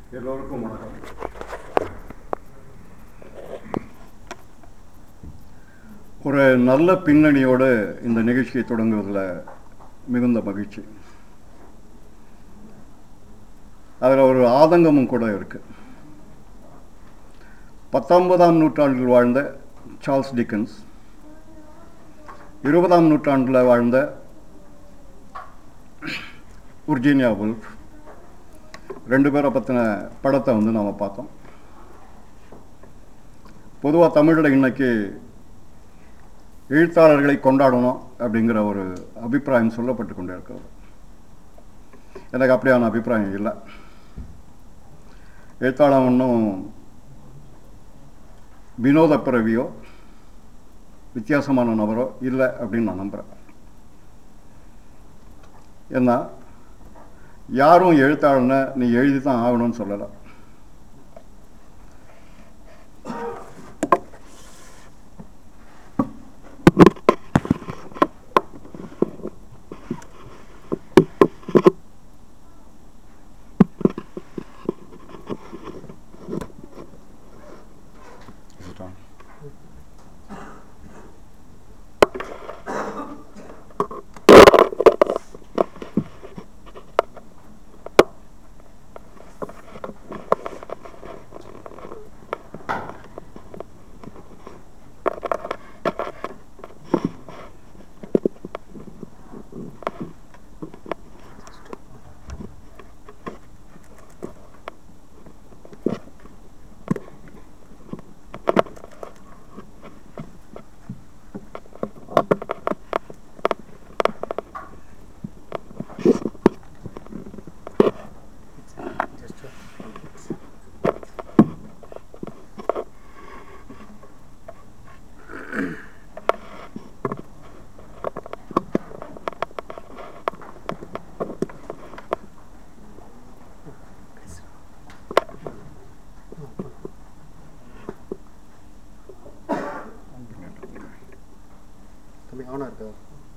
எல்லோருக்கும் வணக்கம் ஒரு நல்ல பின்னணியோடு இந்த நிகழ்ச்சியை தொடங்குவதில் மிகுந்த மகிழ்ச்சி அதில் ஒரு ஆதங்கமும் கூட இருக்கு பத்தொன்பதாம் நூற்றாண்டில் வாழ்ந்த சார்ல்ஸ் டிக்கன்ஸ் இருபதாம் நூற்றாண்டில் வாழ்ந்த உர்ஜீனியா வுல்ஃப் ரெண்டு பேரை பற்றின படத்தை வந்து நாம் பார்த்தோம் பொதுவாக தமிழில் இன்னைக்கு எழுத்தாளர்களை கொண்டாடணும் அப்படிங்கிற ஒரு அபிப்பிராயம் சொல்லப்பட்டு கொண்டே இருக்கிறது எனக்கு அப்படியான அபிப்பிராயம் இல்லை எழுத்தாளர் ஒன்றும் வினோத பிறவியோ வித்தியாசமான நபரோ இல்லை அப்படின்னு நான் நம்புகிறேன் ஏன்னா யாரும் எழுத்தாளனை நீ எழுதி தான் ஆகணும்னு சொல்லலை Is it on? தம்பி ஆனா இருக்கா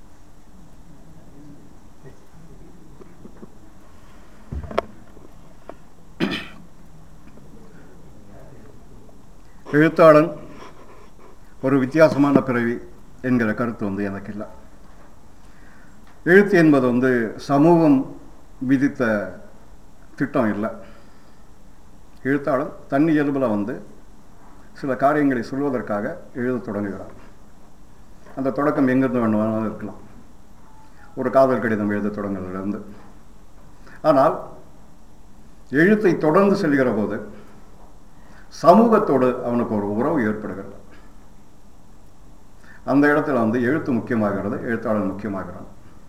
எழுத்தாளன் ஒரு வித்தியாசமான பிறவி என்கிற கருத்து வந்து எனக்கு இல்லை எழுத்து என்பது வந்து சமூகம் விதித்த திட்டம் இல்லை எழுத்தாளன் தன் இயல்பில் வந்து சில காரியங்களை சொல்வதற்காக எழுத தொடங்குகிறார் அந்த தொடக்கம் எங்கிருந்து வேணுமானாலும் இருக்கலாம் ஒரு காதல் கடிதம் எழுத தொடங்குறதுலேருந்து ஆனால் எழுத்தை தொடர்ந்து செல்கிற போது சமூகத்தோடு அவனுக்கு ஒரு உறவு ஏற்படுகிறது அந்த இடத்துல வந்து எழுத்து முக்கியமாகிறது எழுத்தாளர் முக்கியமாகிறான்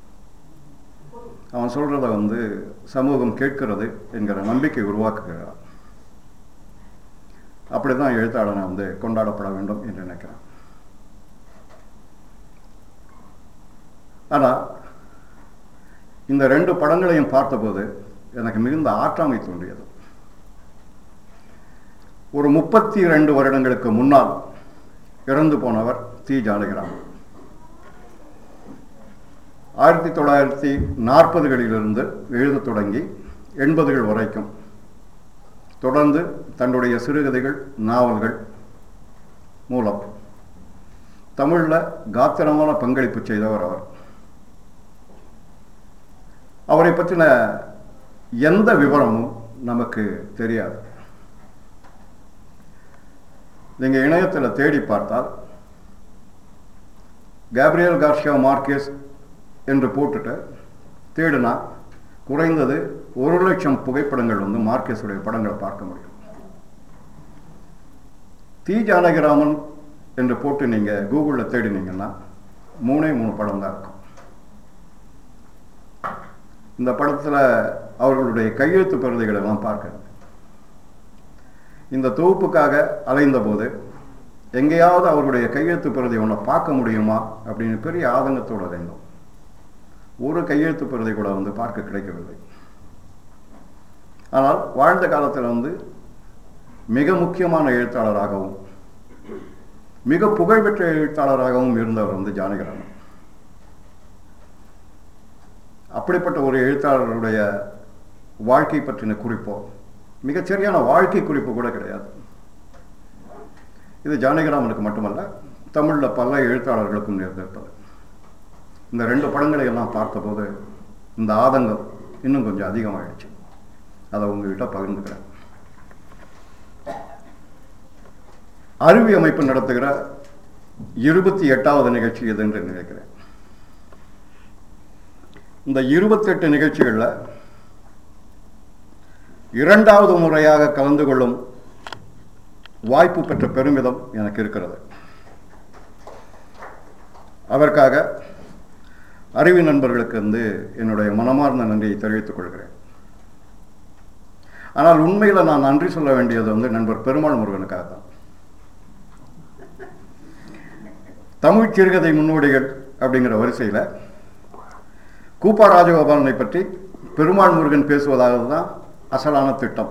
அவன் சொல்றத வந்து சமூகம் கேட்கிறது என்கிற நம்பிக்கை உருவாக்குகிறான் அப்படிதான் எழுத்தாளனை வந்து கொண்டாடப்பட வேண்டும் என்று நினைக்கிறேன் ஆனால் இந்த ரெண்டு படங்களையும் பார்த்தபோது எனக்கு மிகுந்த ஆற்றாமை தோன்றியது ஒரு முப்பத்தி ரெண்டு வருடங்களுக்கு முன்னால் இறந்து போனவர் தி ஜானகிராமன் ஆயிரத்தி தொள்ளாயிரத்தி நாற்பதுகளிலிருந்து எழுதத் தொடங்கி எண்பதுகள் வரைக்கும் தொடர்ந்து தன்னுடைய சிறுகதைகள் நாவல்கள் மூலம் தமிழில் காத்திரமான பங்களிப்பு செய்தவர் அவர் அவரை பற்றின எந்த விவரமும் நமக்கு தெரியாது நீங்கள் இணையத்தில் தேடி பார்த்தால் கேப்ரியல் கார்ஷியா மார்க்கெஸ் என்று போட்டுட்டு தேடினா குறைந்தது ஒரு லட்சம் புகைப்படங்கள் வந்து மார்க்கெஸுடைய படங்களை பார்க்க முடியும் தி ஜானகிராமன் என்று போட்டு நீங்கள் கூகுளில் தேடினீங்கன்னா மூணே மூணு படம் தான் இருக்கும் இந்த படத்தில் அவர்களுடைய கையெழுத்து பிரதிகளை எல்லாம் பார்க்க இந்த தொகுப்புக்காக அலைந்த போது எங்கேயாவது அவர்களுடைய கையெழுத்து பிரதி ஒன்றை பார்க்க முடியுமா அப்படின்னு பெரிய ஆதங்கத்தோடு அலைந்தோம் ஒரு கையெழுத்து பிரதி கூட வந்து பார்க்க கிடைக்கவில்லை ஆனால் வாழ்ந்த காலத்தில் வந்து மிக முக்கியமான எழுத்தாளராகவும் மிக புகழ்பெற்ற எழுத்தாளராகவும் இருந்தவர் வந்து ஜானகிராமன் அப்படிப்பட்ட ஒரு எழுத்தாளருடைய வாழ்க்கை பற்றின குறிப்போ மிகச்சரியான வாழ்க்கை குறிப்பு கூட கிடையாது இது ஜானகிராமனுக்கு மட்டுமல்ல தமிழில் பல எழுத்தாளர்களுக்கும் நேர்ந்திருப்பது இந்த ரெண்டு படங்களை எல்லாம் பார்த்தபோது இந்த ஆதங்கம் இன்னும் கொஞ்சம் அதிகமாகிடுச்சு அதை உங்ககிட்ட பகிர்ந்துக்கிறேன் அருவி அமைப்பு நடத்துகிற இருபத்தி எட்டாவது நிகழ்ச்சி இது என்று நினைக்கிறேன் இந்த இருபத்தெட்டு நிகழ்ச்சிகளில் இரண்டாவது முறையாக கலந்து கொள்ளும் வாய்ப்பு பெற்ற பெருமிதம் எனக்கு இருக்கிறது அதற்காக அறிவு நண்பர்களுக்கு வந்து என்னுடைய மனமார்ந்த நன்றியை தெரிவித்துக் கொள்கிறேன் ஆனால் உண்மையில் நான் நன்றி சொல்ல வேண்டியது வந்து நண்பர் பெருமாள் முருகனுக்காக தான் தமிழ் சிறுகதை முன்னோடிகள் அப்படிங்கிற வரிசையில் கூப்பா ராஜகோபாலனை பற்றி பெருமாள் முருகன் பேசுவதாக தான் அசலான திட்டம்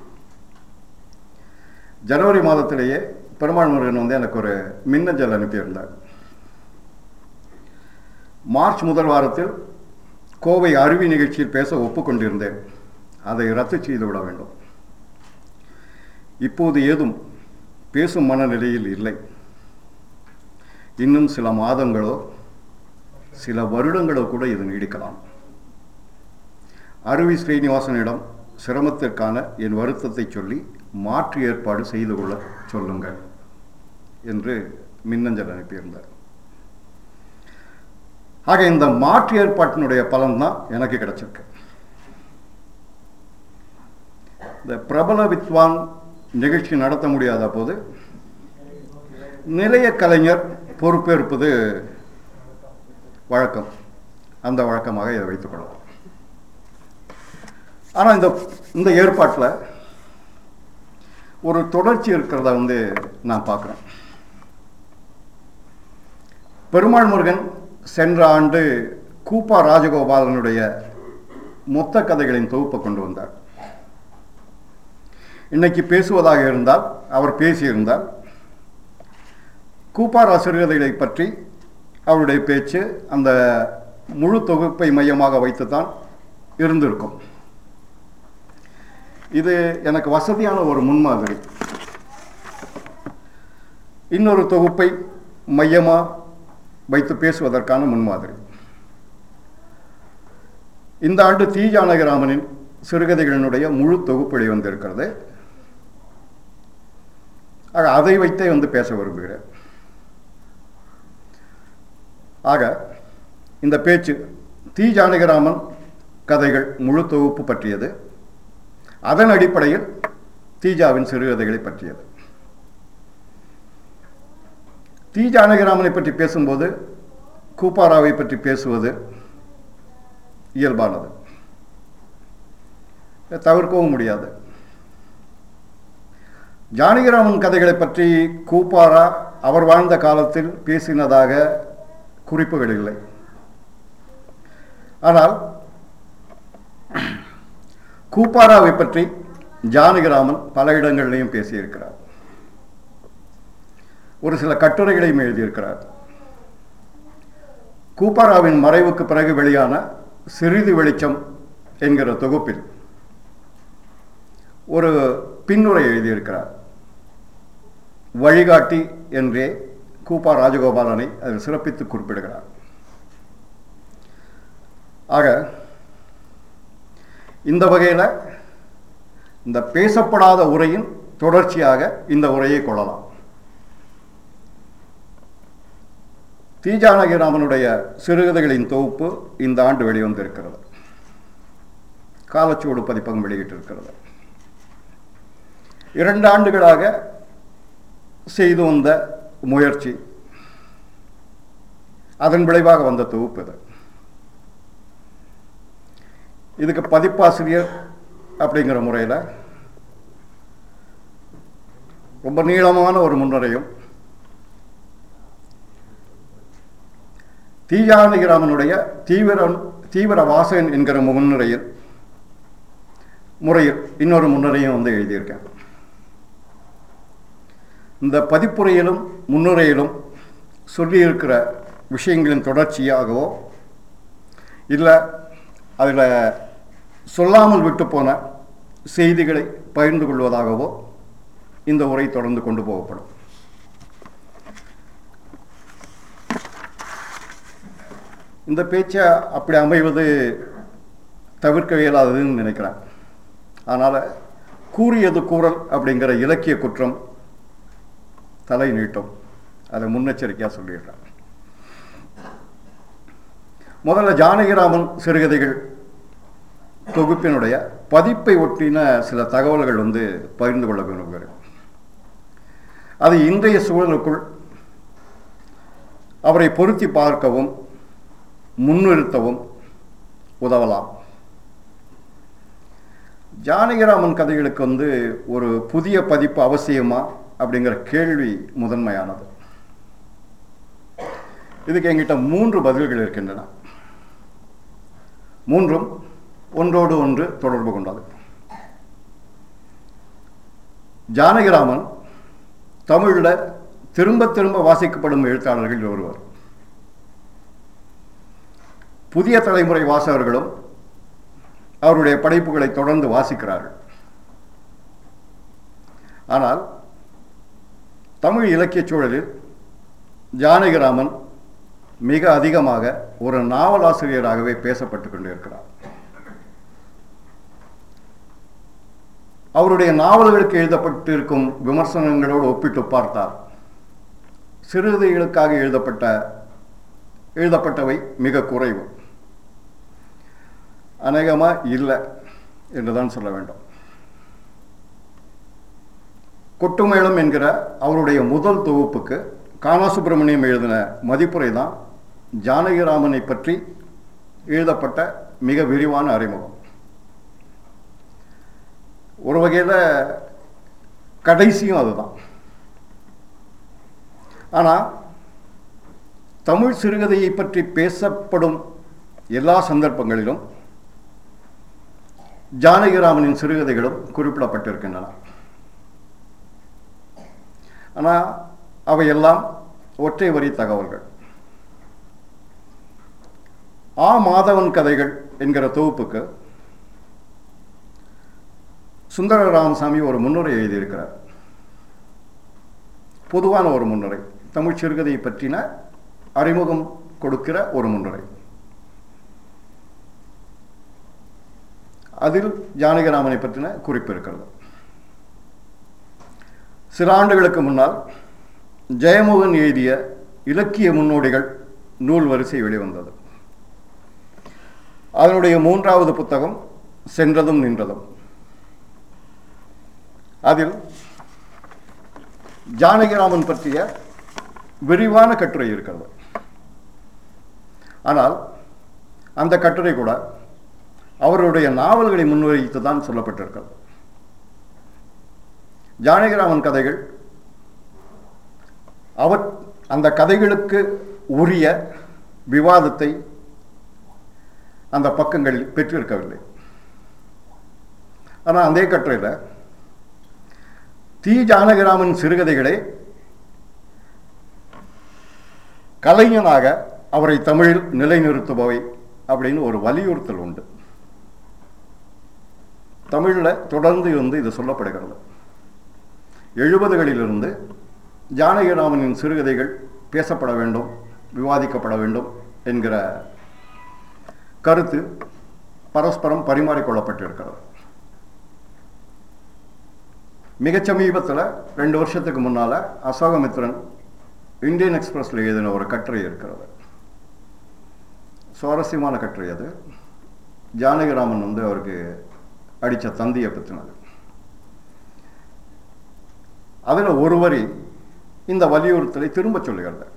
ஜனவரி மாதத்திலேயே பெருமாள் முருகன் வந்து எனக்கு ஒரு மின்னஞ்சல் அனுப்பியிருந்தார் மார்ச் முதல் வாரத்தில் கோவை அருவி நிகழ்ச்சியில் பேச ஒப்புக்கொண்டிருந்தேன் அதை ரத்து செய்து விட வேண்டும் இப்போது ஏதும் பேசும் மனநிலையில் இல்லை இன்னும் சில மாதங்களோ சில வருடங்களோ கூட இது நீடிக்கலாம் அருவி ஸ்ரீனிவாசனிடம் சிரமத்திற்கான என் வருத்தத்தை சொல்லி மாற்று ஏற்பாடு செய்து கொள்ள சொல்லுங்கள் என்று மின்னஞ்சல் அனுப்பியிருந்தார் ஆக இந்த மாற்று ஏற்பாட்டினுடைய பலன் தான் எனக்கு கிடைச்சிருக்கு இந்த பிரபல வித்வான் நிகழ்ச்சி நடத்த முடியாத போது நிலைய கலைஞர் பொறுப்பேற்பது வழக்கம் அந்த வழக்கமாக இதை வைத்துக் கொள்ளலாம் ஆனால் இந்த இந்த ஏற்பாட்டில் ஒரு தொடர்ச்சி இருக்கிறத வந்து நான் பார்க்குறேன் பெருமாள் முருகன் சென்ற ஆண்டு கூப்பா ராஜகோபாலனுடைய மொத்த கதைகளின் தொகுப்பை கொண்டு வந்தார் இன்னைக்கு பேசுவதாக இருந்தால் அவர் பேசியிருந்தால் கூப்பாரா சிறுகதைகளை பற்றி அவருடைய பேச்சு அந்த முழு தொகுப்பை மையமாக வைத்துத்தான் இருந்திருக்கும் இது எனக்கு வசதியான ஒரு முன்மாதிரி இன்னொரு தொகுப்பை மையமாக வைத்து பேசுவதற்கான முன்மாதிரி இந்த ஆண்டு தி ஜானகிராமனின் சிறுகதைகளினுடைய முழு தொகுப்பு வந்திருக்கிறது ஆக அதை வைத்தே வந்து பேச விரும்புகிறேன் ஆக இந்த பேச்சு தி ஜானகிராமன் கதைகள் முழு தொகுப்பு பற்றியது அதன் அடிப்படையில் தீஜாவின் சிறுகதைகளை பற்றியது தி ஜானகிராமனை பற்றி பேசும்போது கூப்பாராவை பற்றி பேசுவது இயல்பானது தவிர்க்கவும் முடியாது ஜானகிராமன் கதைகளை பற்றி கூப்பாரா அவர் வாழ்ந்த காலத்தில் பேசினதாக குறிப்புகள் இல்லை ஆனால் கூப்பாராவை பற்றி ஜானகிராமன் பல இடங்களிலையும் பேசியிருக்கிறார் ஒரு சில கட்டுரைகளையும் எழுதியிருக்கிறார் கூப்பாராவின் மறைவுக்கு பிறகு வெளியான சிறிது வெளிச்சம் என்கிற தொகுப்பில் ஒரு பின்னுரை எழுதியிருக்கிறார் வழிகாட்டி என்றே கூப்பா ராஜகோபாலனை அதில் சிறப்பித்து குறிப்பிடுகிறார் ஆக இந்த வகையில் இந்த பேசப்படாத உரையின் தொடர்ச்சியாக இந்த உரையை கொள்ளலாம் தீஜானகிராமனுடைய சிறுகதைகளின் தொகுப்பு இந்த ஆண்டு வெளிவந்திருக்கிறது காலச்சூடு பதிப்பகம் வெளியிட்டிருக்கிறது இரண்டு ஆண்டுகளாக செய்து வந்த முயற்சி அதன் விளைவாக வந்த தொகுப்பு இது இதுக்கு பதிப்பாசிரியர் அப்படிங்கிற முறையில் ரொம்ப நீளமான ஒரு முன்னுரையும் தீயானகிராமனுடைய தீவிர தீவிர வாசகன் என்கிற முன்னுரையில் முறையில் இன்னொரு முன்னுரையும் வந்து எழுதியிருக்கேன் இந்த பதிப்புரையிலும் முன்னுரையிலும் சொல்லியிருக்கிற விஷயங்களின் தொடர்ச்சியாகவோ இல்லை அதில் சொல்லாமல் விட்டு போன செய்திகளை பகிர்ந்து கொள்வதாகவோ இந்த உரை தொடர்ந்து கொண்டு போகப்படும் இந்த பேச்சை அப்படி அமைவது தவிர்க்க இயலாததுன்னு நினைக்கிறேன் அதனால் கூறியது கூறல் அப்படிங்கிற இலக்கிய குற்றம் தலை நீட்டும் அதை முன்னெச்சரிக்கையாக சொல்லிடுறேன் முதல்ல ஜானகிராமன் சிறுகதைகள் தொகுப்பினுடைய பதிப்பை ஒட்டின சில தகவல்கள் வந்து பகிர்ந்து கொள்ள விரும்புகிறேன் அது இன்றைய சூழலுக்குள் அவரை பொருத்தி பார்க்கவும் முன்னிறுத்தவும் உதவலாம் ஜானகிராமன் கதைகளுக்கு வந்து ஒரு புதிய பதிப்பு அவசியமா அப்படிங்கிற கேள்வி முதன்மையானது இதுக்கு எங்கிட்ட மூன்று பதில்கள் இருக்கின்றன மூன்றும் ஒன்றோடு ஒன்று தொடர்பு கொண்டது ஜானகிராமன் தமிழில் திரும்ப திரும்ப வாசிக்கப்படும் எழுத்தாளர்கள் ஒருவர் புதிய தலைமுறை வாசகர்களும் அவருடைய படைப்புகளை தொடர்ந்து வாசிக்கிறார்கள் ஆனால் தமிழ் இலக்கியச் சூழலில் ஜானகிராமன் மிக அதிகமாக ஒரு நாவலாசிரியராகவே பேசப்பட்டு கொண்டிருக்கிறார் அவருடைய நாவல்களுக்கு எழுதப்பட்டிருக்கும் விமர்சனங்களோடு ஒப்பிட்டு பார்த்தால் சிறுகதைகளுக்காக எழுதப்பட்ட எழுதப்பட்டவை மிக குறைவு அநேகமா இல்லை என்றுதான் சொல்ல வேண்டும் கொட்டுமேளம் என்கிற அவருடைய முதல் தொகுப்புக்கு கானா சுப்பிரமணியம் எழுதின மதிப்புரை தான் ஜானகிராமனை பற்றி எழுதப்பட்ட மிக விரிவான அறிமுகம் ஒரு வகையில் கடைசியும் அதுதான் ஆனால் தமிழ் சிறுகதையை பற்றி பேசப்படும் எல்லா சந்தர்ப்பங்களிலும் ஜானகிராமனின் சிறுகதைகளும் குறிப்பிடப்பட்டிருக்கின்றன ஆனால் அவையெல்லாம் ஒற்றை வரி தகவல்கள் ஆ மாதவன் கதைகள் என்கிற தொகுப்புக்கு சுந்தர ராமசாமி ஒரு முன்னுரை எழுதியிருக்கிறார் பொதுவான ஒரு முன்னுரை தமிழ் சிறுகதையை பற்றின அறிமுகம் கொடுக்கிற ஒரு முன்னுரை அதில் ஜானகிராமனை பற்றின குறிப்பு இருக்கிறது சில ஆண்டுகளுக்கு முன்னால் ஜெயமோகன் எழுதிய இலக்கிய முன்னோடிகள் நூல் வரிசை வெளிவந்தது அதனுடைய மூன்றாவது புத்தகம் சென்றதும் நின்றதும் அதில் ஜானகிராமன் பற்றிய விரிவான கட்டுரை இருக்கிறது ஆனால் அந்த கட்டுரை கூட அவருடைய நாவல்களை முன்வைத்து தான் சொல்லப்பட்டிருக்கிறது ஜானகிராமன் கதைகள் அவர் அந்த கதைகளுக்கு உரிய விவாதத்தை அந்த பக்கங்களில் பெற்றிருக்கவில்லை ஆனால் அதே கட்டுரையில் தி ஜானகிராமன் சிறுகதைகளே கலைஞனாக அவரை தமிழில் நிலைநிறுத்துபவை அப்படின்னு ஒரு வலியுறுத்தல் உண்டு தமிழில் தொடர்ந்து வந்து இது சொல்லப்படுகிறது எழுபதுகளிலிருந்து ஜானகிராமனின் சிறுகதைகள் பேசப்பட வேண்டும் விவாதிக்கப்பட வேண்டும் என்கிற கருத்து பரஸ்பரம் பரிமாறிக்கொள்ளப்பட்டிருக்கிறது மிகச் சமீபத்தில் ரெண்டு வருஷத்துக்கு முன்னால் அசோகமித்ரன் இந்தியன் எக்ஸ்பிரஸில் எழுதின ஒரு கட்டுரை இருக்கிறது சுவாரஸ்யமான கட்டுரை அது ஜானகிராமன் வந்து அவருக்கு அடித்த தந்தியை பற்றினது அதில் ஒரு வரி இந்த வலியுறுத்தலை திரும்ப சொல்லுகிறது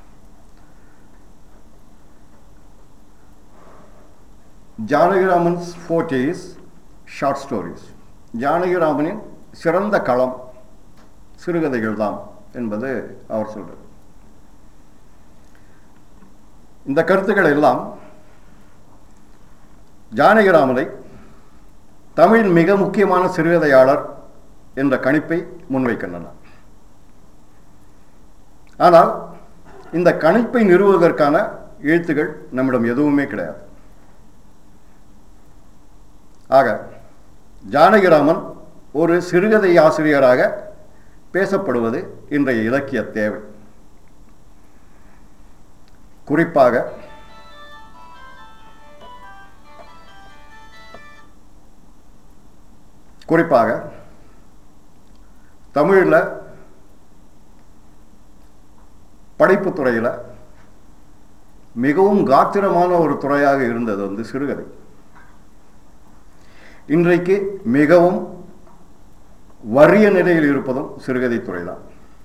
ஜானகிராமன்ஸ் ஃபோர்டேஸ் ஷார்ட் ஸ்டோரிஸ் ஜானகிராமனின் சிறந்த களம் சிறுகதைகள் தான் என்பது அவர் சொல்றார் இந்த கருத்துக்கள் எல்லாம் ஜானகிராமனை தமிழின் மிக முக்கியமான சிறுகதையாளர் என்ற கணிப்பை முன்வைக்கின்றன ஆனால் இந்த கணிப்பை நிறுவுவதற்கான எழுத்துகள் நம்மிடம் எதுவுமே கிடையாது ஆக ஜானகிராமன் ஒரு சிறுகதை ஆசிரியராக பேசப்படுவது இன்றைய இலக்கிய தேவை குறிப்பாக குறிப்பாக தமிழில் படைப்புத் துறையில் மிகவும் காத்திரமான ஒரு துறையாக இருந்தது வந்து சிறுகதை இன்றைக்கு மிகவும் வறிய நிலையில் இருப்பதும் சிறுகதை துறைதான்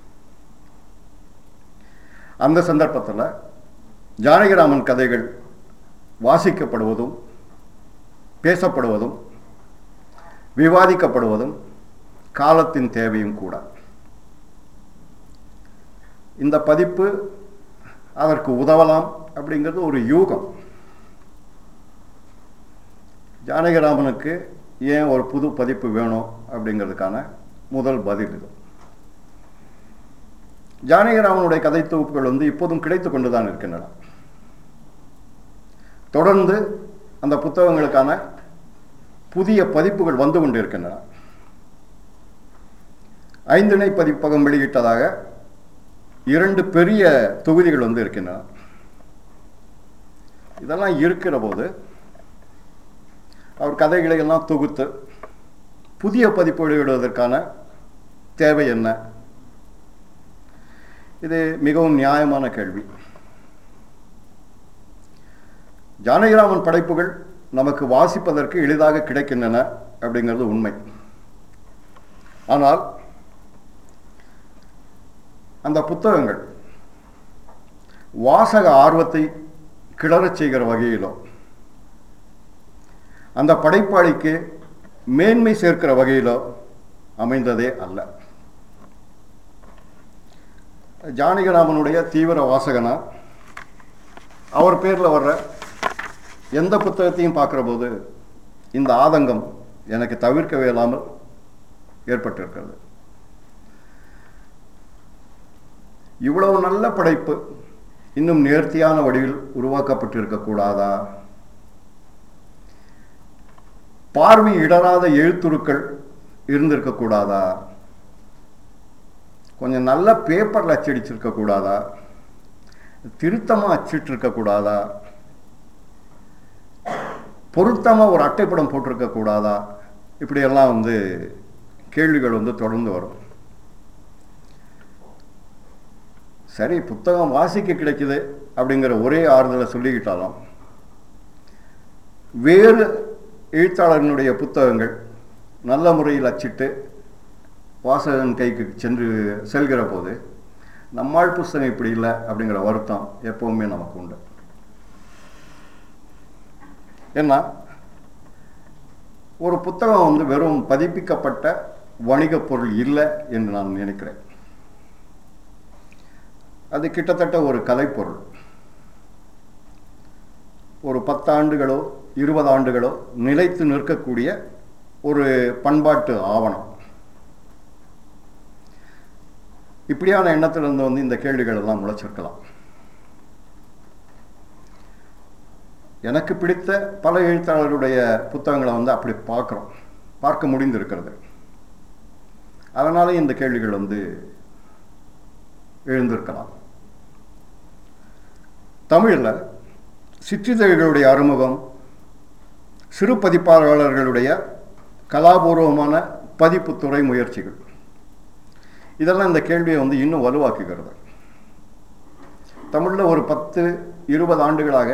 அந்த சந்தர்ப்பத்தில் ஜானகிராமன் கதைகள் வாசிக்கப்படுவதும் பேசப்படுவதும் விவாதிக்கப்படுவதும் காலத்தின் தேவையும் கூட இந்த பதிப்பு அதற்கு உதவலாம் அப்படிங்கிறது ஒரு யூகம் ஜானகிராமனுக்கு ஏன் ஒரு புது பதிப்பு வேணும் அப்படிங்கிறதுக்கான முதல் பதில் இது ஜானகிராமனுடைய கதை தொகுப்புகள் வந்து இப்போதும் கிடைத்து கொண்டுதான் இருக்கின்றன தொடர்ந்து அந்த புத்தகங்களுக்கான புதிய பதிப்புகள் வந்து கொண்டிருக்கின்றன ஐந்திணை பதிப்பகம் வெளியிட்டதாக இரண்டு பெரிய தொகுதிகள் வந்து இருக்கின்றன இதெல்லாம் இருக்கிற போது அவர் கதைகளை எல்லாம் தொகுத்து புதிய பதிப்பு வெளியிடுவதற்கான தேவை என்ன இது மிகவும் நியாயமான கேள்வி ஜானகிராமன் படைப்புகள் நமக்கு வாசிப்பதற்கு எளிதாக கிடைக்கின்றன அப்படிங்கிறது உண்மை ஆனால் அந்த புத்தகங்கள் வாசக ஆர்வத்தை கிளறச் செய்கிற வகையிலோ அந்த படைப்பாளிக்கு மேன்மை சேர்க்கிற வகையிலோ அமைந்ததே அல்ல ஜானகிராமனுடைய தீவிர வாசகனா அவர் பேரில் வர்ற எந்த புத்தகத்தையும் பார்க்குற போது இந்த ஆதங்கம் எனக்கு தவிர்க்கவே இல்லாமல் ஏற்பட்டிருக்கிறது இவ்வளவு நல்ல படைப்பு இன்னும் நேர்த்தியான வடிவில் உருவாக்கப்பட்டிருக்கக்கூடாதா பார்வை இடராத எழுத்துருக்கள் இருந்திருக்கக்கூடாதா கொஞ்சம் நல்ல பேப்பரில் அச்சடிச்சிருக்க கூடாதா திருத்தமாக அச்சிட்டு இருக்கக்கூடாதா பொருத்தமாக ஒரு அட்டைப்படம் போட்டிருக்க கூடாதா இப்படியெல்லாம் வந்து கேள்விகள் வந்து தொடர்ந்து வரும் சரி புத்தகம் வாசிக்க கிடைக்குது அப்படிங்கிற ஒரே ஆறுதலை சொல்லிக்கிட்டாலும் வேறு எழுத்தாளர்களுடைய புத்தகங்கள் நல்ல முறையில் அச்சிட்டு வாசகன் கைக்கு சென்று செல்கிற போது நம்மால் புஸ்தகம் இப்படி இல்லை அப்படிங்கிற வருத்தம் எப்பவுமே நமக்கு உண்டு ஏன்னா ஒரு புத்தகம் வந்து வெறும் பதிப்பிக்கப்பட்ட வணிகப் பொருள் இல்லை என்று நான் நினைக்கிறேன் அது கிட்டத்தட்ட ஒரு கலைப்பொருள் ஒரு பத்தாண்டுகளோ இருபது ஆண்டுகளோ நிலைத்து நிற்கக்கூடிய ஒரு பண்பாட்டு ஆவணம் இப்படியான எண்ணத்திலிருந்து வந்து இந்த கேள்விகள் எல்லாம் முளைச்சிருக்கலாம் எனக்கு பிடித்த பல எழுத்தாளருடைய புத்தகங்களை வந்து அப்படி பார்க்குறோம் பார்க்க முடிந்திருக்கிறது அதனால இந்த கேள்விகள் வந்து எழுந்திருக்கலாம் தமிழில் சிற்றிதழ்களுடைய அறிமுகம் சிறு பதிப்பாளர்களுடைய கலாபூர்வமான பதிப்புத்துறை முயற்சிகள் இதெல்லாம் இந்த கேள்வியை வந்து இன்னும் வலுவாக்குகிறது தமிழில் ஒரு பத்து இருபது ஆண்டுகளாக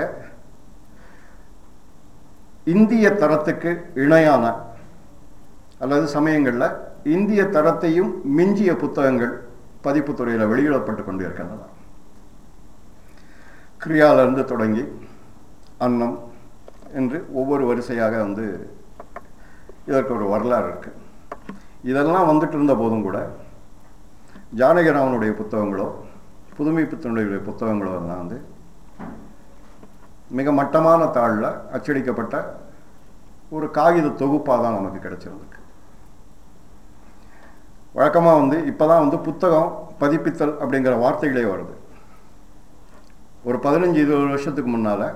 இந்திய தரத்துக்கு இணையான அல்லது சமயங்களில் இந்திய தரத்தையும் மிஞ்சிய புத்தகங்கள் பதிப்புத்துறையில் வெளியிடப்பட்டு கொண்டு இருக்கின்றன கிரியாலிருந்து தொடங்கி அன்னம் என்று ஒவ்வொரு வரிசையாக வந்து இதற்கு ஒரு வரலாறு இருக்கு இதெல்லாம் வந்துட்டு இருந்த போதும் கூட ஜானகிராமனுடைய புத்தகங்களோ புதுமைப்புத்தனுடைய புத்தகங்களோ எல்லாம் வந்து மிக மட்டமான தாளில் அச்சடிக்கப்பட்ட ஒரு காகித தொகுப்பாக தான் நமக்கு கிடைச்சிருந்துருக்கு வழக்கமாக வந்து இப்போ தான் வந்து புத்தகம் பதிப்பித்தல் அப்படிங்கிற வார்த்தைகளே வருது ஒரு பதினஞ்சு இருபது வருஷத்துக்கு முன்னால்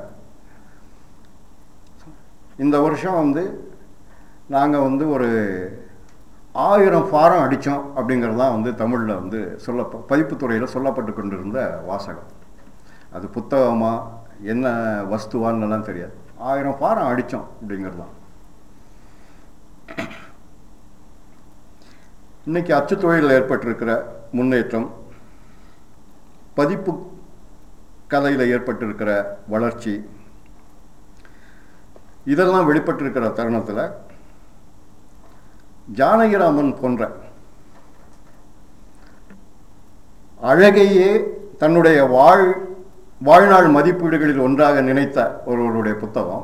இந்த வருஷம் வந்து நாங்கள் வந்து ஒரு ஆயிரம் ஃபாரம் அடித்தோம் அப்படிங்கிறது தான் வந்து தமிழில் வந்து சொல்ல பதிப்புத்துறையில் சொல்லப்பட்டு கொண்டிருந்த வாசகம் அது புத்தகமா என்ன வஸ்துவான்னுலாம் தெரியாது ஆயிரம் ஃபாரம் அடித்தோம் அப்படிங்கிறது தான் இன்னைக்கு அச்சுத்தொழிலில் ஏற்பட்டிருக்கிற முன்னேற்றம் பதிப்பு கலையில் ஏற்பட்டிருக்கிற வளர்ச்சி இதெல்லாம் வெளிப்பட்டிருக்கிற தருணத்தில் ஜானகிராமன் போன்ற அழகையே தன்னுடைய வாழ் வாழ்நாள் மதிப்பீடுகளில் ஒன்றாக நினைத்த ஒருவருடைய புத்தகம்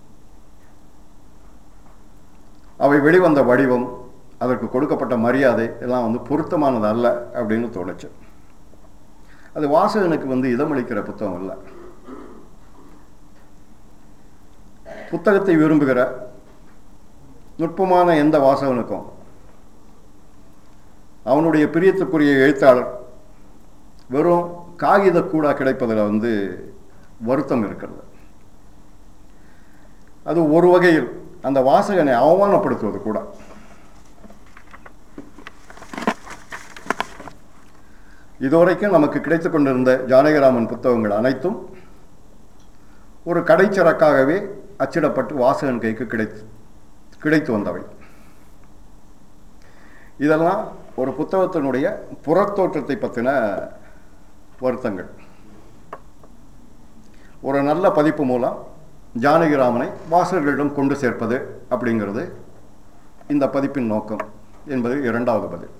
அவை வெளிவந்த வடிவம் அதற்கு கொடுக்கப்பட்ட மரியாதை எல்லாம் வந்து பொருத்தமானது அல்ல அப்படின்னு தோணுச்சு அது வாசகனுக்கு வந்து இதமளிக்கிற புத்தகம் இல்லை புத்தகத்தை விரும்புகிற நுட்பமான எந்த வாசகனுக்கும் அவனுடைய பிரியத்துக்குரிய எழுத்தாளர் வெறும் காகித கூடா கிடைப்பதில் வந்து வருத்தம் இருக்கிறது அது ஒரு வகையில் அந்த வாசகனை அவமானப்படுத்துவது கூட இதுவரைக்கும் நமக்கு கிடைத்து கொண்டிருந்த ஜானகிராமன் புத்தகங்கள் அனைத்தும் ஒரு கடைச்சரக்காகவே அச்சிடப்பட்டு வாசகன் கைக்கு கிடைத்து கிடைத்து வந்தவை இதெல்லாம் ஒரு புத்தகத்தினுடைய புறத்தோற்றத்தை பற்றின வருத்தங்கள் ஒரு நல்ல பதிப்பு மூலம் ஜானகிராமனை வாசகர்களிடம் கொண்டு சேர்ப்பது அப்படிங்கிறது இந்த பதிப்பின் நோக்கம் என்பது இரண்டாவது பதில்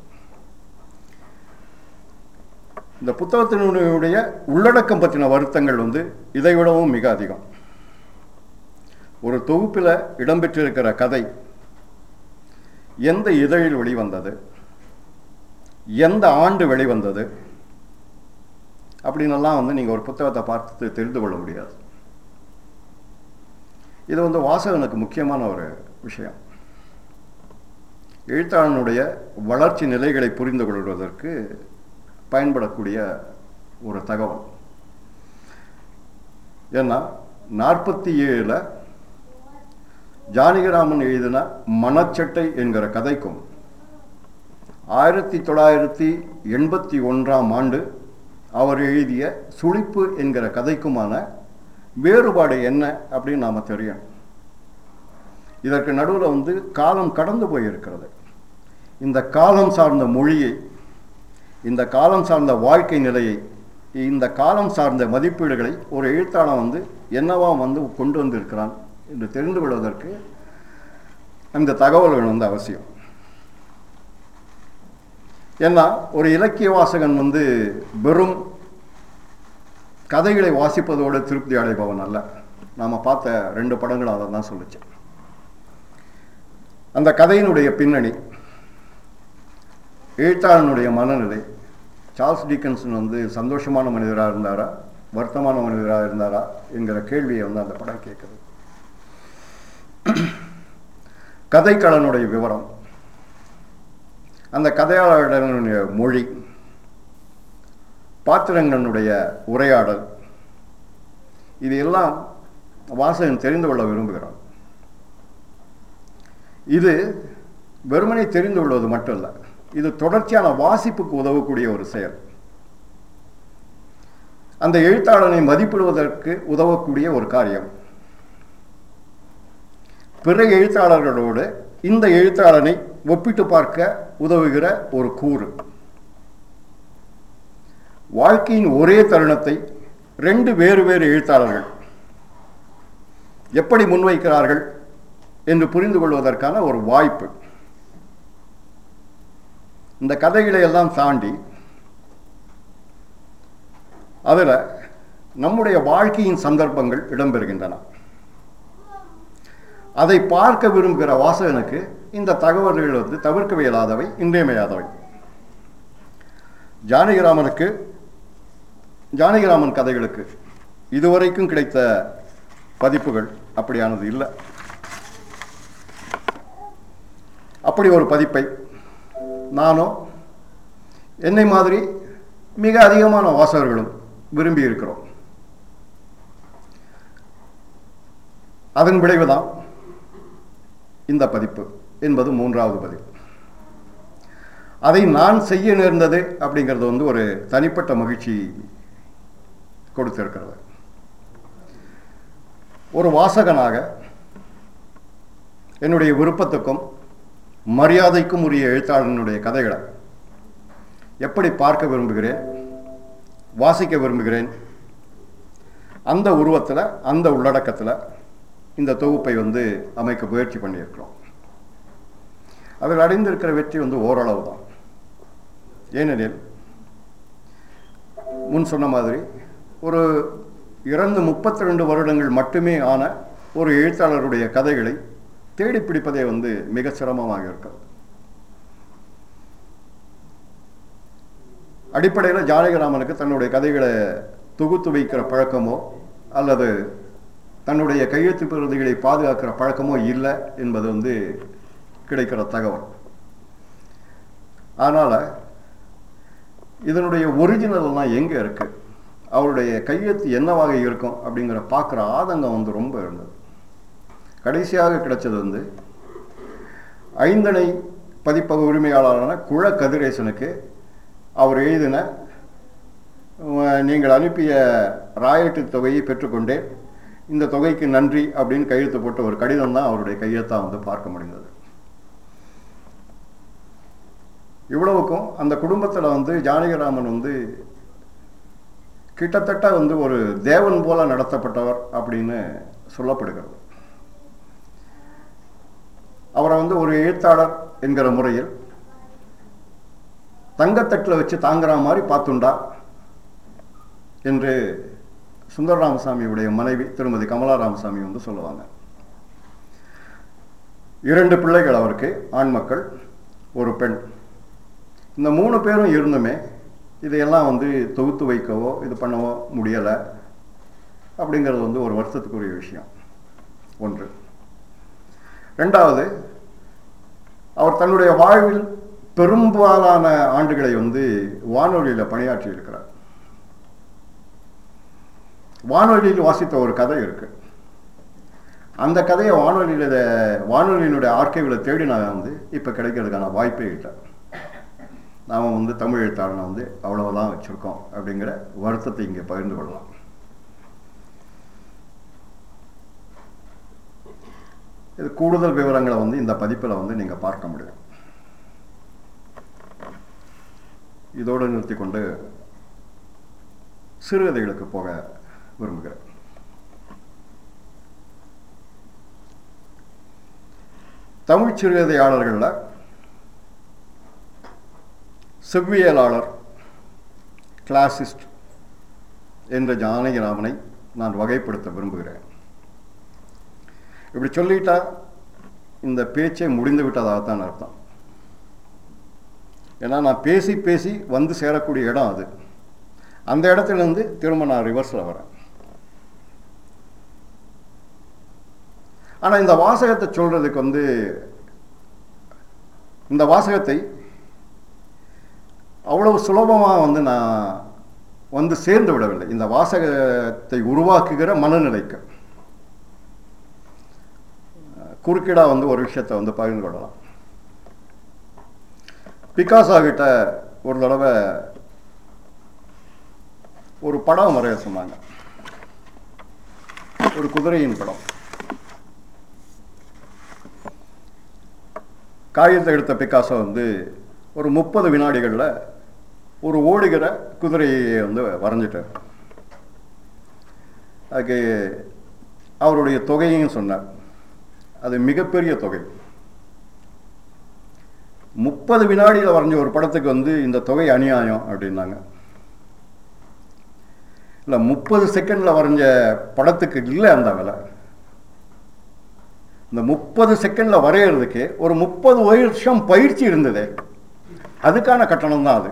இந்த புத்தகத்தினுடைய உள்ளடக்கம் பற்றின வருத்தங்கள் வந்து இதை விடவும் மிக அதிகம் ஒரு தொகுப்பில் இடம்பெற்றிருக்கிற கதை எந்த இதழில் வெளிவந்தது எந்த ஆண்டு வெளிவந்தது அப்படின்னெல்லாம் வந்து நீங்கள் ஒரு புத்தகத்தை பார்த்து தெரிந்து கொள்ள முடியாது இது வந்து வாசகனுக்கு முக்கியமான ஒரு விஷயம் எழுத்தாளனுடைய வளர்ச்சி நிலைகளை புரிந்து கொள்வதற்கு பயன்படக்கூடிய ஒரு தகவல் ஏன்னா நாற்பத்தி ஏழில் ஜானகிராமன் எழுதின மணச்சட்டை என்கிற கதைக்கும் ஆயிரத்தி தொள்ளாயிரத்தி எண்பத்தி ஒன்றாம் ஆண்டு அவர் எழுதிய சுழிப்பு என்கிற கதைக்குமான வேறுபாடு என்ன அப்படின்னு நாம் தெரியணும் இதற்கு நடுவில் வந்து காலம் கடந்து போயிருக்கிறது இந்த காலம் சார்ந்த மொழியை இந்த காலம் சார்ந்த வாழ்க்கை நிலையை இந்த காலம் சார்ந்த மதிப்பீடுகளை ஒரு எழுத்தாளன் வந்து என்னவா வந்து கொண்டு வந்திருக்கிறான் என்று தெரிந்து கொள்வதற்கு அந்த தகவல்கள் வந்து அவசியம் ஏன்னா ஒரு இலக்கிய வாசகன் வந்து வெறும் கதைகளை வாசிப்பதோடு திருப்தி அடைபவன் அல்ல நாம் பார்த்த ரெண்டு படங்களும் அதை தான் சொல்லுச்சு அந்த கதையினுடைய பின்னணி எழுத்தாளனுடைய மனநிலை சார்ல்ஸ் டீக்கன்சன் வந்து சந்தோஷமான மனிதராக இருந்தாரா வருத்தமான மனிதராக இருந்தாரா என்கிற கேள்வியை வந்து அந்த படம் கேட்குது கதைக்களனுடைய விவரம் அந்த கதையாளருடைய மொழி பாத்திரங்களுடைய உரையாடல் இது எல்லாம் வாசகன் தெரிந்து கொள்ள விரும்புகிறான் இது வெறுமனை தெரிந்து கொள்வது மட்டும் இல்லை இது தொடர்ச்சியான வாசிப்புக்கு உதவக்கூடிய ஒரு செயல் அந்த எழுத்தாளனை மதிப்பிடுவதற்கு உதவக்கூடிய ஒரு காரியம் பிற எழுத்தாளர்களோடு இந்த எழுத்தாளனை ஒப்பிட்டு பார்க்க உதவுகிற ஒரு கூறு வாழ்க்கையின் ஒரே தருணத்தை ரெண்டு வேறு வேறு எழுத்தாளர்கள் எப்படி முன்வைக்கிறார்கள் என்று புரிந்து கொள்வதற்கான ஒரு வாய்ப்பு இந்த கதைகளை எல்லாம் தாண்டி அதில் நம்முடைய வாழ்க்கையின் சந்தர்ப்பங்கள் இடம்பெறுகின்றன அதை பார்க்க விரும்புகிற வாசகனுக்கு இந்த தகவல்கள் வந்து தவிர்க்க இயலாதவை இன்றியமையாதவை ஜானகிராமனுக்கு ஜானகிராமன் கதைகளுக்கு இதுவரைக்கும் கிடைத்த பதிப்புகள் அப்படியானது இல்லை அப்படி ஒரு பதிப்பை நானும் என்னை மாதிரி மிக அதிகமான வாசகர்களும் விரும்பி இருக்கிறோம் அதன் விளைவுதான் இந்த பதிப்பு என்பது மூன்றாவது பதிவு அதை நான் செய்ய நேர்ந்தது அப்படிங்கிறது வந்து ஒரு தனிப்பட்ட மகிழ்ச்சி கொடுத்திருக்கிறது ஒரு வாசகனாக என்னுடைய விருப்பத்துக்கும் மரியாதைக்கும் உரிய எழுத்தாளனுடைய கதைகளை எப்படி பார்க்க விரும்புகிறேன் வாசிக்க விரும்புகிறேன் அந்த உருவத்தில் அந்த உள்ளடக்கத்தில் இந்த தொகுப்பை வந்து அமைக்க முயற்சி பண்ணியிருக்கிறோம் அதில் அடைந்திருக்கிற வெற்றி வந்து ஓரளவு தான் ஏனெனில் முன் சொன்ன மாதிரி ஒரு இறந்து முப்பத்தி ரெண்டு வருடங்கள் மட்டுமே ஆன ஒரு எழுத்தாளருடைய கதைகளை தேடி பிடிப்பதே வந்து மிக சிரமமாக இருக்கிறது அடிப்படையில் ஜானகிராமனுக்கு தன்னுடைய கதைகளை தொகுத்து வைக்கிற பழக்கமோ அல்லது தன்னுடைய கையெழுத்து பிரதிகளை பாதுகாக்கிற பழக்கமோ இல்லை என்பது வந்து கிடைக்கிற தகவல் அதனால் இதனுடைய ஒரிஜினல்லாம் எங்கே இருக்கு அவருடைய கையெழுத்து என்னவாக இருக்கும் அப்படிங்கிற பார்க்குற ஆதங்கம் வந்து ரொம்ப இருந்தது கடைசியாக கிடைச்சது வந்து ஐந்தனை பதிப்பக உரிமையாளரான குழ கதிரேசனுக்கு அவர் எழுதின அஹ், நீங்கள் அனுப்பிய ராயல்டி தொகையை பெற்றுக்கொண்டேன் இந்த தொகைக்கு நன்றி அப்படின்னு கையெழுத்து போட்ட ஒரு கடிதம் தான் அவருடைய கையெழுத்தாக வந்து பார்க்க முடிந்தது இவ்வளவுக்கும் அந்த குடும்பத்தில் வந்து ஜானகிராமன் வந்து கிட்டத்தட்ட வந்து ஒரு தேவன் போல நடத்தப்பட்டவர் அப்படின்னு சொல்லப்படுகிறது அவரை வந்து ஒரு எழுத்தாளர் என்கிற முறையில் தங்கத்தட்டில் வச்சு தாங்குற மாதிரி பார்த்துண்டா என்று சுந்தர ராமசாமியுடைய மனைவி திருமதி கமலா ராமசாமி வந்து சொல்லுவாங்க இரண்டு பிள்ளைகள் அவருக்கு ஆண் மக்கள் ஒரு பெண் இந்த மூணு பேரும் இருந்துமே இதையெல்லாம் வந்து தொகுத்து வைக்கவோ இது பண்ணவோ முடியலை அப்படிங்கிறது வந்து ஒரு வருத்தத்துக்குரிய விஷயம் ஒன்று ரெண்டாவது அவர் தன்னுடைய வாழ்வில் பெரும்பாலான ஆண்டுகளை வந்து வானொலியில் பணியாற்றி இருக்கிறார் வானொலியில் வாசித்த ஒரு கதை இருக்கு அந்த கதையை வானொலியில் வானொலியினுடைய ஆர்கைவில் தேடி நான் வந்து இப்போ கிடைக்கிறதுக்கான வாய்ப்பே இல்லை நாம் வந்து தமிழ் எழுத்தாளனை வந்து அவ்வளவுதான் வச்சுருக்கோம் அப்படிங்கிற வருத்தத்தை இங்கே பகிர்ந்து கொள்ளலாம் இது கூடுதல் விவரங்களை வந்து இந்த பதிப்பில் வந்து நீங்கள் பார்க்க முடியும் இதோடு நிறுத்தி கொண்டு சிறுகதைகளுக்கு போக விரும்புகிறேன் தமிழ் சிறுகதையாளர்களில் செவ்வியலாளர் கிளாசிஸ்ட் என்ற ஜானகிராமனை நான் வகைப்படுத்த விரும்புகிறேன் இப்படி சொல்லிட்டா இந்த பேச்சே முடிந்து விட்டதாகத்தான் அர்த்தம் ஏன்னா நான் பேசி பேசி வந்து சேரக்கூடிய இடம் அது அந்த இடத்துல இருந்து திரும்ப நான் ரிவர்ஸில் வரேன் ஆனால் இந்த வாசகத்தை சொல்றதுக்கு வந்து இந்த வாசகத்தை அவ்வளவு சுலபமாக வந்து நான் வந்து சேர்ந்து விடவில்லை இந்த வாசகத்தை உருவாக்குகிற மனநிலைக்கு குறுக்கிடா வந்து ஒரு விஷயத்தை வந்து பகிர்ந்து கொள்ளலாம் பிகாசா கிட்ட ஒரு தடவை ஒரு படம் வரைய சொன்னாங்க ஒரு குதிரையின் படம் காகிதத்தை எடுத்த பிகாசோ வந்து ஒரு முப்பது வினாடிகளில் ஒரு ஓடுகிற குதிரையை வந்து வரைஞ்சிட்டார் அதுக்கு அவருடைய தொகையும் சொன்னார் அது மிகப்பெரிய தொகை முப்பது வினாடியில் வரைஞ்ச ஒரு படத்துக்கு வந்து இந்த தொகை அநியாயம் அப்படின்னாங்க இல்லை முப்பது செகண்டில் வரைஞ்ச படத்துக்கு இல்லை அந்த விலை இந்த முப்பது செகண்டில் வரைகிறதுக்கு ஒரு முப்பது வருஷம் பயிற்சி இருந்தது அதுக்கான கட்டணம் தான் அது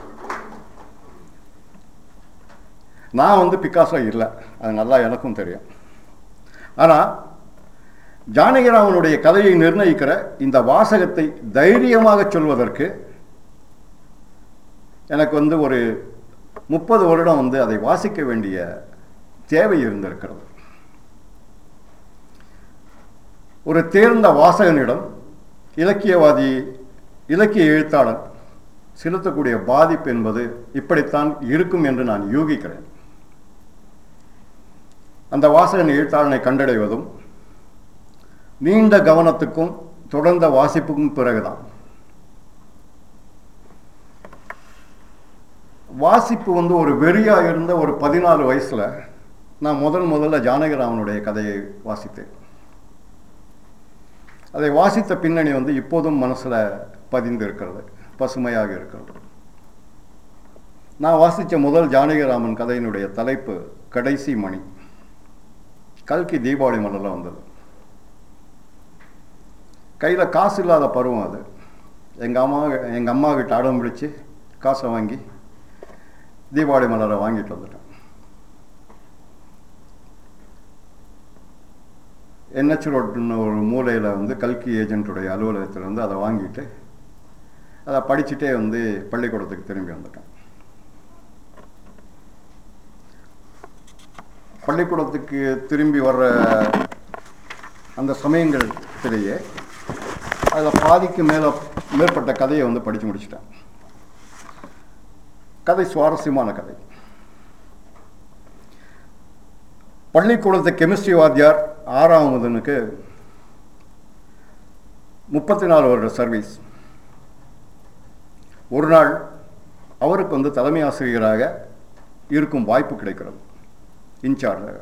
நான் வந்து பிக்காசோ இல்லை அது நல்லா எனக்கும் தெரியும் ஆனால் ஜானகிராமனுடைய கதையை நிர்ணயிக்கிற இந்த வாசகத்தை தைரியமாக சொல்வதற்கு எனக்கு வந்து ஒரு முப்பது வருடம் வந்து அதை வாசிக்க வேண்டிய தேவை இருந்திருக்கிறது ஒரு தேர்ந்த வாசகனிடம் இலக்கியவாதி இலக்கிய எழுத்தாளர் செலுத்தக்கூடிய பாதிப்பு என்பது இப்படித்தான் இருக்கும் என்று நான் யூகிக்கிறேன் அந்த வாசகன் எழுத்தாளனை கண்டடைவதும் நீண்ட கவனத்துக்கும் தொடர்ந்த வாசிப்புக்கும் பிறகுதான் வாசிப்பு வந்து ஒரு வெறியா இருந்த ஒரு பதினாலு வயசுல நான் முதல் முதல்ல ஜானகிராமனுடைய கதையை வாசித்தேன் அதை வாசித்த பின்னணி வந்து இப்போதும் மனசுல பதிந்து இருக்கிறது பசுமையாக இருக்கிறது நான் வாசித்த முதல் ஜானகிராமன் கதையினுடைய தலைப்பு கடைசி மணி கல்கி தீபாவளி மலரில் வந்தது கையில் காசு இல்லாத பருவம் அது எங்கள் அம்மா எங்கள் அம்மா கிட்ட அடம் பிடிச்சு காசை வாங்கி தீபாவளி மலரை வாங்கிட்டு வந்துட்டேன் என்ஹெச் ரோட்னு ஒரு மூலையில் வந்து கல்கி ஏஜென்ட்டுடைய அலுவலகத்தில் வந்து அதை வாங்கிட்டு அதை படிச்சுட்டே வந்து பள்ளிக்கூடத்துக்கு திரும்பி வந்துட்டேன் பள்ளிக்கூடத்துக்கு திரும்பி வர்ற அந்த சமயங்களிலேயே அதில் பாதிக்கு மேலே மேற்பட்ட கதையை வந்து படித்து முடிச்சிட்டேன் கதை சுவாரஸ்யமான கதை பள்ளிக்கூடத்து கெமிஸ்ட்ரி வாத்தியார் ஆறாவதுனுக்கு முப்பத்தி நாலு வருட சர்வீஸ் ஒரு நாள் அவருக்கு வந்து தலைமை ஆசிரியராக இருக்கும் வாய்ப்பு கிடைக்கிறது இன்சார்ஜாக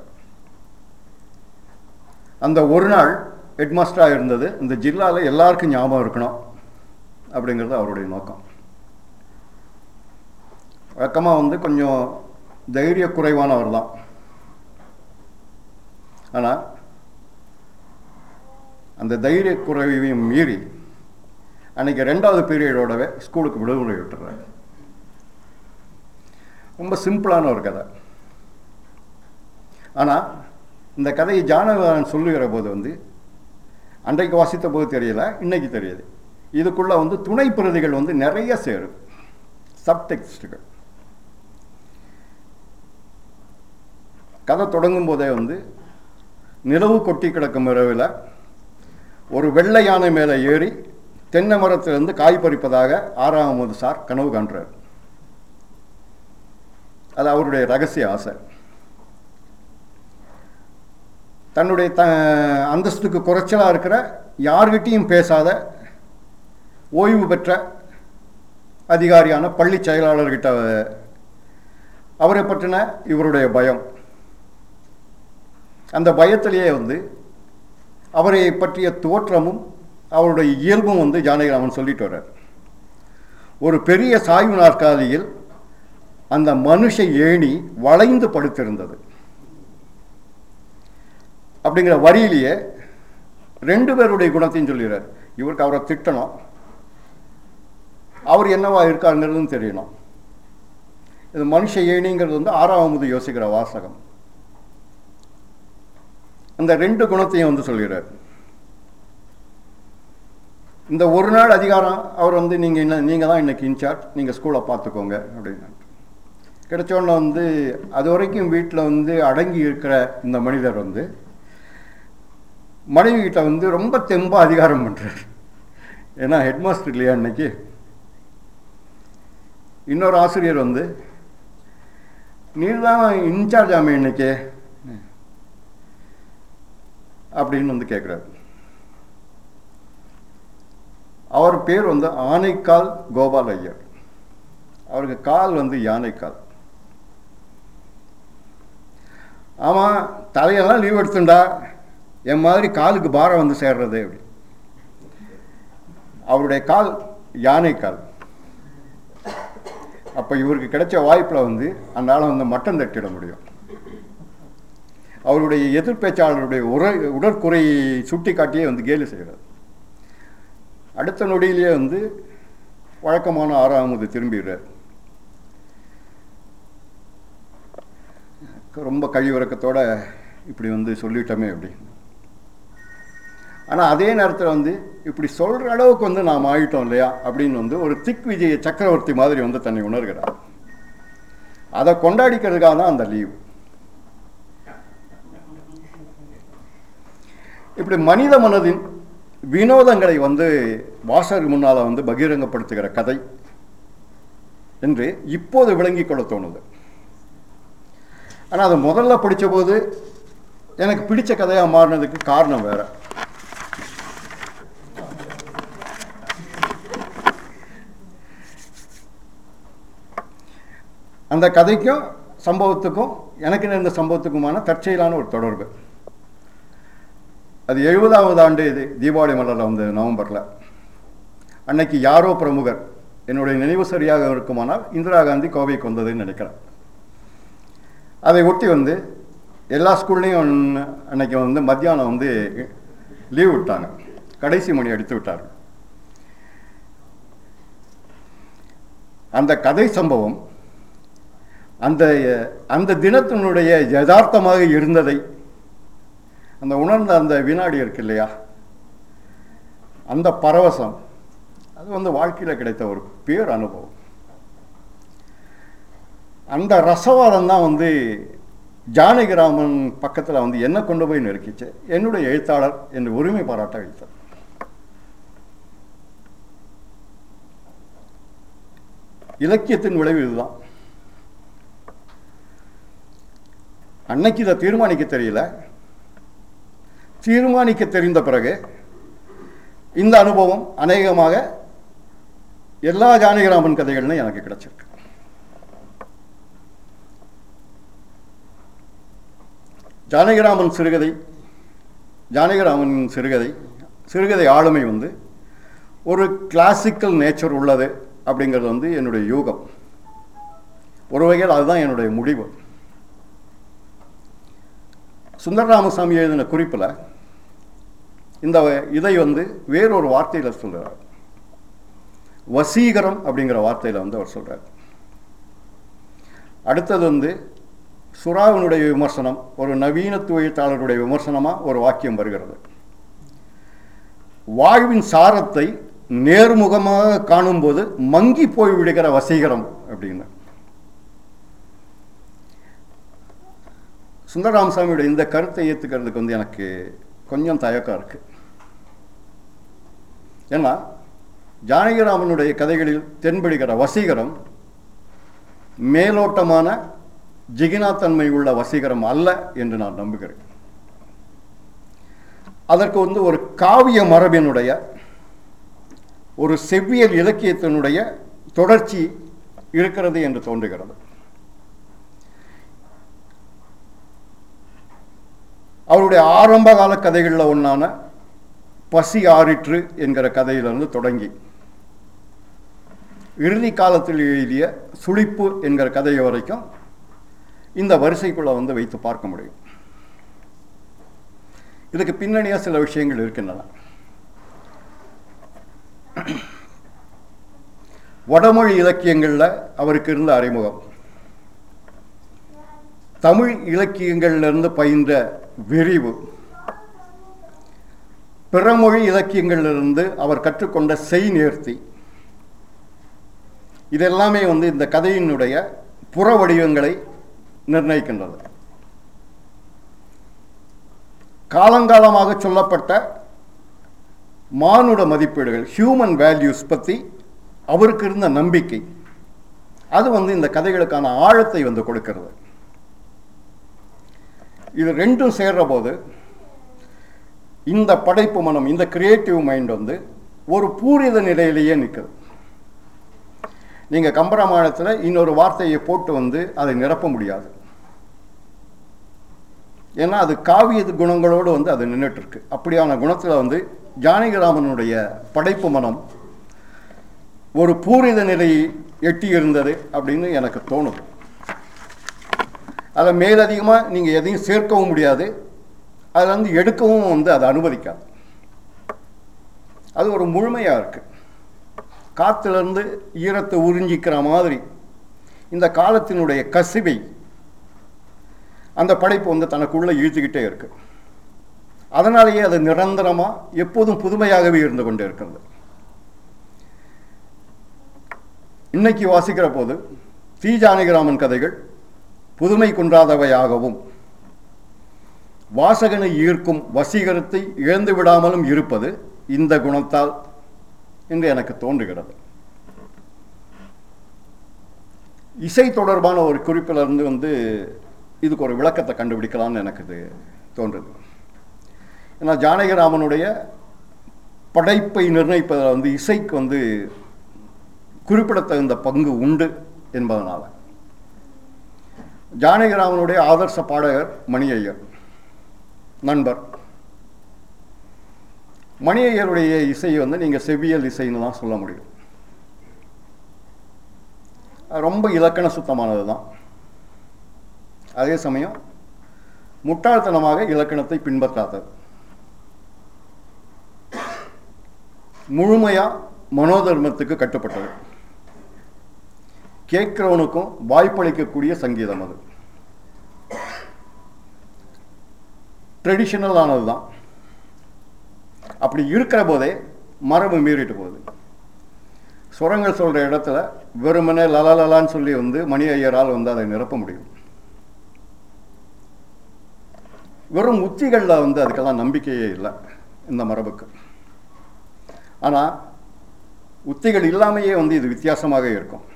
அந்த ஒரு நாள் ஹெட்மாஸ்டராக இருந்தது இந்த ஜில்லாவில் எல்லாருக்கும் ஞாபகம் இருக்கணும் அப்படிங்கிறது அவருடைய நோக்கம் வழக்கமாக வந்து கொஞ்சம் தைரிய குறைவானவர் தான் ஆனால் அந்த தைரிய குறைவையும் மீறி அன்னைக்கு ரெண்டாவது பீரியடோடவே ஸ்கூலுக்கு விடுமுறை விட்டுறாரு ரொம்ப சிம்பிளான ஒரு கதை ஆனால் இந்த கதையை ஜானகன் சொல்லுகிற போது வந்து அன்றைக்கு வாசித்த போது தெரியல இன்னைக்கு தெரியுது இதுக்குள்ள வந்து துணை பிரதிகள் வந்து நிறைய சேரும் சப்டெக்ஸ்டுகள் கதை தொடங்கும் போதே வந்து நிலவு கொட்டி கிடக்கும் இரவில் ஒரு வெள்ளை யானை மேலே ஏறி தென்னை மரத்திலிருந்து காய் பறிப்பதாக ஆறாவது சார் கனவு காண்றார் அது அவருடைய ரகசிய ஆசை தன்னுடைய த அந்தஸ்துக்கு குறைச்சலாக இருக்கிற யார்கிட்டையும் பேசாத ஓய்வு பெற்ற அதிகாரியான பள்ளி செயலாளர்கிட்ட அவரை பற்றின இவருடைய பயம் அந்த பயத்திலேயே வந்து அவரை பற்றிய தோற்றமும் அவருடைய இயல்பும் வந்து ஜானகிராமன் சொல்லிட்டு வர்றார் ஒரு பெரிய சாய்வு நாற்காலியில் அந்த மனுஷ ஏணி வளைந்து படுத்திருந்தது அப்படிங்கிற வரியிலேயே ரெண்டு பேருடைய குணத்தையும் சொல்லிடுறார் இவருக்கு அவரை திட்டணும் அவர் என்னவா இருக்காருங்கிறதும் தெரியணும் இது மனுஷ ஏணிங்கிறது வந்து ஆறாவது யோசிக்கிற வாசகம் அந்த ரெண்டு குணத்தையும் வந்து சொல்கிறார் இந்த ஒரு நாள் அதிகாரம் அவர் வந்து நீங்கள் என்ன நீங்கள் தான் இன்னைக்கு இன்சார்ஜ் நீங்கள் ஸ்கூலை பார்த்துக்கோங்க அப்படின்னு கிடைச்சோடனே வந்து அது வரைக்கும் வீட்டில் வந்து அடங்கி இருக்கிற இந்த மனிதர் வந்து மனைவி கிட்ட வந்து ரொம்ப தெம்பா அதிகாரம் பண்ணுறார் ஏன்னா ஹெட்மாஸ்டர் இல்லையா இன்னைக்கு இன்னொரு ஆசிரியர் வந்து நீர் தான் இன்சார்ஜ் ஆமே இன்னைக்கு அப்படின்னு வந்து கேட்குறாரு அவர் பேர் வந்து ஆனைக்கால் கோபால் ஐயர் அவருக்கு கால் வந்து யானைக்கால் ஆமாம் தலையெல்லாம் லீவ் எடுத்துண்டா என் மாதிரி காலுக்கு பாரம் வந்து சேர்றது அப்படி அவருடைய கால் யானைக்கால் அப்போ இவருக்கு கிடைச்ச வாய்ப்பில் வந்து அந்த ஆளை வந்து மட்டம் தட்டிட முடியும் அவருடைய எதிர்பேச்சாளருடைய உர உடற்குறையை சுட்டி காட்டியே வந்து கேலி செய்கிறார் அடுத்த நொடியிலேயே வந்து வழக்கமான ஆறாவது திரும்பிடுறார் ரொம்ப கழிவிறக்கத்தோட இப்படி வந்து சொல்லிட்டோமே அப்படி ஆனால் அதே நேரத்தில் வந்து இப்படி சொல்கிற அளவுக்கு வந்து நாம் ஆயிட்டோம் இல்லையா அப்படின்னு வந்து ஒரு திக் விஜய சக்கரவர்த்தி மாதிரி வந்து தன்னை உணர்கிறார் அதை கொண்டாடிக்கிறதுக்காக தான் அந்த லீவ் இப்படி மனித மனதின் வினோதங்களை வந்து வாசகர் முன்னால் வந்து பகிரங்கப்படுத்துகிற கதை என்று இப்போது விளங்கிக் கொள்ள தோணுது ஆனால் அது முதல்ல படித்தபோது எனக்கு பிடிச்ச கதையாக மாறினதுக்கு காரணம் வேற அந்த கதைக்கும் சம்பவத்துக்கும் எனக்கு நேர்ந்த சம்பவத்துக்குமான தற்செயலான ஒரு தொடர்பு அது எழுபதாவது ஆண்டு இது தீபாவளி மலரில் வந்து நவம்பரில் அன்னைக்கு யாரோ பிரமுகர் என்னுடைய நினைவு சரியாக இருக்குமானால் இந்திரா காந்தி கோவைக்கு வந்ததுன்னு நினைக்கிறேன் அதை ஒட்டி வந்து எல்லா ஸ்கூல்லையும் அன்னைக்கு வந்து மத்தியானம் வந்து லீவ் விட்டாங்க கடைசி மணி அடித்து விட்டார்கள் அந்த கதை சம்பவம் அந்த அந்த தினத்தினுடைய யதார்த்தமாக இருந்ததை அந்த உணர்ந்த அந்த வினாடி இருக்கு இல்லையா அந்த பரவசம் அது வந்து வாழ்க்கையில் கிடைத்த ஒரு பேர் அனுபவம் அந்த ரசவாதம் தான் வந்து ஜானகிராமன் பக்கத்தில் வந்து என்ன கொண்டு போய் நெருக்கிச்சு என்னுடைய எழுத்தாளர் என்று உரிமை பாராட்ட வைத்தார் இலக்கியத்தின் விளைவு இதுதான் அன்னைக்கு இதை தீர்மானிக்க தெரியல தீர்மானிக்க தெரிந்த பிறகு இந்த அனுபவம் அநேகமாக எல்லா ஜானகிராமன் கதைகள்னு எனக்கு கிடைச்சிருக்கு ஜானகிராமன் சிறுகதை ஜானகிராமன் சிறுகதை சிறுகதை ஆளுமை வந்து ஒரு கிளாசிக்கல் நேச்சர் உள்ளது அப்படிங்கிறது வந்து என்னுடைய யூகம் ஒரு வகையில் அதுதான் என்னுடைய முடிவு சுந்தரராமசாமி எழுதின குறிப்பில் இந்த இதை வந்து வேறொரு வார்த்தையில் சொல்கிறார் வசீகரம் அப்படிங்கிற வார்த்தையில் வந்து அவர் சொல்கிறார் அடுத்தது வந்து சுறாவினுடைய விமர்சனம் ஒரு நவீனத்துவ எழுத்தாளருடைய விமர்சனமாக ஒரு வாக்கியம் வருகிறது வாழ்வின் சாரத்தை நேர்முகமாக காணும்போது மங்கி போய் விடுகிற வசீகரம் அப்படின்னு சுந்தரராமசாமியோட இந்த கருத்தை ஏற்றுக்கிறதுக்கு வந்து எனக்கு கொஞ்சம் தயக்கம் இருக்கு ஏன்னா ஜானகிராமனுடைய கதைகளில் தென்படுகிற வசீகரம் மேலோட்டமான ஜிகினாத்தன்மை உள்ள வசீகரம் அல்ல என்று நான் நம்புகிறேன் அதற்கு வந்து ஒரு காவிய மரபினுடைய ஒரு செவ்வியல் இலக்கியத்தினுடைய தொடர்ச்சி இருக்கிறது என்று தோன்றுகிறது அவருடைய ஆரம்ப கால கதைகளில் ஒன்றான பசி ஆறிற்று என்கிற கதையிலிருந்து தொடங்கி இறுதி காலத்தில் எழுதிய சுழிப்பு என்கிற கதை வரைக்கும் இந்த வரிசைக்குள்ள வந்து வைத்து பார்க்க முடியும் இதுக்கு பின்னணியாக சில விஷயங்கள் இருக்கின்றன வடமொழி இலக்கியங்களில் அவருக்கு இருந்த அறிமுகம் தமிழ் இலக்கியங்களிலிருந்து பயின்ற விரிவு பிறமொழி இலக்கியங்களிலிருந்து அவர் கற்றுக்கொண்ட செய் நேர்த்தி இதெல்லாமே வந்து இந்த கதையினுடைய புற வடிவங்களை நிர்ணயிக்கின்றது காலங்காலமாக சொல்லப்பட்ட மானுட மதிப்பீடுகள் ஹியூமன் வேல்யூஸ் பற்றி அவருக்கு இருந்த நம்பிக்கை அது வந்து இந்த கதைகளுக்கான ஆழத்தை வந்து கொடுக்கிறது இது ரெண்டும் சேர்ற போது இந்த படைப்பு மனம் இந்த கிரியேட்டிவ் மைண்ட் வந்து ஒரு பூரித நிலையிலேயே நிற்குது நீங்கள் கம்பராமாயணத்தில் இன்னொரு வார்த்தையை போட்டு வந்து அதை நிரப்ப முடியாது ஏன்னா அது காவிய குணங்களோடு வந்து அது நின்றுட்டு இருக்கு அப்படியான குணத்தில் வந்து ஜானகிராமனுடைய படைப்பு மனம் ஒரு பூரித நிலையை எட்டி இருந்தது அப்படின்னு எனக்கு தோணுது அதை மேலதிகமாக நீங்கள் எதையும் சேர்க்கவும் முடியாது அதில் வந்து எடுக்கவும் வந்து அதை அனுமதிக்காது அது ஒரு முழுமையாக இருக்குது காற்றுலேருந்து ஈரத்தை உறிஞ்சிக்கிற மாதிரி இந்த காலத்தினுடைய கசிவை அந்த படைப்பு வந்து தனக்குள்ளே இழுத்துக்கிட்டே இருக்கு அதனாலேயே அது நிரந்தரமாக எப்போதும் புதுமையாகவே இருந்து கொண்டே இருக்கிறது இன்னைக்கு வாசிக்கிற போது தி ஜானகிராமன் கதைகள் புதுமை குன்றாதவையாகவும் வாசகனை ஈர்க்கும் வசீகரத்தை இழந்து விடாமலும் இருப்பது இந்த குணத்தால் என்று எனக்கு தோன்றுகிறது இசை தொடர்பான ஒரு குறிப்பில் இருந்து வந்து இதுக்கு ஒரு விளக்கத்தை கண்டுபிடிக்கலாம்னு எனக்கு இது தோன்றுது ஏன்னா ஜானகிராமனுடைய படைப்பை நிர்ணயிப்பதில் வந்து இசைக்கு வந்து குறிப்பிடத்தகுந்த பங்கு உண்டு என்பதனால ஜானகிராமனுடைய ஆதர்ச பாடகர் மணி ஐயர் நண்பர் மணி ஐயருடைய இசையை வந்து நீங்கள் செவ்வியல் இசைன்னு தான் சொல்ல முடியும் அது ரொம்ப இலக்கண சுத்தமானது தான் அதே சமயம் முட்டாள்தனமாக இலக்கணத்தை பின்பற்றாதது முழுமையா மனோதர்மத்துக்கு கட்டுப்பட்டது கேட்கிறவனுக்கும் வாய்ப்பளிக்கக்கூடிய சங்கீதம் அது ட்ரெடிஷனல் ஆனது தான் அப்படி இருக்கிற போதே மரபு மீறிட்டு போகுது சுரங்கள் சொல்ற இடத்துல வெறுமனே லலலலான்னு சொல்லி வந்து மணி ஐயரால் வந்து அதை நிரப்ப முடியும் வெறும் உத்திகளில் வந்து அதுக்கெல்லாம் நம்பிக்கையே இல்லை இந்த மரபுக்கு ஆனால் உத்திகள் இல்லாமையே வந்து இது வித்தியாசமாக இருக்கும்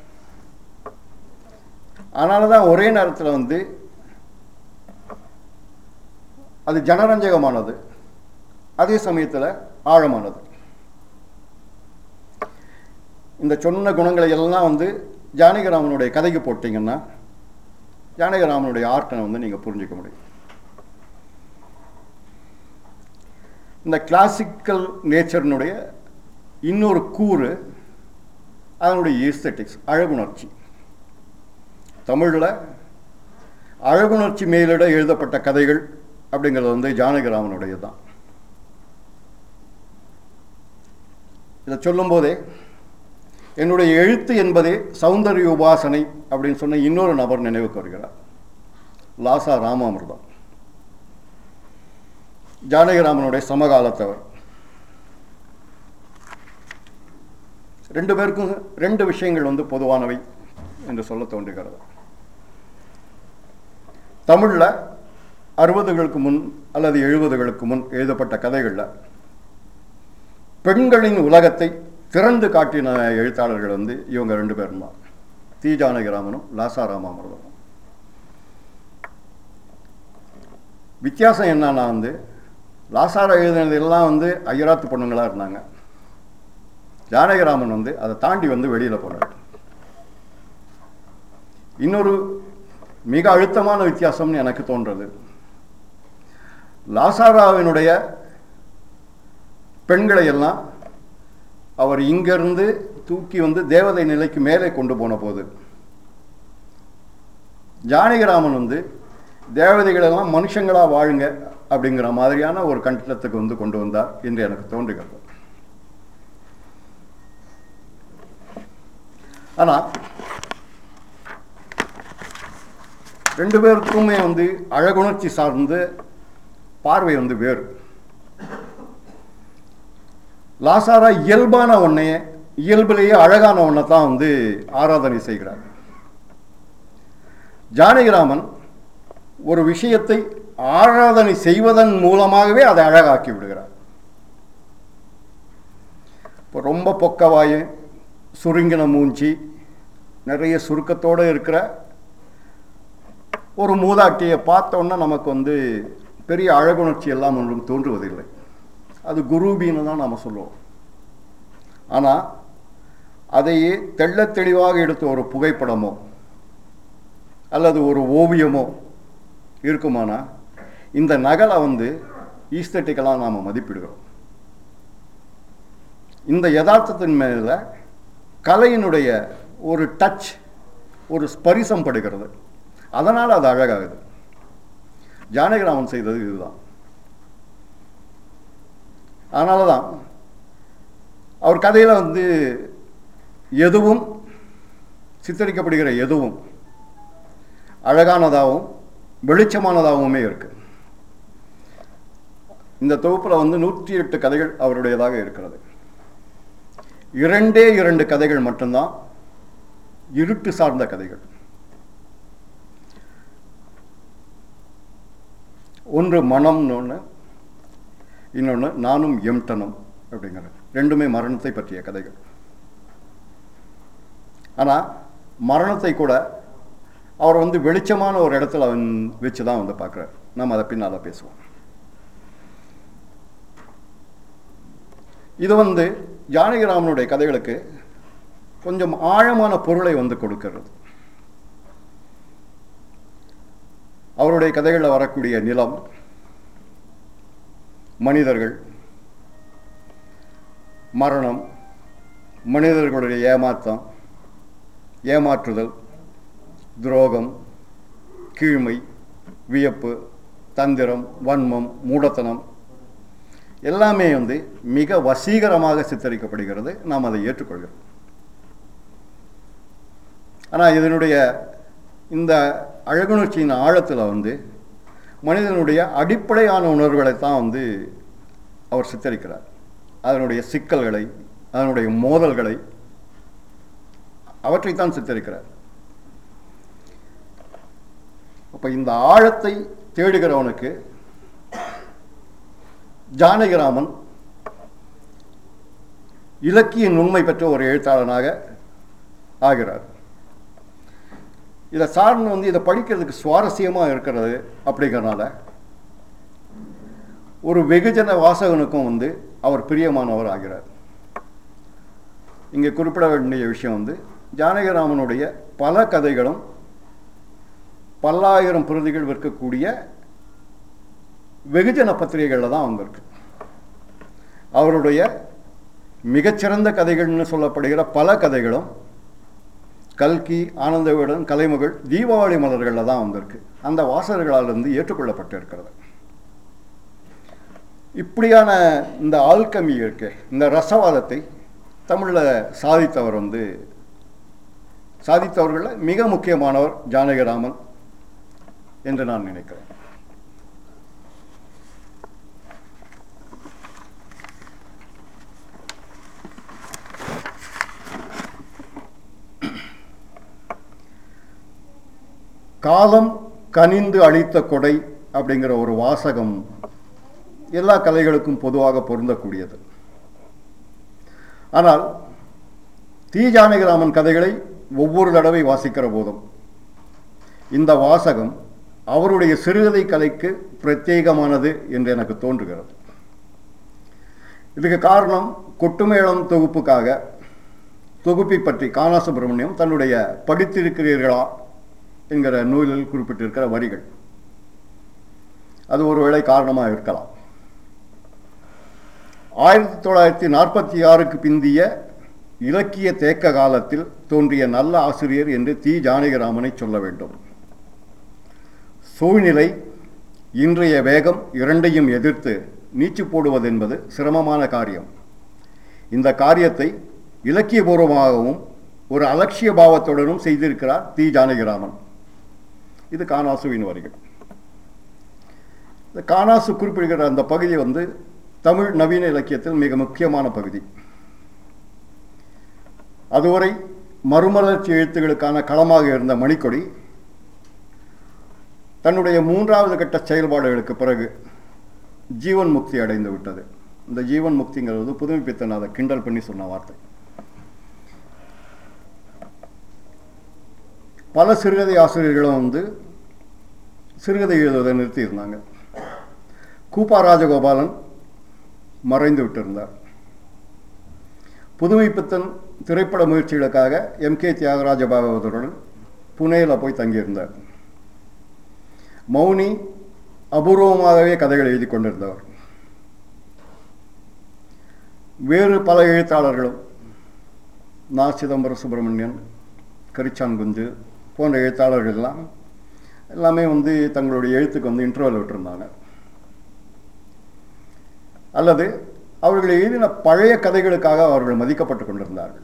அதனால தான் ஒரே நேரத்தில் வந்து அது ஜனரஞ்சகமானது அதே சமயத்தில் ஆழமானது இந்த சொன்ன குணங்களை எல்லாம் வந்து ஜானகிராமனுடைய கதைக்கு போட்டிங்கன்னா ஜானகிராமனுடைய ஆர்ட்டை வந்து நீங்கள் புரிஞ்சுக்க முடியும் இந்த கிளாசிக்கல் நேச்சர்னுடைய இன்னொரு கூறு அதனுடைய ஈஸ்தட்டிக்ஸ் அழகுணர்ச்சி தமிழில் அழகுணர்ச்சி மேலிட எழுதப்பட்ட கதைகள் அப்படிங்கிறது வந்து ஜானகிராமனுடைய தான் இதை சொல்லும்போதே என்னுடைய எழுத்து என்பதே சௌந்தரிய உபாசனை அப்படின்னு சொன்ன இன்னொரு நபர் நினைவுக்கு வருகிறார் லாசா ராமாமிர்தம் ஜானகிராமனுடைய சமகாலத்தவர் ரெண்டு பேருக்கும் ரெண்டு விஷயங்கள் வந்து பொதுவானவை என்று சொல்ல தோன்றுகிறது தமிழில் அறுபதுகளுக்கு முன் அல்லது எழுபதுகளுக்கு முன் எழுதப்பட்ட கதைகளில் பெண்களின் உலகத்தை திறந்து காட்டின எழுத்தாளர்கள் வந்து இவங்க ரெண்டு பேரும் தான் தி ஜானகிராமனும் லாசா ராமாமிர்தமும் வித்தியாசம் என்னன்னா வந்து லாசாரா எழுதினதெல்லாம் வந்து ஐயராத்து பொண்ணுங்களாக இருந்தாங்க ஜானகிராமன் வந்து அதை தாண்டி வந்து வெளியில் போனார் இன்னொரு மிக அழுத்தமான வித்தியாசம்னு எனக்கு தோன்றது லாசாராவினுடைய பெண்களை எல்லாம் அவர் இங்கிருந்து தூக்கி வந்து தேவதை நிலைக்கு மேலே கொண்டு போன போது ஜானகிராமன் வந்து தேவதைகளெல்லாம் மனுஷங்களா வாழுங்க அப்படிங்கிற மாதிரியான ஒரு கண்டனத்துக்கு வந்து கொண்டு வந்தார் என்று எனக்கு தோன்றுகிறது ஆனா ரெண்டு பேருக்குமே வந்து அழகுணர்ச்சி சார்ந்து பார்வை வந்து வேறு லாசாரா இயல்பான ஒன்னையே இயல்பிலேயே அழகான ஒன்றை தான் வந்து ஆராதனை செய்கிறார் ஜானகிராமன் ஒரு விஷயத்தை ஆராதனை செய்வதன் மூலமாகவே அதை அழகாக்கி விடுகிறார் இப்போ ரொம்ப பொக்கவாயு சுருங்கின மூஞ்சி நிறைய சுருக்கத்தோடு இருக்கிற ஒரு மூதாட்டியை பார்த்தோன்னா நமக்கு வந்து பெரிய அழகுணர்ச்சி எல்லாம் ஒன்றும் தோன்றுவதில்லை அது குரூபின்னு தான் நாம் சொல்லுவோம் ஆனால் அதையே தெள்ளத் தெளிவாக எடுத்த ஒரு புகைப்படமோ அல்லது ஒரு ஓவியமோ இருக்குமானா இந்த நகலை வந்து ஈஸ்தட்டிக்கலாக நாம் மதிப்பிடுகிறோம் இந்த யதார்த்தத்தின் மேல கலையினுடைய ஒரு டச் ஒரு ஸ்பரிசம் படுகிறது அதனால் அது அழகாகுது ஜானகிராமன் செய்தது இதுதான் அதனால தான் அவர் கதையில் வந்து எதுவும் சித்தரிக்கப்படுகிற எதுவும் அழகானதாகவும் வெளிச்சமானதாகவுமே இருக்கு இந்த தொகுப்பில் வந்து நூற்றி எட்டு கதைகள் அவருடையதாக இருக்கிறது இரண்டே இரண்டு கதைகள் மட்டும்தான் இருட்டு சார்ந்த கதைகள் ஒன்று மனம்னு ஒன்று இன்னொன்று நானும் எம்டனும் அப்படிங்கிறது ரெண்டுமே மரணத்தை பற்றிய கதைகள் ஆனால் மரணத்தை கூட அவர் வந்து வெளிச்சமான ஒரு இடத்துல அவன் வச்சு தான் வந்து பார்க்குறாரு நம்ம அதை பின்னால் பேசுவோம் இது வந்து ஜானகிராமனுடைய கதைகளுக்கு கொஞ்சம் ஆழமான பொருளை வந்து கொடுக்கிறது அவருடைய கதைகளில் வரக்கூடிய நிலம் மனிதர்கள் மரணம் மனிதர்களுடைய ஏமாற்றம் ஏமாற்றுதல் துரோகம் கீழ்மை வியப்பு தந்திரம் வன்மம் மூடத்தனம் எல்லாமே வந்து மிக வசீகரமாக சித்தரிக்கப்படுகிறது நாம் அதை ஏற்றுக்கொள்கிறோம் ஆனால் இதனுடைய இந்த அழகுணர்ச்சியின் ஆழத்தில் வந்து மனிதனுடைய அடிப்படையான உணர்வுகளைத்தான் வந்து அவர் சித்தரிக்கிறார் அதனுடைய சிக்கல்களை அதனுடைய மோதல்களை அவற்றைத்தான் சித்தரிக்கிறார் அப்ப இந்த ஆழத்தை தேடுகிறவனுக்கு ஜானகிராமன் இலக்கிய உண்மை பெற்ற ஒரு எழுத்தாளனாக ஆகிறார் இதை சார்ந்து வந்து இதை படிக்கிறதுக்கு சுவாரஸ்யமாக இருக்கிறது அப்படிங்கிறனால ஒரு வெகுஜன வாசகனுக்கும் வந்து அவர் பிரியமானவர் ஆகிறார் இங்கே குறிப்பிட வேண்டிய விஷயம் வந்து ஜானகிராமனுடைய பல கதைகளும் பல்லாயிரம் பிரதிகள் விற்கக்கூடிய வெகுஜன பத்திரிகைகளில் தான் வந்திருக்கு அவருடைய மிகச்சிறந்த கதைகள்னு சொல்லப்படுகிற பல கதைகளும் கல்கி ஆனந்த விகடன் கலைமகள் தீபாவளி மலர்களில் தான் வந்திருக்கு அந்த வாசகர்களால் இருந்து ஏற்றுக்கொள்ளப்பட்டு இருக்கிறது இப்படியான இந்த ஆல்கமி இருக்கு இந்த ரசவாதத்தை தமிழில் சாதித்தவர் வந்து சாதித்தவர்களில் மிக முக்கியமானவர் ஜானகிராமன் என்று நான் நினைக்கிறேன் காலம் கனிந்து அளித்த கொடை அப்படிங்கிற ஒரு வாசகம் எல்லா கலைகளுக்கும் பொதுவாக பொருந்தக்கூடியது ஆனால் தி ஜானகிராமன் கதைகளை ஒவ்வொரு தடவை வாசிக்கிற போதும் இந்த வாசகம் அவருடைய சிறுகதை கலைக்கு பிரத்யேகமானது என்று எனக்கு தோன்றுகிறது இதுக்கு காரணம் கொட்டுமேளம் தொகுப்புக்காக தொகுப்பை பற்றி கானா சுப்பிரமணியம் தன்னுடைய படித்திருக்கிறீர்களா என்கிற நூலில் குறிப்பிட்டிருக்கிற வரிகள் அது ஒருவேளை காரணமாக இருக்கலாம் ஆயிரத்தி தொள்ளாயிரத்தி நாற்பத்தி ஆறுக்கு பிந்திய இலக்கிய தேக்க காலத்தில் தோன்றிய நல்ல ஆசிரியர் என்று தி ஜானகிராமனை சொல்ல வேண்டும் சூழ்நிலை இன்றைய வேகம் இரண்டையும் எதிர்த்து நீச்சு போடுவது என்பது சிரமமான காரியம் இந்த காரியத்தை இலக்கியபூர்வமாகவும் ஒரு அலட்சிய பாவத்துடனும் செய்திருக்கிறார் தி ஜானகிராமன் இது கானாசுவின் வரிகள் இந்த கானாசு குறிப்பிடுகிற அந்த பகுதி வந்து தமிழ் நவீன இலக்கியத்தில் மிக முக்கியமான பகுதி அதுவரை மறுமலர்ச்சி எழுத்துகளுக்கான களமாக இருந்த மணிக்கொடி தன்னுடைய மூன்றாவது கட்ட செயல்பாடுகளுக்கு பிறகு ஜீவன் முக்தி அடைந்து விட்டது இந்த ஜீவன் முக்திங்கிறது புதுமைப்பித்தன் அதை கிண்டல் பண்ணி சொன்ன வார்த்தை பல சிறுகதை ஆசிரியர்களும் வந்து சிறுகதை எழுதுவதை நிறுத்தியிருந்தாங்க கூப்பா ராஜகோபாலன் மறைந்து விட்டிருந்தார் புதுமைப்பித்தன் திரைப்பட முயற்சிகளுக்காக எம் கே தியாகராஜ பாகவதருடன் புனேயில் போய் தங்கியிருந்தார் மௌனி அபூர்வமாகவே கதைகள் எழுதி கொண்டிருந்தவர் வேறு பல எழுத்தாளர்களும் நா சிதம்பரம் சுப்பிரமணியன் கரிச்சான் குஞ்சு போன்ற எழுத்தாளர்கள் எல்லாம் எல்லாமே வந்து தங்களுடைய எழுத்துக்கு வந்து இன்டர்வல் விட்டுருந்தாங்க அல்லது அவர்கள் எழுதின பழைய கதைகளுக்காக அவர்கள் மதிக்கப்பட்டு கொண்டிருந்தார்கள்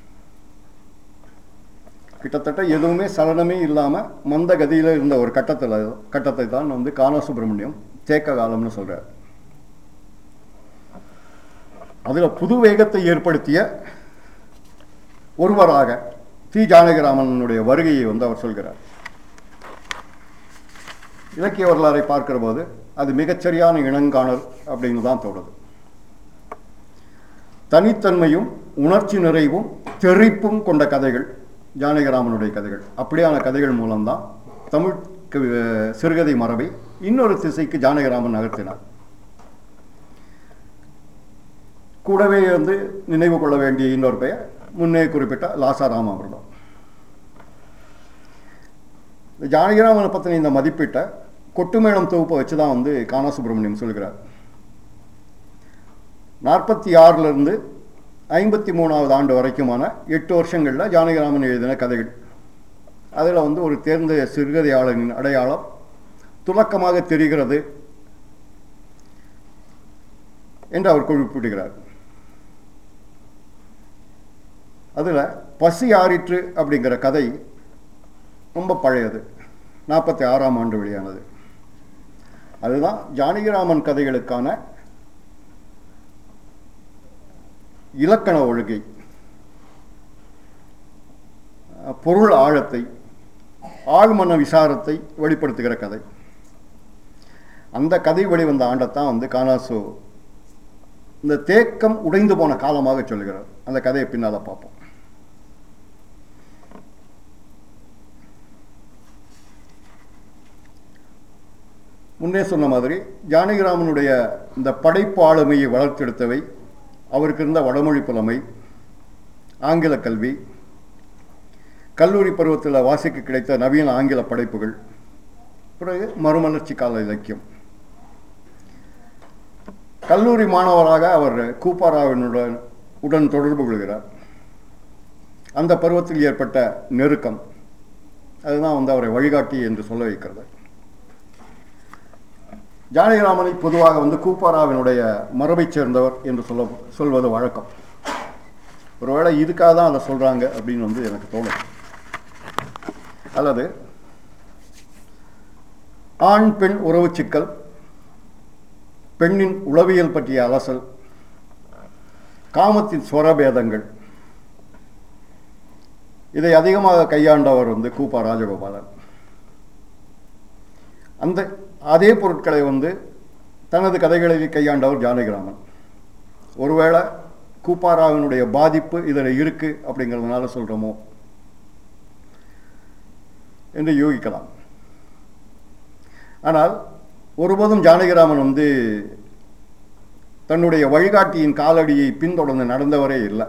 கிட்டத்தட்ட எதுவுமே சலனமே இல்லாமல் மந்த கதியில் இருந்த ஒரு கட்டத்தில் கட்டத்தை தான் வந்து கானா சுப்பிரமணியம் தேக்க காலம்னு சொல்கிறார் அதில் புது வேகத்தை ஏற்படுத்திய ஒருவராக தி ஜானகிராமனுடைய வருகையை வந்து அவர் சொல்கிறார் இலக்கிய வரலாறை பார்க்கிற போது அது மிகச்சரியான இனங்காணல் அப்படின்னு தான் தோணுது தனித்தன்மையும் உணர்ச்சி நிறைவும் தெறிப்பும் கொண்ட கதைகள் ஜானகிராமனுடைய கதைகள் அப்படியான கதைகள் மூலம்தான் தமிழ் கவி- சிறுகதை மரபை இன்னொரு திசைக்கு ஜானகிராமன் நகர்த்தினார் கூடவே வந்து நினைவு கொள்ள வேண்டிய இன்னொரு பெயர் முன்னே குறிப்பிட்ட லாசா ராமாமிர்தம் இந்த ஜானகிராமனை பற்றின இந்த மதிப்பீட்டை கொட்டுமேளம் தொகுப்பை வச்சு தான் வந்து கானா சுப்பிரமணியம் சொல்கிறார் நாற்பத்தி ஆறிலிருந்து ஐம்பத்தி மூணாவது ஆண்டு வரைக்குமான எட்டு வருஷங்களில் ஜானகிராமன் எழுதின கதைகள் அதில் வந்து ஒரு தேர்ந்த சிறுகதையாளனின் அடையாளம் துலக்கமாக தெரிகிறது என்று அவர் குறிப்பிடுகிறார் அதில் பசி ஆறிற்று அப்படிங்கிற கதை ரொம்ப பழையது நாற்பத்தி ஆறாம் ஆண்டு வெளியானது அதுதான் ஜானகிராமன் கதைகளுக்கான இலக்கண ஒழுகை அஹ், பொருள் ஆழத்தை ஆழ்மன விசாரத்தை வெளிப்படுத்துகிற கதை அந்த கதை வெளிவந்த ஆண்டைத்தான் வந்து கானாசு இந்த தேக்கம் உடைந்து போன காலமாக சொல்கிறார் அந்த கதையை பின்னால பார்ப்போம் முன்னே சொன்ன மாதிரி ஜானகிராமனுடைய இந்த படைப்பு ஆளுமையை வளர்த்தெடுத்தவை அவருக்கு இருந்த வடமொழி புலமை ஆங்கில கல்வி கல்லூரி பருவத்தில் வாசிக்க கிடைத்த நவீன ஆங்கில படைப்புகள் பிறகு மறுமலர்ச்சி கால இலக்கியம் கல்லூரி மாணவராக அவர் கூப்பாராவினுடன் உடன் தொடர்பு கொள்கிறார் அந்த பருவத்தில் ஏற்பட்ட நெருக்கம் அதுதான் வந்து அவரை வழிகாட்டி என்று சொல்ல வைக்கிறது ஜானகிராமனை பொதுவாக வந்து கூப்பாராவினுடைய மரபைச் சேர்ந்தவர் என்று சொல்ல சொல்வது வழக்கம் ஒருவேளை இதுக்காக தான் அதை சொல்கிறாங்க அப்படின்னு வந்து எனக்கு தோணும் அல்லது ஆண் பெண் உறவு சிக்கல் பெண்ணின் உளவியல் பற்றிய அலசல் காமத்தின் ஸ்வரபேதங்கள் இதை அதிகமாக கையாண்டவர் வந்து கூப்பா ராஜகோபாலன் அந்த அதே பொருட்களை வந்து தனது கதைகளில் கையாண்டவர் ஜானகிராமன் ஒருவேளை கூப்பாராவினுடைய பாதிப்பு இதில் இருக்கு அப்படிங்கிறதுனால சொல்கிறோமோ என்று யூகிக்கலாம் ஆனால் ஒருபோதும் ஜானகிராமன் வந்து தன்னுடைய வழிகாட்டியின் காலடியை பின்தொடர்ந்து நடந்தவரே இல்லை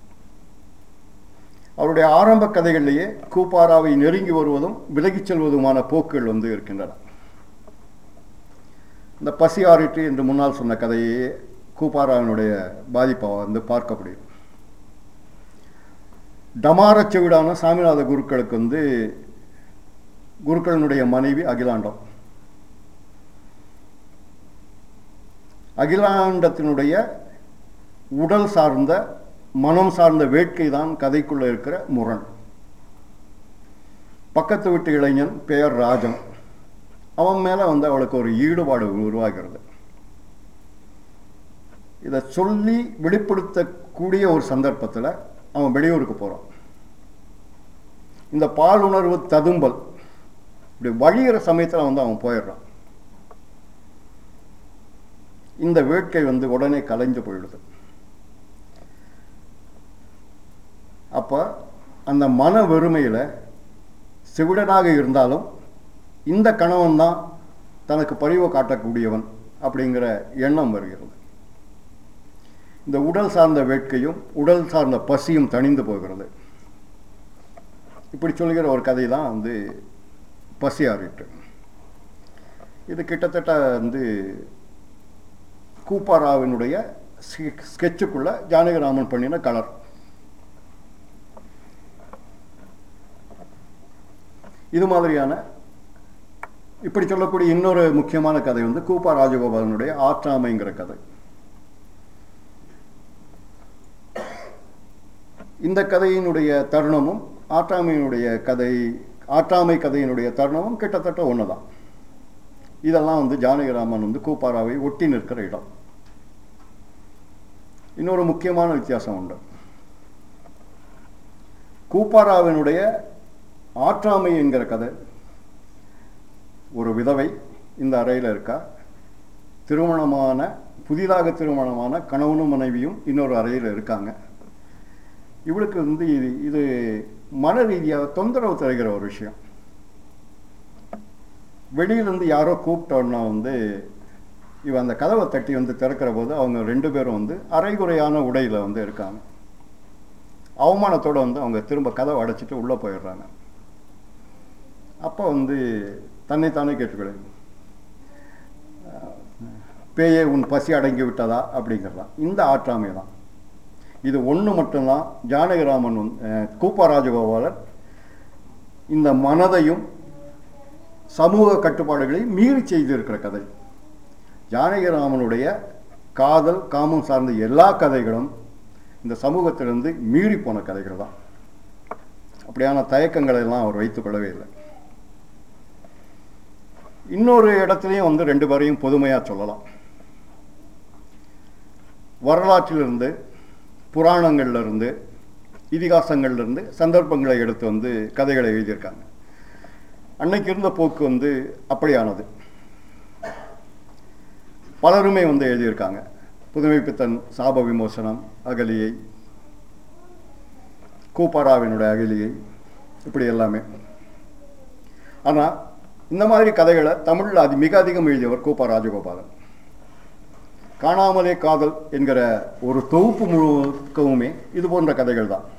அவருடைய ஆரம்ப கதைகளிலேயே கூப்பாராவை நெருங்கி வருவதும் விலகிச் செல்வதுமான போக்குகள் வந்து இருக்கின்றன இந்த பசி ஆறிற்று என்று முன்னால் சொன்ன கதையே கூப்பாராவினுடைய பாதிப்பை வந்து பார்க்க முடியும் டமாரச் செவிடான சாமிநாத குருக்களுக்கு வந்து குருக்களினுடைய மனைவி அகிலாண்டம் அகிலாண்டத்தினுடைய உடல் சார்ந்த மனம் சார்ந்த வேட்கை தான் கதைக்குள்ள இருக்கிற முரண் பக்கத்து வீட்டு இளைஞன் பெயர் ராஜன் அவன் மேல வந்து அவளுக்கு ஒரு ஈடுபாடு உருவாகிறது இதை சொல்லி வெளிப்படுத்தக்கூடிய ஒரு சந்தர்ப்பத்தில் அவன் வெளியூருக்கு போகிறான் இந்த பாலுணர்வு ததும்பல் இப்படி வழிகிற சமயத்தில் வந்து அவன் போயிடுறான் இந்த வேட்கை வந்து உடனே கலைஞ்சு போயிடுது அப்போ அந்த மன வெறுமையில் செவிடனாக இருந்தாலும் இந்த கணவன் தான் தனக்கு பரிவு காட்டக்கூடியவன் அப்படிங்கிற எண்ணம் வருகிறது இந்த உடல் சார்ந்த வேட்கையும் உடல் சார்ந்த பசியும் தணிந்து போகிறது இப்படி சொல்கிற ஒரு கதை தான் வந்து பசி ஆறிட்டு இது கிட்டத்தட்ட வந்து கூப்பாராவினுடைய ஸ்கெட்சுக்குள்ள ஜானகிராமன் பண்ணின கலர் இது மாதிரியான இப்படி சொல்லக்கூடிய இன்னொரு முக்கியமான கதை வந்து கூப்பா ராஜகோபாலனுடைய ஆற்றாமைங்கிற கதை இந்த கதையினுடைய தருணமும் ஆற்றாமையினுடைய கதை ஆற்றாமை கதையினுடைய தருணமும் கிட்டத்தட்ட ஒன்று தான் இதெல்லாம் வந்து ஜானகிராமன் வந்து கூப்பாராவை ஒட்டி நிற்கிற இடம் இன்னொரு முக்கியமான வித்தியாசம் உண்டு கூப்பாராவினுடைய ஆற்றாமை என்கிற கதை ஒரு விதவை இந்த அறையில் இருக்கா திருமணமான புதிதாக திருமணமான கணவனும் மனைவியும் இன்னொரு அறையில் இருக்காங்க இவளுக்கு வந்து இது இது மன ரீதியாக தொந்தரவு தருகிற ஒரு விஷயம் வெளியிலேருந்து யாரோ கூப்பிட்டோன்னா வந்து இவ அந்த கதவை தட்டி வந்து திறக்கிற போது அவங்க ரெண்டு பேரும் வந்து அரைகுறையான உடையில் வந்து இருக்காங்க அவமானத்தோடு வந்து அவங்க திரும்ப கதவை அடைச்சிட்டு உள்ளே போயிடுறாங்க அப்போ வந்து தன்னைத்தானே கேட்டுக்கிறது பேயே உன் பசி அடங்கி விட்டதா அப்படிங்கிறதான் இந்த ஆற்றாமை தான் இது ஒன்று மட்டும்தான் ஜானகிராமன் வந்து அஹ், கூப்பா ராஜகோபாலர் இந்த மனதையும் சமூக கட்டுப்பாடுகளையும் மீறி செய்திருக்கிற கதை ஜானகிராமனுடைய காதல் காமம் சார்ந்த எல்லா கதைகளும் இந்த சமூகத்திலிருந்து மீறி போன கதைகள் தான் அப்படியான தயக்கங்களை எல்லாம் அவர் வைத்துக் கொள்ளவே இல்லை இன்னொரு இடத்துலையும் வந்து ரெண்டு பேரையும் பொதுமையாக சொல்லலாம் வரலாற்றிலிருந்து புராணங்கள்ல இருந்து இதிகாசங்கள்ல இருந்து சந்தர்ப்பங்களை எடுத்து வந்து கதைகளை எழுதியிருக்காங்க அன்னைக்கு இருந்த போக்கு வந்து அப்படியானது பலருமே வந்து எழுதியிருக்காங்க புதுமைப்பித்தன் சாப விமோசனம் அகலியை கூப்பாராவினுடைய அகலியை இப்படி எல்லாமே ஆனால் இந்த மாதிரி கதைகளை தமிழில் அது மிக அதிகம் எழுதியவர் கூப்பா ராஜகோபாலன் காணாமலே காதல் என்கிற ஒரு தொகுப்பு முழுக்கவுமே இது போன்ற கதைகள் தான்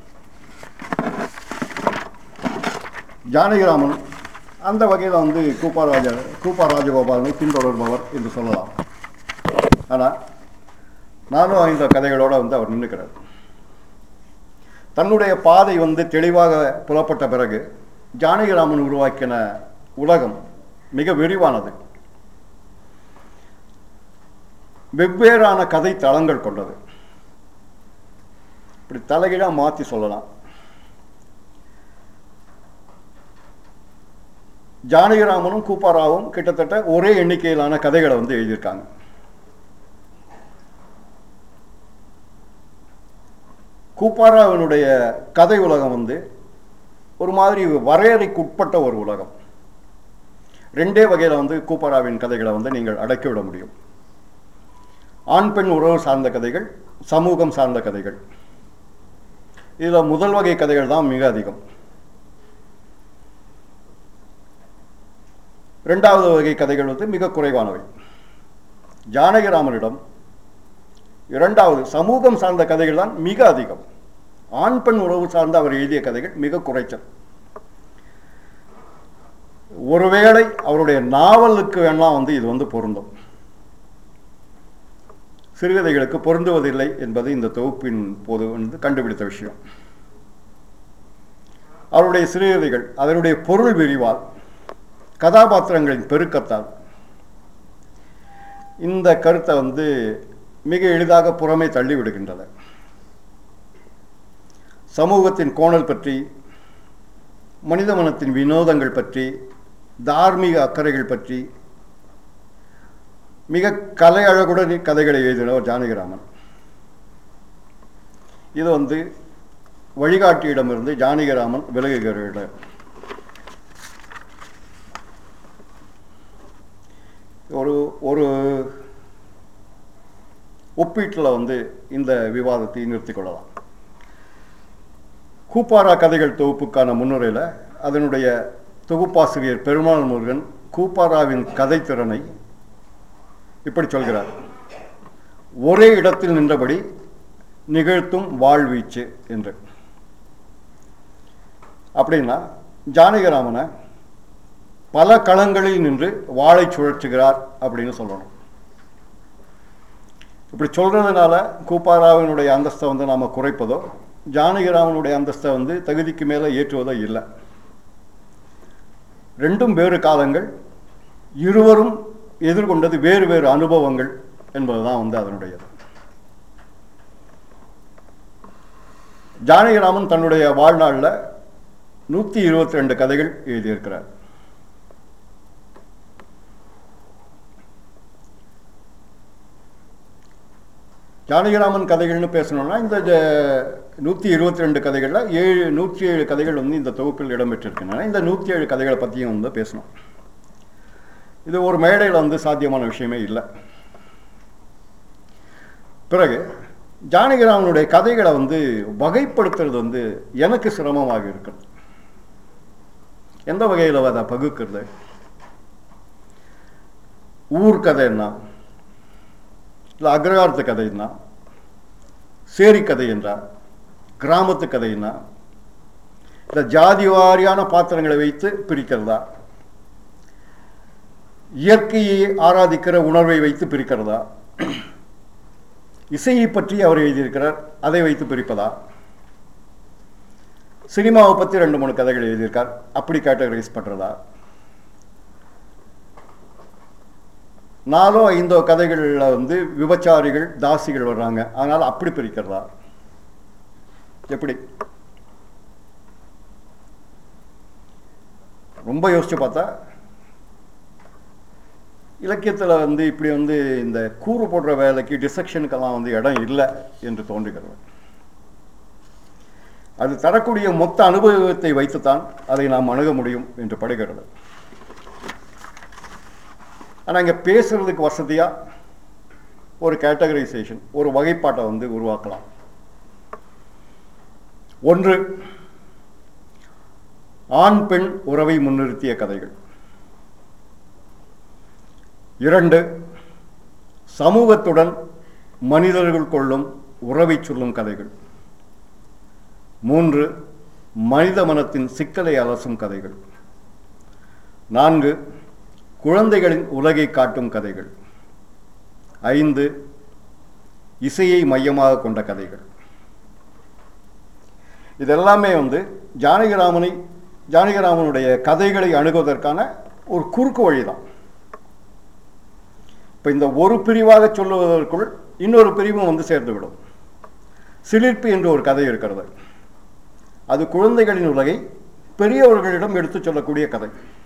ஜானகிராமன் அந்த வகையில் வந்து கூப்பா ராஜ கூப்பா ராஜகோபாலனை பின்தொடர்பவர் என்று சொல்லலாம் ஆனால் நானும் இந்த கதைகளோட வந்து அவர் நின்றுக்கிறார் தன்னுடைய பாதை வந்து தெளிவாக புலப்பட்ட பிறகு ஜானகிராமன் உருவாக்கின உலகம் மிக விரிவானது வெவ்வேறான கதை தளங்கள் கொண்டது இப்படி தலைகீழாக மாற்றி சொல்லலாம் ஜானகிராமனும் கூப்பாராவும் கிட்டத்தட்ட ஒரே எண்ணிக்கையிலான கதைகளை வந்து எழுதியிருக்காங்க கூப்பாராவினுடைய கதை உலகம் வந்து ஒரு மாதிரி வரையறைக்கு உட்பட்ட ஒரு உலகம் ரெண்டே வகையில் வந்து கூப்பாராவின் கதைகளை வந்து நீங்கள் அடக்கிவிட முடியும் ஆண் பெண் உறவு சார்ந்த கதைகள் சமூகம் சார்ந்த கதைகள் இதில் முதல் வகை கதைகள் தான் மிக அதிகம் இரண்டாவது வகை கதைகள் வந்து மிக குறைவானவை ஜானகிராமனிடம் இரண்டாவது சமூகம் சார்ந்த கதைகள் தான் மிக அதிகம் ஆண் பெண் உறவு சார்ந்த அவர் எழுதிய கதைகள் மிக குறைச்சல் ஒருவேளை அவருடைய நாவலுக்கு வேணா வந்து இது வந்து பொருந்தும் சிறுகதைகளுக்கு பொருந்துவதில்லை என்பது இந்த தொகுப்பின் போது வந்து கண்டுபிடித்த விஷயம் அவருடைய சிறுகதைகள் அதனுடைய பொருள் விரிவால் கதாபாத்திரங்களின் பெருக்கத்தால் இந்த கருத்தை வந்து மிக எளிதாக புறமே தள்ளி விடுகின்றன சமூகத்தின் கோணல் பற்றி மனித மனத்தின் வினோதங்கள் பற்றி தார்மீக அக்கறைகள் பற்றி மிக கலை அழகுடன் கதைகளை எழுதினவர் ஜானகிராமன் இது வந்து வழிகாட்டியிடமிருந்து ஜானகிராமன் விலகுகிற இடம் ஒரு ஒரு ஒப்பீட்டில் வந்து இந்த விவாதத்தை நிறுத்திக் கொள்ளலாம் கூப்பாரா கதைகள் தொகுப்புக்கான முன்னுரையில் அதனுடைய தொகுப்பாசிரியர் பெருமாள் முருகன் கூப்பாராவின் கதை திறனை இப்படி சொல்கிறார் ஒரே இடத்தில் நின்றபடி நிகழ்த்தும் வாழ்வீச்சு என்று அப்படின்னா ஜானகிராமனை பல களங்களில் நின்று வாழை சுழற்றுகிறார் அப்படின்னு சொல்லணும் இப்படி சொல்றதுனால கூப்பாராவினுடைய அந்தஸ்தை வந்து நாம் குறைப்பதோ ஜானகிராமனுடைய அந்தஸ்தை வந்து தகுதிக்கு மேலே ஏற்றுவதோ இல்லை ரெண்டும் வேறு காலங்கள் இருவரும் எதிர்கொண்டது வேறு வேறு அனுபவங்கள் என்பதுதான் வந்து அதனுடையது ஜானகிராமன் தன்னுடைய வாழ்நாளில் நூற்றி இருபத்தி ரெண்டு கதைகள் எழுதியிருக்கிறார் ஜானகிராமன் கதைகள்னு பேசணும்னா இந்த நூற்றி இருபத்தி ரெண்டு கதைகளில் ஏழு நூற்றி ஏழு கதைகள் வந்து இந்த தொகுப்பில் இடம்பெற்றிருக்கின்றன இந்த நூற்றி ஏழு கதைகளை பற்றியும் வந்து பேசணும் இது ஒரு மேடையில் வந்து சாத்தியமான விஷயமே இல்லை பிறகு ஜானகிராமனுடைய கதைகளை வந்து வகைப்படுத்துறது வந்து எனக்கு சிரமமாக இருக்கிறது எந்த வகையில் அதை பகுக்கிறது ஊர் கதை என்ன இல்லை அக்ரகாரத்து கதை என்ன சேரி கதை என்றா கிராமத்து கதை என்ன இல்லை ஜாதி வாரியான பாத்திரங்களை வைத்து பிரிக்கிறதா இயற்கையை ஆராதிக்கிற உணர்வை வைத்து பிரிக்கிறதா இசையை பற்றி அவர் எழுதியிருக்கிறார் அதை வைத்து பிரிப்பதா சினிமாவை பற்றி ரெண்டு மூணு கதைகள் எழுதியிருக்கார் அப்படி கேட்டகரைஸ் பண்ணுறதா நாலோ ஐந்தோ கதைகளில் வந்து விபச்சாரிகள் தாசிகள் வர்றாங்க அதனால் அப்படி பிரிக்கிறதா எப்படி ரொம்ப யோசிச்சு பார்த்தா இலக்கியத்தில் வந்து இப்படி வந்து இந்த கூறு போடுற வேலைக்கு டிசெக்ஷனுக்கெல்லாம் வந்து இடம் இல்லை என்று தோன்றுகிறது அது தரக்கூடிய மொத்த அனுபவத்தை வைத்துத்தான் அதை நாம் அணுக முடியும் என்று படுகிறது ஆனால் இங்கே பேசுறதுக்கு வசதியாக ஒரு கேட்டகரைசேஷன் ஒரு வகைப்பாட்டை வந்து உருவாக்கலாம் ஒன்று ஆண் பெண் உறவை முன்னிறுத்திய கதைகள் இரண்டு சமூகத்துடன் மனிதர்கள் கொள்ளும் உறவை சொல்லும் கதைகள் மூன்று மனித மனத்தின் சிக்கலை அலசும் கதைகள் நான்கு குழந்தைகளின் உலகை காட்டும் கதைகள் ஐந்து இசையை மையமாக கொண்ட கதைகள் இதெல்லாமே வந்து ஜானகிராமனை ஜானகிராமனுடைய கதைகளை அணுகுவதற்கான ஒரு குறுக்கு வழிதான் இப்போ இந்த ஒரு பிரிவாக சொல்லுவதற்குள் இன்னொரு பிரிவும் வந்து சேர்ந்துவிடும் சிலிர்ப்பு என்று ஒரு கதை இருக்கிறது அது குழந்தைகளின் உலகை பெரியவர்களிடம் எடுத்துச் சொல்லக்கூடிய கதை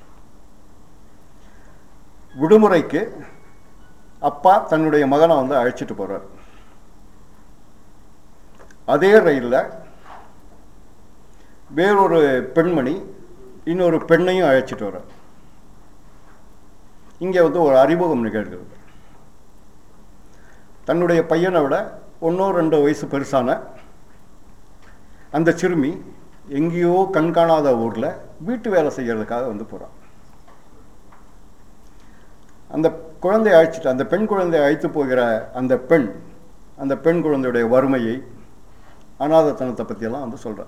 விடுமுறைக்கு அப்பா தன்னுடைய மகனை வந்து அழைச்சிட்டு போறார் அதே ரயிலில் வேறொரு பெண்மணி இன்னொரு பெண்ணையும் அழைச்சிட்டு வர்றார் இங்கே வந்து ஒரு அறிமுகம் நிகழ்கிறது தன்னுடைய பையனை விட ஒன்றோ ரெண்டோ வயசு பெருசான அந்த சிறுமி எங்கேயோ கண்காணாத ஊரில் வீட்டு வேலை செய்யறதுக்காக வந்து போகிறான் அந்த குழந்தையை அழைச்சிட்டு அந்த பெண் குழந்தையை அழைத்து போகிற அந்த பெண் அந்த பெண் குழந்தையுடைய வறுமையை அனாதத்தனத்தை பற்றியெல்லாம் வந்து சொல்கிறார்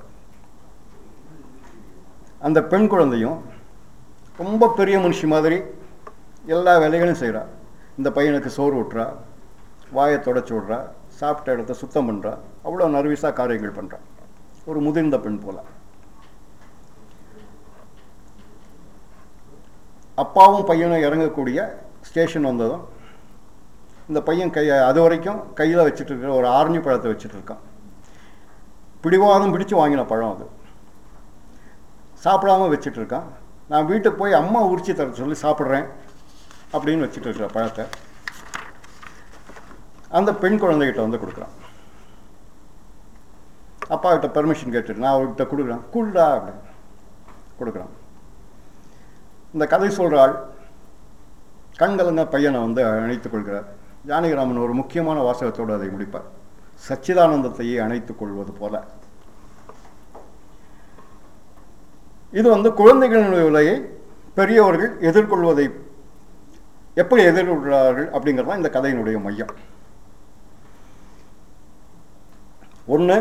அந்த பெண் குழந்தையும் ரொம்ப பெரிய மனுஷி மாதிரி எல்லா வேலைகளையும் செய்கிறா இந்த பையனுக்கு சோறு ஊட்டுறா வாயை தொடச்சி விட்றா சாப்பிட்ட இடத்த சுத்தம் பண்ணுறா அவ்வளோ நர்வீஸாக காரியங்கள் பண்ணுறா ஒரு முதிர்ந்த பெண் போல அப்பாவும் பையனும் இறங்கக்கூடிய ஸ்டேஷன் வந்ததும் இந்த பையன் கை அது வரைக்கும் கையில் வச்சுட்டு இருக்கிற ஒரு ஆரஞ்சு பழத்தை வச்சுட்டு இருக்கான் பிடிவாதம் பிடிச்சு வாங்கின பழம் அது சாப்பிடாம வச்சுட்டு இருக்கான் நான் வீட்டுக்கு போய் அம்மா உரிச்சு தர சொல்லி சாப்பிட்றேன் அப்படின்னு வச்சுட்டு இருக்கிற பழத்தை அந்த பெண் குழந்தைகிட்ட வந்து கொடுக்குறான் அப்பா கிட்ட பெர்மிஷன் கேட்டுட்டு நான் அவர்கிட்ட கொடுக்குறேன் குள்ளா அப்படின்னு கொடுக்குறான் இந்த கதை சொல்கிற ஆள் கண்கலங்க பையனை வந்து அணைத்துக் கொள்கிறார் ஜானகிராமன் ஒரு முக்கியமான வாசகத்தோடு அதை முடிப்பார் சச்சிதானந்தத்தையே அணைத்துக் கொள்வது போல இது வந்து குழந்தைகளினுடைய உலகை பெரியவர்கள் எதிர்கொள்வதை எப்படி எதிர்கொள்கிறார்கள் அப்படிங்கிறது தான் இந்த கதையினுடைய மையம் ஒன்று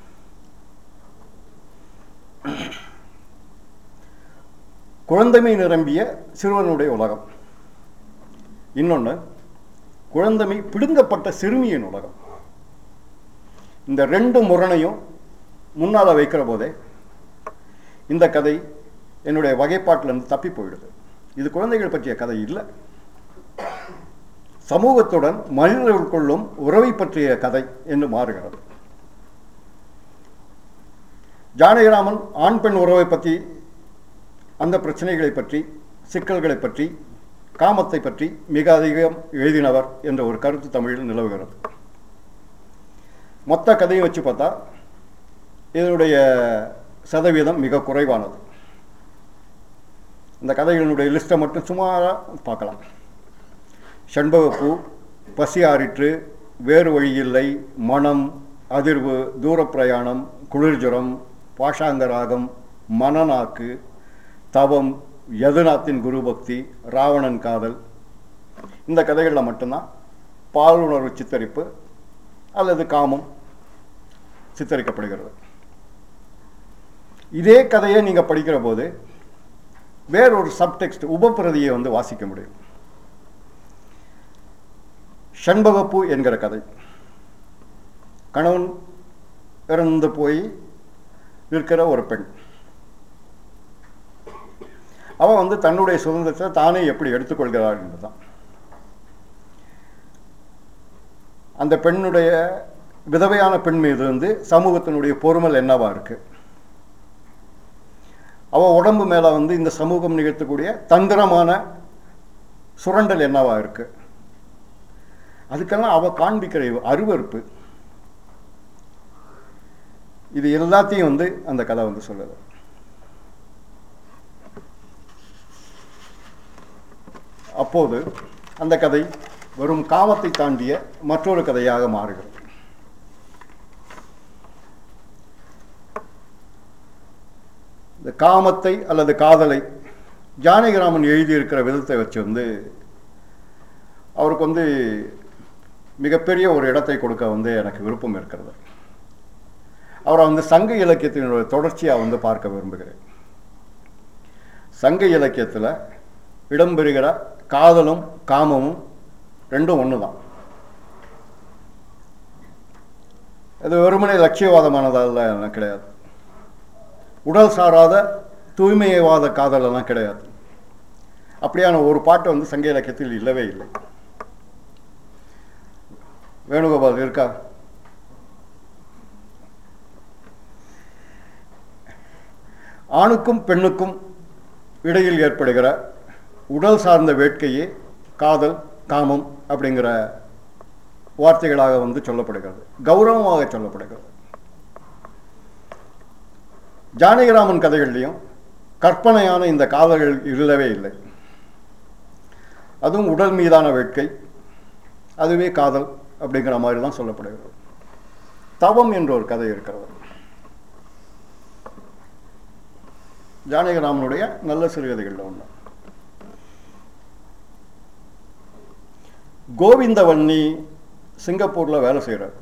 குழந்தைமை நிரம்பிய சிறுவனுடைய உலகம் இன்னொன்று குழந்தைமை பிடுங்கப்பட்ட சிறுமியின் உலகம் இந்த ரெண்டு முரணையும் முன்னால் வைக்கிற போதே இந்த கதை என்னுடைய வகைப்பாட்டிலிருந்து தப்பி போயிடுது இது குழந்தைகள் பற்றிய கதை இல்லை சமூகத்துடன் மனிதர்கள் கொள்ளும் உறவை பற்றிய கதை என்று மாறுகிறது ஜானகிராமன் ஆண் பெண் உறவை பற்றி அந்த பிரச்சனைகளை பற்றி சிக்கல்களை பற்றி காமத்தை பற்றி மிக அதிகம் எழுதினவர் என்ற ஒரு கருத்து தமிழில் நிலவுகிறது மொத்த கதையும் வச்சு பார்த்தா இதனுடைய சதவீதம் மிக குறைவானது இந்த கதைகளினுடைய லிஸ்ட்டை மட்டும் சுமாராக பார்க்கலாம் செண்பகப்பூ பசி ஆறிற்று வேறு வழியில்லை மனம் அதிர்வு தூரப் பிரயாணம் குளிர்ஜுரம் பாஷாங்கராகம் மனநாக்கு தவம் யதுநாத்தின் குருபக்தி ராவணன் காதல் இந்த கதைகளில் மட்டும்தான் பாலுணர்வு சித்தரிப்பு அல்லது காமம் சித்தரிக்கப்படுகிறது இதே கதையை நீங்கள் படிக்கிற போது வேறொரு சப்டெக்ஸ்ட் உபப்பிரதியை வந்து வாசிக்க முடியும் ஷண்பகப்பூ என்கிற கதை கணவன் இறந்து போய் இருக்கிற ஒரு பெண் அவன் வந்து தன்னுடைய சுதந்திரத்தை தானே எப்படி எடுத்துக்கொள்கிறாள் என்பதுதான் அந்த பெண்ணுடைய விதவையான பெண் மீது வந்து சமூகத்தினுடைய பொறுமல் என்னவா இருக்கு அவ உடம்பு மேல வந்து இந்த சமூகம் நிகழ்த்தக்கூடிய தந்திரமான சுரண்டல் என்னவா இருக்கு அதுக்கெல்லாம் அவ காண்பிக்கிற அருவருப்பு இது எல்லாத்தையும் வந்து அந்த கதை வந்து சொல்லுது அப்போது அந்த கதை வெறும் காமத்தை தாண்டிய மற்றொரு கதையாக மாறுகிறது இந்த காமத்தை அல்லது காதலை ஜானகிராமன் எழுதியிருக்கிற விதத்தை வச்சு வந்து அவருக்கு வந்து மிகப்பெரிய ஒரு இடத்தை கொடுக்க வந்து எனக்கு விருப்பம் இருக்கிறது அவரை வந்து சங்க இலக்கியத்தினுடைய தொடர்ச்சியாக வந்து பார்க்க விரும்புகிறேன் சங்க இலக்கியத்தில் இடம்பெறுகிற காதலும் காமமும் ரெண்டும் ஒன்று தான் இது வெறுமனே லட்சியவாதமானதல்ல கிடையாது உடல் சாராத தூய்மையவாத காதலெல்லாம் கிடையாது அப்படியான ஒரு பாட்டு வந்து சங்க இலக்கியத்தில் இல்லவே இல்லை வேணுகோபால் இருக்கா ஆணுக்கும் பெண்ணுக்கும் இடையில் ஏற்படுகிற உடல் சார்ந்த வேட்கையே காதல் காமம் அப்படிங்கிற வார்த்தைகளாக வந்து சொல்லப்படுகிறது கௌரவமாக சொல்லப்படுகிறது ஜானகிராமன் கதைகள்லையும் கற்பனையான இந்த காதல்கள் இல்லவே இல்லை அதுவும் உடல் மீதான வேட்கை அதுவே காதல் அப்படிங்கிற மாதிரி தான் சொல்லப்படுகிறது தவம் என்ற ஒரு கதை இருக்கிறது ஜானகிராமனுடைய நல்ல சிறுகதைகளில் ஒன்று கோவிந்தவன்னி சிங்கப்பூரில் வேலை செய்கிறார்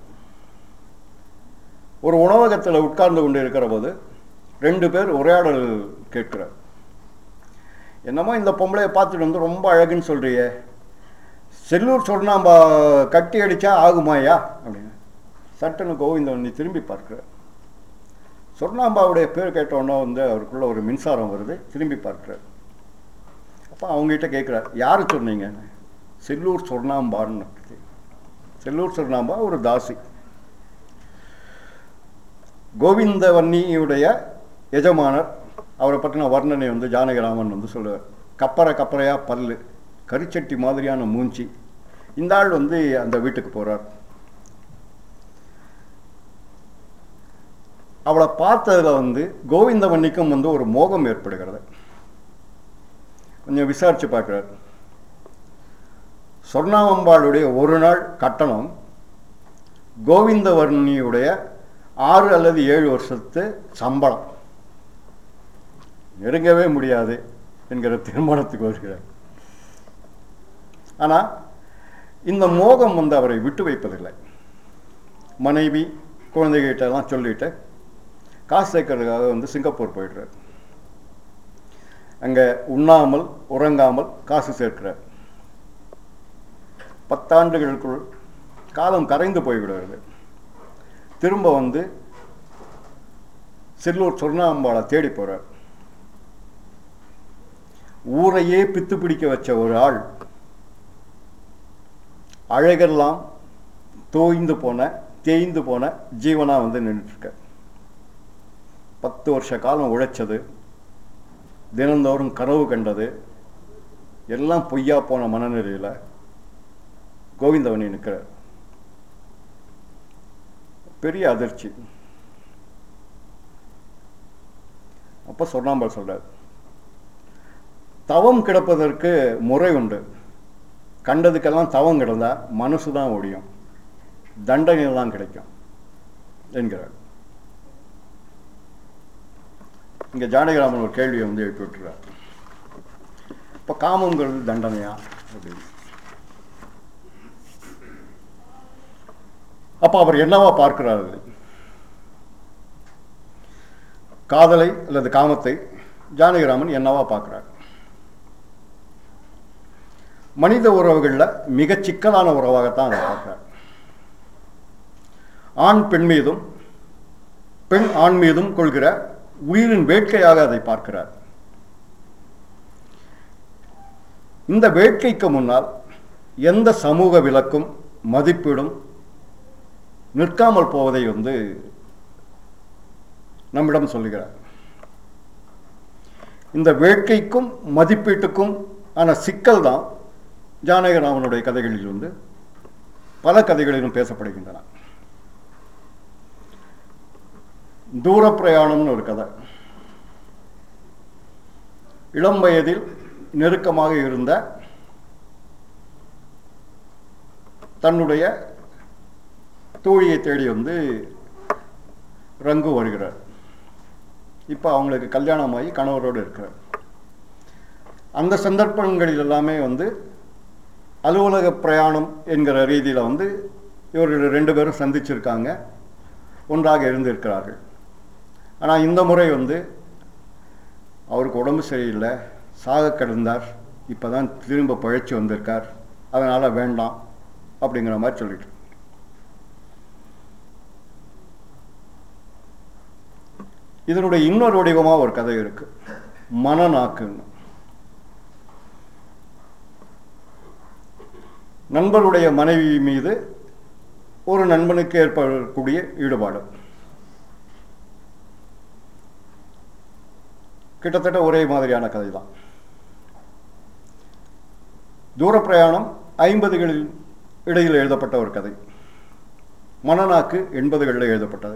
ஒரு உணவகத்தில் உட்கார்ந்து கொண்டு இருக்கிற போது ரெண்டு பேர் உரையாடல் கேட்கிறார் என்னமோ இந்த பொம்பளையை பார்த்துட்டு வந்து ரொம்ப அழகுன்னு சொல்றியே செல்லூர் சொன்னாம்பா கட்டி அடிச்சா ஆகுமாயா அப்படின்னு சட்டுன்னு கோவிந்தவன்னி திரும்பி பார்க்கிறார் சொர்ணாம்பாவுடைய பேர் கேட்டோன்னே வந்து அவருக்குள்ள ஒரு மின்சாரம் வருது திரும்பி பார்க்கிறார் அப்போ அவங்ககிட்ட கேட்குறார் யார் சொன்னீங்க செல்லூர் சொர்ணாம்பான்னு செல்லூர் சொர்ணாம்பா ஒரு தாசி கோவிந்தவன்னியுடைய எஜமானர் அவரை பற்றின வர்ணனை வந்து ஜானகிராமன் வந்து சொல்லுவார் கப்பரை கப்பரையா பல்லு கரிச்சட்டி மாதிரியான மூஞ்சி இந்த ஆள் வந்து அந்த வீட்டுக்கு போகிறார் அவளை பார்த்ததில் வந்து கோவிந்தவன்னிக்கும் வந்து ஒரு மோகம் ஏற்படுகிறது கொஞ்சம் விசாரிச்சு பார்க்குறார் சொர்ணாவம்பாளுடைய ஒரு நாள் கட்டணம் கோவிந்தவர்ணியுடைய ஆறு அல்லது ஏழு வருஷத்து சம்பளம் நெருங்கவே முடியாது என்கிற தீர்மானத்துக்கு வருகிறார் ஆனால் இந்த மோகம் வந்து அவரை விட்டு வைப்பதில்லை மனைவி குழந்தைகிட்ட எல்லாம் சொல்லிட்டு காசு சேர்க்கறதுக்காக வந்து சிங்கப்பூர் போயிடுறார் அங்கே உண்ணாமல் உறங்காமல் காசு சேர்க்கிறார் பத்தாண்டுகளுக்குள் காலம் கரைந்து போய்விடுகிறது திரும்ப வந்து செல்லூர் சொர்ணாம்பாளை தேடி போறார் ஊரையே பித்து பிடிக்க வச்ச ஒரு ஆள் அழகெல்லாம் தோய்ந்து போன தேய்ந்து போன ஜீவனா வந்து நின்றுட்டு இருக்க பத்து வருஷ காலம் உழைச்சது தினந்தோறும் கனவு கண்டது எல்லாம் பொய்யா போன மனநிலையில் கோவிந்தவனி நிற்கிறார் பெரிய அதிர்ச்சி அப்ப சொன்னாம்பல் சொல்றார் தவம் கிடப்பதற்கு முறை உண்டு கண்டதுக்கெல்லாம் தவம் கிடந்தா மனசு தான் ஒழியும் தண்டனை தான் கிடைக்கும் என்கிறார் இங்கே ஜானகிராமன் ஒரு கேள்வியை வந்து எழுப்பி விட்டுறார் இப்போ காமங்கிறது தண்டனையா அப்படின்னு அப்போ அவர் என்னவா பார்க்கிறார் அது காதலை அல்லது காமத்தை ஜானகிராமன் என்னவா பார்க்கிறார் மனித உறவுகளில் மிகச் சிக்கலான உறவாகத்தான் அதை பார்க்கிறார் ஆண் பெண் மீதும் பெண் ஆண் மீதும் கொள்கிற உயிரின் வேட்கையாக அதை பார்க்கிறார் இந்த வேட்கைக்கு முன்னால் எந்த சமூக விலக்கும் மதிப்பீடும் நிற்காமல் போவதை வந்து நம்மிடம் சொல்லுகிறார் இந்த வேட்கைக்கும் மதிப்பீட்டுக்கும் ஆன சிக்கல் தான் ஜானகிராமனுடைய கதைகளில் வந்து பல கதைகளிலும் பேசப்படுகின்றன தூர பிரயாணம்னு ஒரு கதை இளம் வயதில் நெருக்கமாக இருந்த தன்னுடைய தோழியை தேடி வந்து ரங்கு வருகிறார் இப்போ அவங்களுக்கு கல்யாணமாகி கணவரோடு இருக்கிறார் அந்த சந்தர்ப்பங்களில் எல்லாமே வந்து அலுவலக பிரயாணம் என்கிற ரீதியில் வந்து இவர்கள் ரெண்டு பேரும் சந்திச்சிருக்காங்க ஒன்றாக இருந்திருக்கிறார்கள் ஆனால் இந்த முறை வந்து அவருக்கு உடம்பு சரியில்லை சாக கிடந்தார் இப்போ தான் திரும்ப பழைச்சி வந்திருக்கார் அதனால் வேண்டாம் அப்படிங்கிற மாதிரி சொல்லிட்டு இதனுடைய இன்னொரு வடிவமாக ஒரு கதை இருக்கு மனநாக்குன்னு நண்பருடைய மனைவி மீது ஒரு நண்பனுக்கு ஏற்படக்கூடிய ஈடுபாடு கிட்டத்தட்ட ஒரே மாதிரியான கதை தான் தூர பிரயாணம் ஐம்பதுகளில் இடையில் எழுதப்பட்ட ஒரு கதை மனநாக்கு எண்பதுகளில் எழுதப்பட்டது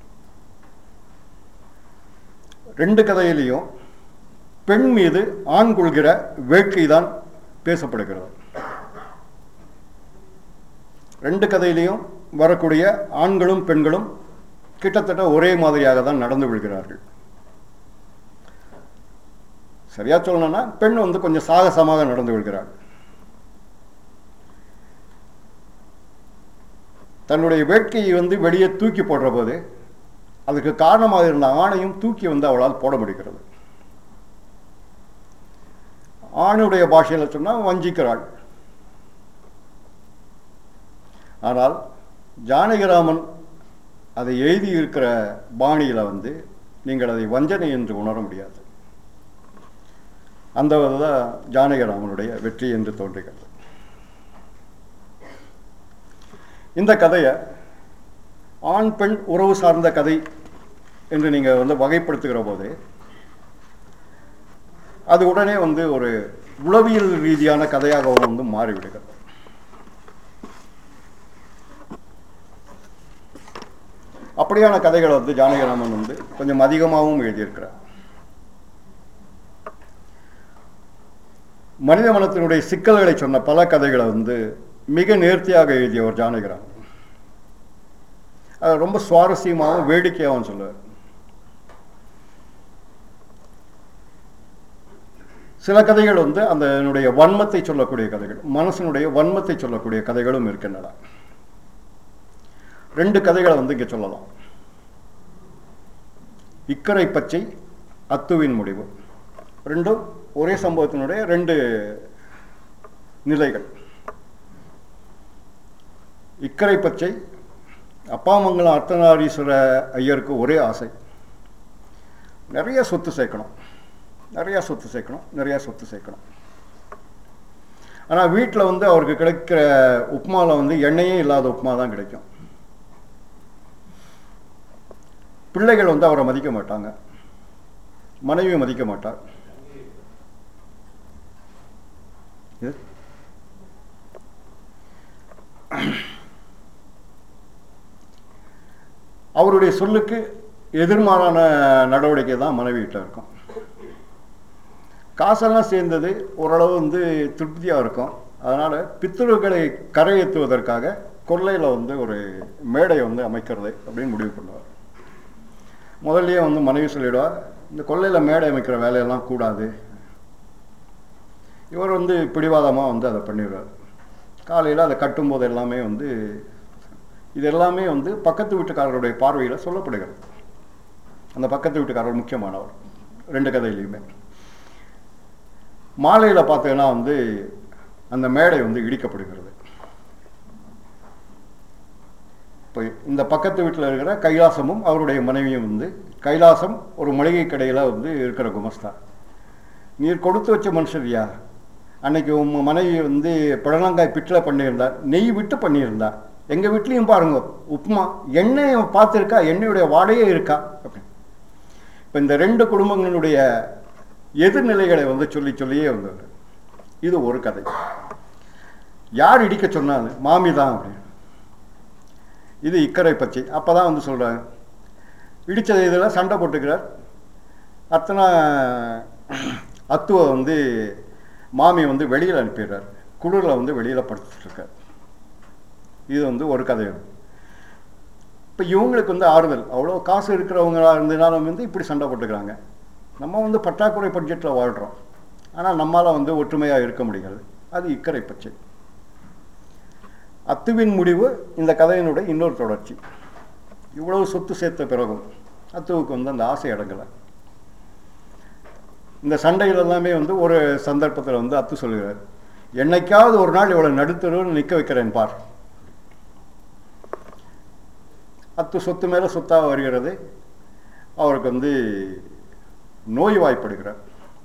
ரெண்டு கதையிலையும் பெண் மீது ஆண் கொள்கிற வேட்கை தான் பேசப்படுகிறது ரெண்டு கதையிலையும் வரக்கூடிய ஆண்களும் பெண்களும் கிட்டத்தட்ட ஒரே மாதிரியாக தான் நடந்து விழுகிறார்கள் சரியா சொல்லணும்னா பெண் வந்து கொஞ்சம் சாகசமாக நடந்து கொள்கிறாள் தன்னுடைய வேட்கையை வந்து வெளியே தூக்கி போடுற போது அதுக்கு காரணமாக இருந்த ஆணையும் தூக்கி வந்து அவளால் போட முடிகிறது ஆணுடைய பாஷையில் சொன்னால் வஞ்சிக்கிறாள் ஆனால் ஜானகிராமன் அதை எழுதி இருக்கிற பாணியில் வந்து நீங்கள் அதை வஞ்சனை என்று உணர முடியாது அந்த தான் ஜானகிராமனுடைய வெற்றி என்று தோன்றுகிறது இந்த கதையை ஆண் பெண் உறவு சார்ந்த கதை என்று நீங்கள் வந்து வகைப்படுத்துகிற போது அது உடனே வந்து ஒரு உளவியல் ரீதியான கதையாகவும் வந்து மாறிவிடுகிறது அப்படியான கதைகளை வந்து ஜானகிராமன் வந்து கொஞ்சம் அதிகமாகவும் எழுதியிருக்கிறார் மனித மனத்தினுடைய சிக்கல்களை சொன்ன பல கதைகளை வந்து மிக நேர்த்தியாக எழுதியவர் ஜானகிராமன் அது ரொம்ப சுவாரஸ்யமாகவும் வேடிக்கையாகவும் சொல்லுவார் சில கதைகள் வந்து அந்த என்னுடைய வன்மத்தை சொல்லக்கூடிய கதைகள் மனசனுடைய வன்மத்தை சொல்லக்கூடிய கதைகளும் இருக்கின்றன ரெண்டு கதைகளை வந்து இங்கே சொல்லலாம் இக்கரை பச்சை அத்துவின் முடிவு ரெண்டும் ஒரே சம்பவத்தினுடைய ரெண்டு நிலைகள் இக்கரை பச்சை அப்பாமங்கலம் அர்த்தநாரீஸ்வர ஐயருக்கு ஒரே ஆசை நிறைய சொத்து சேர்க்கணும் நிறையா சொத்து சேர்க்கணும் நிறையா சொத்து சேர்க்கணும் ஆனால் வீட்டில் வந்து அவருக்கு கிடைக்கிற உப்புமாவில் வந்து எண்ணெயே இல்லாத உப்புமா தான் கிடைக்கும் பிள்ளைகள் வந்து அவரை மதிக்க மாட்டாங்க மனைவி மதிக்க மாட்டார் இது அவருடைய சொல்லுக்கு எதிர்மாறான நடவடிக்கை தான் மனைவி வீட்டில் இருக்கும் காசெல்லாம் சேர்ந்தது ஓரளவு வந்து திருப்தியாக இருக்கும் அதனால் பித்ருக்களை கரையேற்றுவதற்காக கொல்லையில் வந்து ஒரு மேடை வந்து அமைக்கிறது அப்படின்னு முடிவு பண்ணுவார் முதல்லயே வந்து மனைவி சொல்லிடுவார் இந்த கொல்லையில் மேடை அமைக்கிற வேலையெல்லாம் கூடாது இவர் வந்து பிடிவாதமாக வந்து அதை பண்ணிடுவார் காலையில் அதை கட்டும்போது எல்லாமே வந்து இது எல்லாமே வந்து பக்கத்து வீட்டுக்காரருடைய பார்வையில் சொல்லப்படுகிறது அந்த பக்கத்து வீட்டுக்காரர் முக்கியமானவர் ரெண்டு கதையிலையுமே மாலையில் பார்த்தீங்கன்னா வந்து அந்த மேடை வந்து இடிக்கப்படுகிறது இப்போ இந்த பக்கத்து வீட்டில் இருக்கிற கைலாசமும் அவருடைய மனைவியும் வந்து கைலாசம் ஒரு மளிகை கடையில் வந்து இருக்கிற குமஸ்தா நீர் கொடுத்து வச்ச மனுஷரியா அன்னைக்கு உங்க மனைவி வந்து புடலங்காய் பிட்டில் பண்ணியிருந்தா நெய் விட்டு பண்ணியிருந்தா எங்கள் வீட்லேயும் பாருங்க உப்புமா எண்ணெய் பார்த்துருக்கா எண்ணெயுடைய வாடையே இருக்கா அப்படின்னு இப்போ இந்த ரெண்டு குடும்பங்களுடைய எதிர்நிலைகளை வந்து சொல்லி சொல்லியே வந்தவர் இது ஒரு கதை யார் இடிக்க சொன்னாங்க மாமி தான் அப்படின்னு இது இக்கரை பச்சை அப்போ தான் வந்து சொல்கிறாங்க இடித்த இதில் சண்டை போட்டுக்கிறார் அத்தனை அத்துவை வந்து மாமி வந்து வெளியில் அனுப்பிடுறார் குளிரில் வந்து வெளியில் படுத்துட்ருக்கார் இது வந்து ஒரு கதை இப்போ இவங்களுக்கு வந்து ஆறுதல் அவ்வளோ காசு இருக்கிறவங்களா இருந்தனாலும் வந்து இப்படி சண்டை போட்டுக்கிறாங்க நம்ம வந்து பற்றாக்குறை பட்ஜெட்டில் வாழ்கிறோம் ஆனால் நம்மளால் வந்து ஒற்றுமையாக இருக்க முடியாது அது இக்கரை பச்சை அத்துவின் முடிவு இந்த கதையினுடைய இன்னொரு தொடர்ச்சி இவ்வளவு சொத்து சேர்த்த பிறகும் அத்துவுக்கு வந்து அந்த ஆசை அடங்கலை இந்த சண்டைகள் எல்லாமே வந்து ஒரு சந்தர்ப்பத்தில் வந்து அத்து சொல்லுகிறார் என்னைக்காவது ஒரு நாள் இவ்வளோ நடுத்தருன்னு நிற்க வைக்கிறேன் பார் அத்து சொத்து மேலே சொத்தாக வருகிறது அவருக்கு வந்து நோய் வாய்ப்படுகிறார்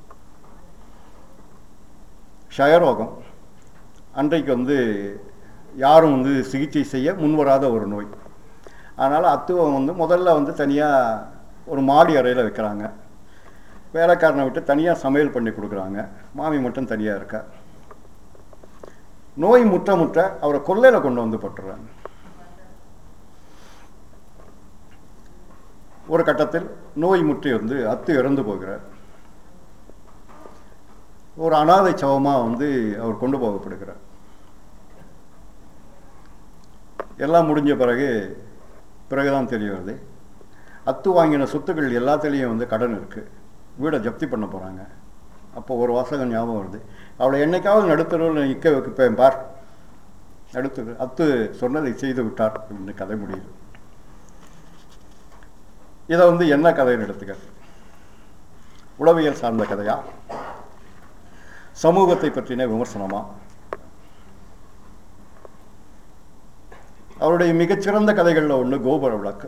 ஷயரோகம் அன்றைக்கு வந்து யாரும் வந்து சிகிச்சை செய்ய முன்வராத ஒரு நோய் அதனால் அத்துவம் வந்து முதல்ல வந்து தனியாக ஒரு மாடி அறையில் வைக்கிறாங்க வேலைக்காரனை விட்டு தனியாக சமையல் பண்ணி கொடுக்குறாங்க மாமி மட்டும் தனியாக இருக்கா நோய் முற்ற முற்ற அவரை கொல்லையில் கொண்டு வந்து போட்டுறாங்க ஒரு கட்டத்தில் நோய் முற்றி வந்து அத்து இறந்து போகிறார் ஒரு அனாதை சவமாக வந்து அவர் கொண்டு போகப்படுகிறார் எல்லாம் முடிஞ்ச பிறகு பிறகுதான் தெரிய வருது அத்து வாங்கின சொத்துக்கள் எல்லாத்துலேயும் வந்து கடன் இருக்குது வீடை ஜப்தி பண்ண போகிறாங்க அப்போ ஒரு வாசகம் ஞாபகம் வருது அவளை என்னைக்காவது நடுத்தருவில் நிற்க வைப்பேன் பார் நடுத்தரு அத்து சொன்னதை செய்து விட்டார் அப்படின்னு கதை முடியுது இதை வந்து என்ன கதைன்னு எடுத்துக்க உளவியல் சார்ந்த கதையா சமூகத்தை பற்றின விமர்சனமா அவருடைய மிகச்சிறந்த கதைகளில் ஒன்று கோபுர விளக்கு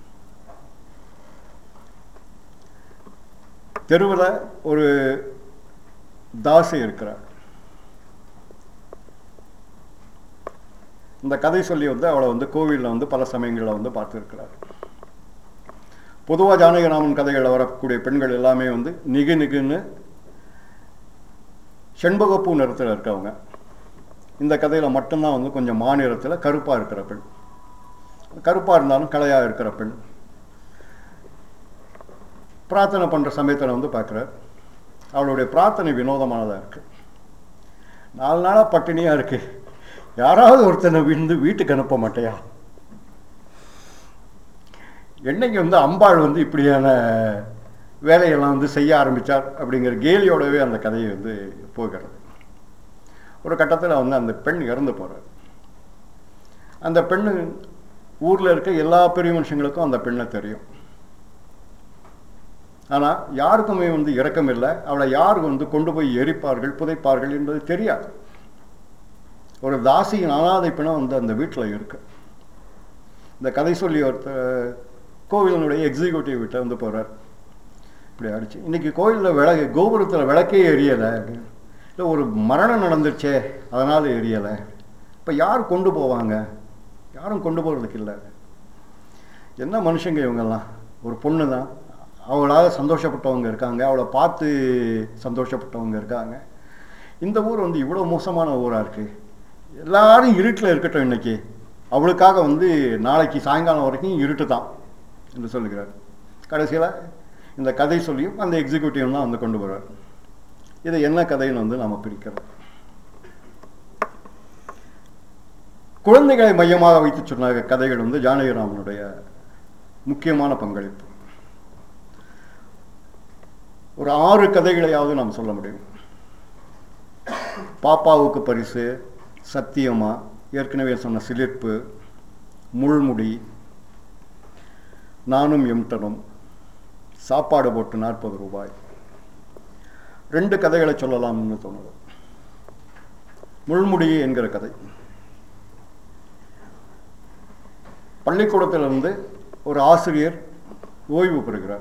தெருவில் ஒரு தாசி இருக்கிறார் இந்த கதை சொல்லி வந்து அவளை வந்து கோவிலில் வந்து பல சமயங்களில் வந்து பார்த்துருக்கிறார் பொதுவாக ஜானகிராமன் கதைகளில் வரக்கூடிய பெண்கள் எல்லாமே வந்து நிகு நிகுன்னு செண்பகப்பூ நிறத்தில் இருக்கவங்க இந்த கதையில் மட்டும்தான் வந்து கொஞ்சம் மாநிறத்தில் கருப்பாக இருக்கிற பெண் கருப்பாக இருந்தாலும் கலையாக இருக்கிற பெண் பிரார்த்தனை பண்ணுற சமயத்தில் வந்து பார்க்குறார் அவளுடைய பிரார்த்தனை வினோதமானதாக இருக்குது நாலு நாளாக பட்டினியாக இருக்கு யாராவது ஒருத்தனை விழுந்து வீட்டுக்கு அனுப்ப மாட்டேயா என்னைக்கு வந்து அம்பாள் வந்து இப்படியான வேலையெல்லாம் வந்து செய்ய ஆரம்பித்தார் அப்படிங்கிற கேலியோடவே அந்த கதையை வந்து போகிறது ஒரு கட்டத்தில் வந்து அந்த பெண் இறந்து போகிறார் அந்த பெண்ணு ஊரில் இருக்க எல்லா பெரிய மனுஷங்களுக்கும் அந்த பெண்ணை தெரியும் ஆனால் யாருக்குமே வந்து இரக்கம் இல்லை அவளை யார் வந்து கொண்டு போய் எரிப்பார்கள் புதைப்பார்கள் என்பது தெரியாது ஒரு தாசியின் அனாதை பிணம் வந்து அந்த வீட்டில் இருக்கு இந்த கதை சொல்லி ஒருத்தர் கோவிலினுடைய எக்ஸிக்யூட்டிவ் வீட்டை வந்து போகிறார் இப்படி அடிச்சு இன்னைக்கு கோயிலில் விளக்கு கோபுரத்தில் விளக்கே எரியலை இல்லை ஒரு மரணம் நடந்துருச்சே அதனால் எரியலை இப்போ யார் கொண்டு போவாங்க யாரும் கொண்டு போகிறதுக்கு இல்லை என்ன மனுஷங்க இவங்கெல்லாம் ஒரு பொண்ணு தான் அவளால் சந்தோஷப்பட்டவங்க இருக்காங்க அவளை பார்த்து சந்தோஷப்பட்டவங்க இருக்காங்க இந்த ஊர் வந்து இவ்வளோ மோசமான ஊராக இருக்குது எல்லாரும் இருட்டில் இருக்கட்டும் இன்னைக்கு அவளுக்காக வந்து நாளைக்கு சாயங்காலம் வரைக்கும் இருட்டு தான் என்று சொல்லுகிறார் கடைசியில் இந்த கதை சொல்லியும் அந்த எக்ஸிக்யூட்டிவ் தான் வந்து கொண்டு வர்றார் இதை என்ன கதைன்னு வந்து நாம் பிரிக்கிறோம் குழந்தைகளை மையமாக வைத்து சொன்ன கதைகள் வந்து ஜானகிராமனுடைய முக்கியமான பங்களிப்பு ஒரு ஆறு கதைகளையாவது நாம் சொல்ல முடியும் பாப்பாவுக்கு பரிசு சத்தியமா ஏற்கனவே சொன்ன சிலிர்ப்பு முள்முடி நானும் எம்டனும் சாப்பாடு போட்டு நாற்பது ரூபாய் ரெண்டு கதைகளை சொல்லலாம்னு தோணுது முள்முடி என்கிற கதை பள்ளிக்கூடத்திலிருந்து ஒரு ஆசிரியர் ஓய்வு பெறுகிறார்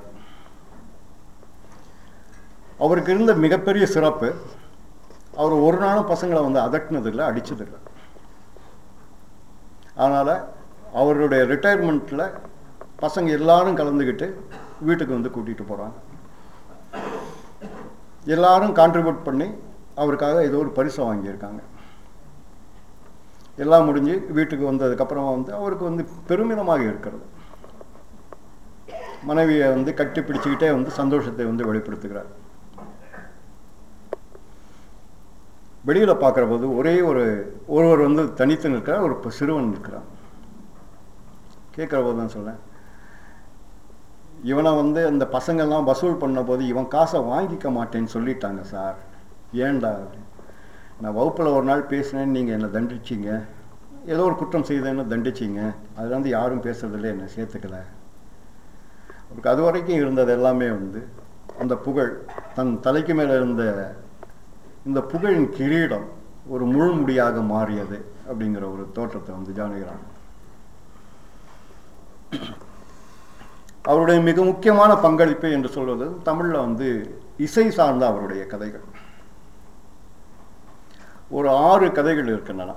அவருக்கு இருந்த மிகப்பெரிய சிறப்பு அவர் ஒரு நாளும் பசங்களை வந்து அதட்டினதில்லை அடிச்சதில்லை அதனால் அவருடைய ரிட்டையர்மெண்ட்டில் பசங்க எல்லாரும் கலந்துக்கிட்டு வீட்டுக்கு வந்து கூட்டிகிட்டு போகிறாங்க எல்லாரும் கான்ட்ரிபியூட் பண்ணி அவருக்காக ஏதோ ஒரு பரிசை வாங்கியிருக்காங்க எல்லாம் முடிஞ்சு வீட்டுக்கு வந்ததுக்கப்புறமா வந்து அவருக்கு வந்து பெருமிதமாக இருக்கிறது மனைவியை வந்து கட்டி பிடிச்சுக்கிட்டே வந்து சந்தோஷத்தை வந்து வெளிப்படுத்துகிறார் வெளியில் பார்க்குற போது ஒரே ஒரு ஒருவர் வந்து தனித்து நிற்கிறார் ஒரு ப- சிறுவன் நிற்கிறான் கேட்குற போது தான் சொல்லேன் இவனை வந்து அந்த பசங்கள்லாம் வசூல் பண்ண போது இவன் காசை வாங்கிக்க மாட்டேன்னு சொல்லிட்டாங்க சார் ஏன்டா நான் வகுப்பில் ஒரு நாள் பேசினேன் நீங்கள் என்னை தண்டிச்சிங்க ஏதோ ஒரு குற்றம் செய்தேன்னு தண்டிச்சிங்க அதுல வந்து யாரும் பேசுறதில்ல என்னை சேர்த்துக்கல அவருக்கு அது வரைக்கும் இருந்தது எல்லாமே வந்து அந்த புகழ் தன் தலைக்கு மேலே இருந்த இந்த புகழின் கிரீடம் ஒரு முள்முடியாக மாறியது அப்படிங்கிற ஒரு தோற்றத்தை வந்து ஜானகிராம் அவருடைய மிக முக்கியமான பங்களிப்பு என்று சொல்வது தமிழில் வந்து இசை சார்ந்த அவருடைய கதைகள் ஒரு ஆறு கதைகள் இருக்கின்றன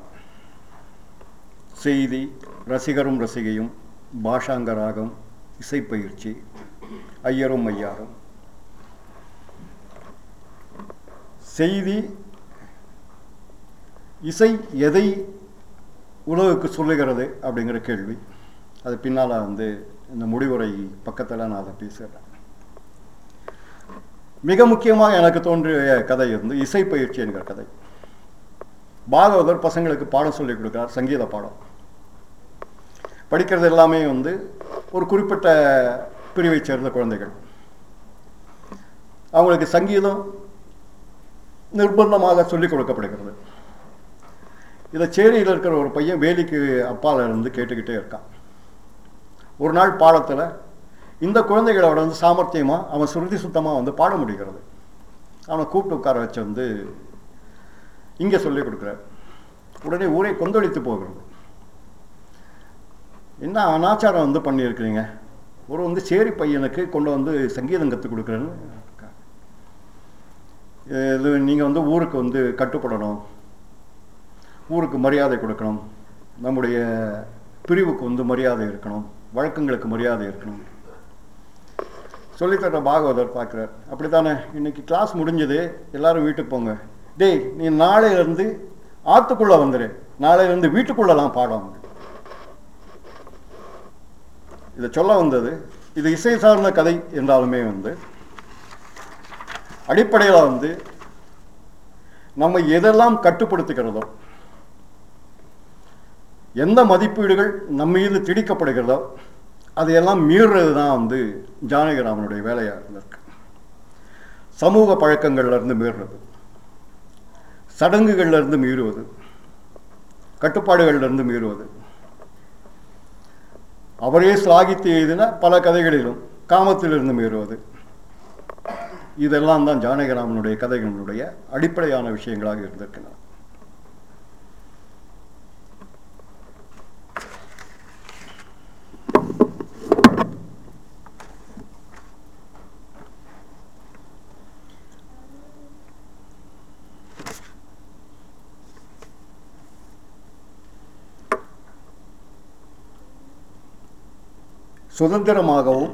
செய்தி ரசிகரும் ரசிகையும் பாஷாங்க ராகம் இசைப்பயிற்சி ஐயரும் ஐயாரும் செய்தி இசை எதை உலகுக்கு சொல்லுகிறது அப்படிங்கிற கேள்வி அது பின்னால் வந்து இந்த முடிவுரை பக்கத்தில் நான் அதை பேசுகிறேன் மிக முக்கியமாக எனக்கு தோன்றிய கதை வந்து இசைப்பயிற்சி என்கிற கதை பாகவதர் பசங்களுக்கு பாடம் சொல்லி கொடுக்கிறார் சங்கீத பாடம் படிக்கிறது எல்லாமே வந்து ஒரு குறிப்பிட்ட பிரிவைச் சேர்ந்த குழந்தைகள் அவங்களுக்கு சங்கீதம் நிர்பந்தமாக சொல்லிக் கொடுக்கப்படுகிறது இதை சேரியில் இருக்கிற ஒரு பையன் வேலிக்கு அப்பால இருந்து கேட்டுக்கிட்டே இருக்கான் ஒரு நாள் பாடத்தில் இந்த குழந்தைகளோட வந்து சாமர்த்தியமாக அவன் சுருதி சுத்தமாக வந்து பாட முடிகிறது அவனை கூப்பிட்டு உட்கார வச்சு வந்து இங்கே சொல்லிக் கொடுக்குறார் உடனே ஊரே கொந்தளித்து போகிறது என்ன அனாச்சாரம் வந்து பண்ணியிருக்கிறீங்க ஒரு வந்து சேரி பையனுக்கு கொண்டு வந்து சங்கீதம் கற்றுக் கொடுக்குறேன்னு இது நீங்கள் வந்து ஊருக்கு வந்து கட்டுப்படணும் ஊருக்கு மரியாதை கொடுக்கணும் நம்முடைய பிரிவுக்கு வந்து மரியாதை இருக்கணும் வழக்கங்களுக்கு மரியாதை இருக்கணும் சொல்லித்தர பாகவதர் பார்க்குறார் அப்படித்தானே இன்னைக்கு கிளாஸ் முடிஞ்சது எல்லாரும் வீட்டுக்கு போங்க டேய் நீ நாளையிலேருந்து ஆற்றுக்குள்ளே வந்துடு நாளையிலேருந்து வீட்டுக்குள்ளெல்லாம் பாடம் இதை சொல்ல வந்தது இது இசை சார்ந்த கதை என்றாலுமே வந்து அடிப்படையில் வந்து நம்ம எதெல்லாம் கட்டுப்படுத்துகிறதோ எந்த மதிப்பீடுகள் நம்ம மீது திணிக்கப்படுகிறதோ அதையெல்லாம் மீறுறது தான் வந்து ஜானகிராமனுடைய வேலையாக இருந்திருக்கு சமூக பழக்கங்கள்ல இருந்து மீறுறது சடங்குகள்ல இருந்து மீறுவது கட்டுப்பாடுகள்ல இருந்து மீறுவது அவரே சிலாகித்து எழுதின பல கதைகளிலும் காமத்திலிருந்து மீறுவது இதெல்லாம் தான் ஜானகிராமனுடைய கதைகளுடைய அடிப்படையான விஷயங்களாக இருந்திருக்கின்றன சுதந்திரமாகவும்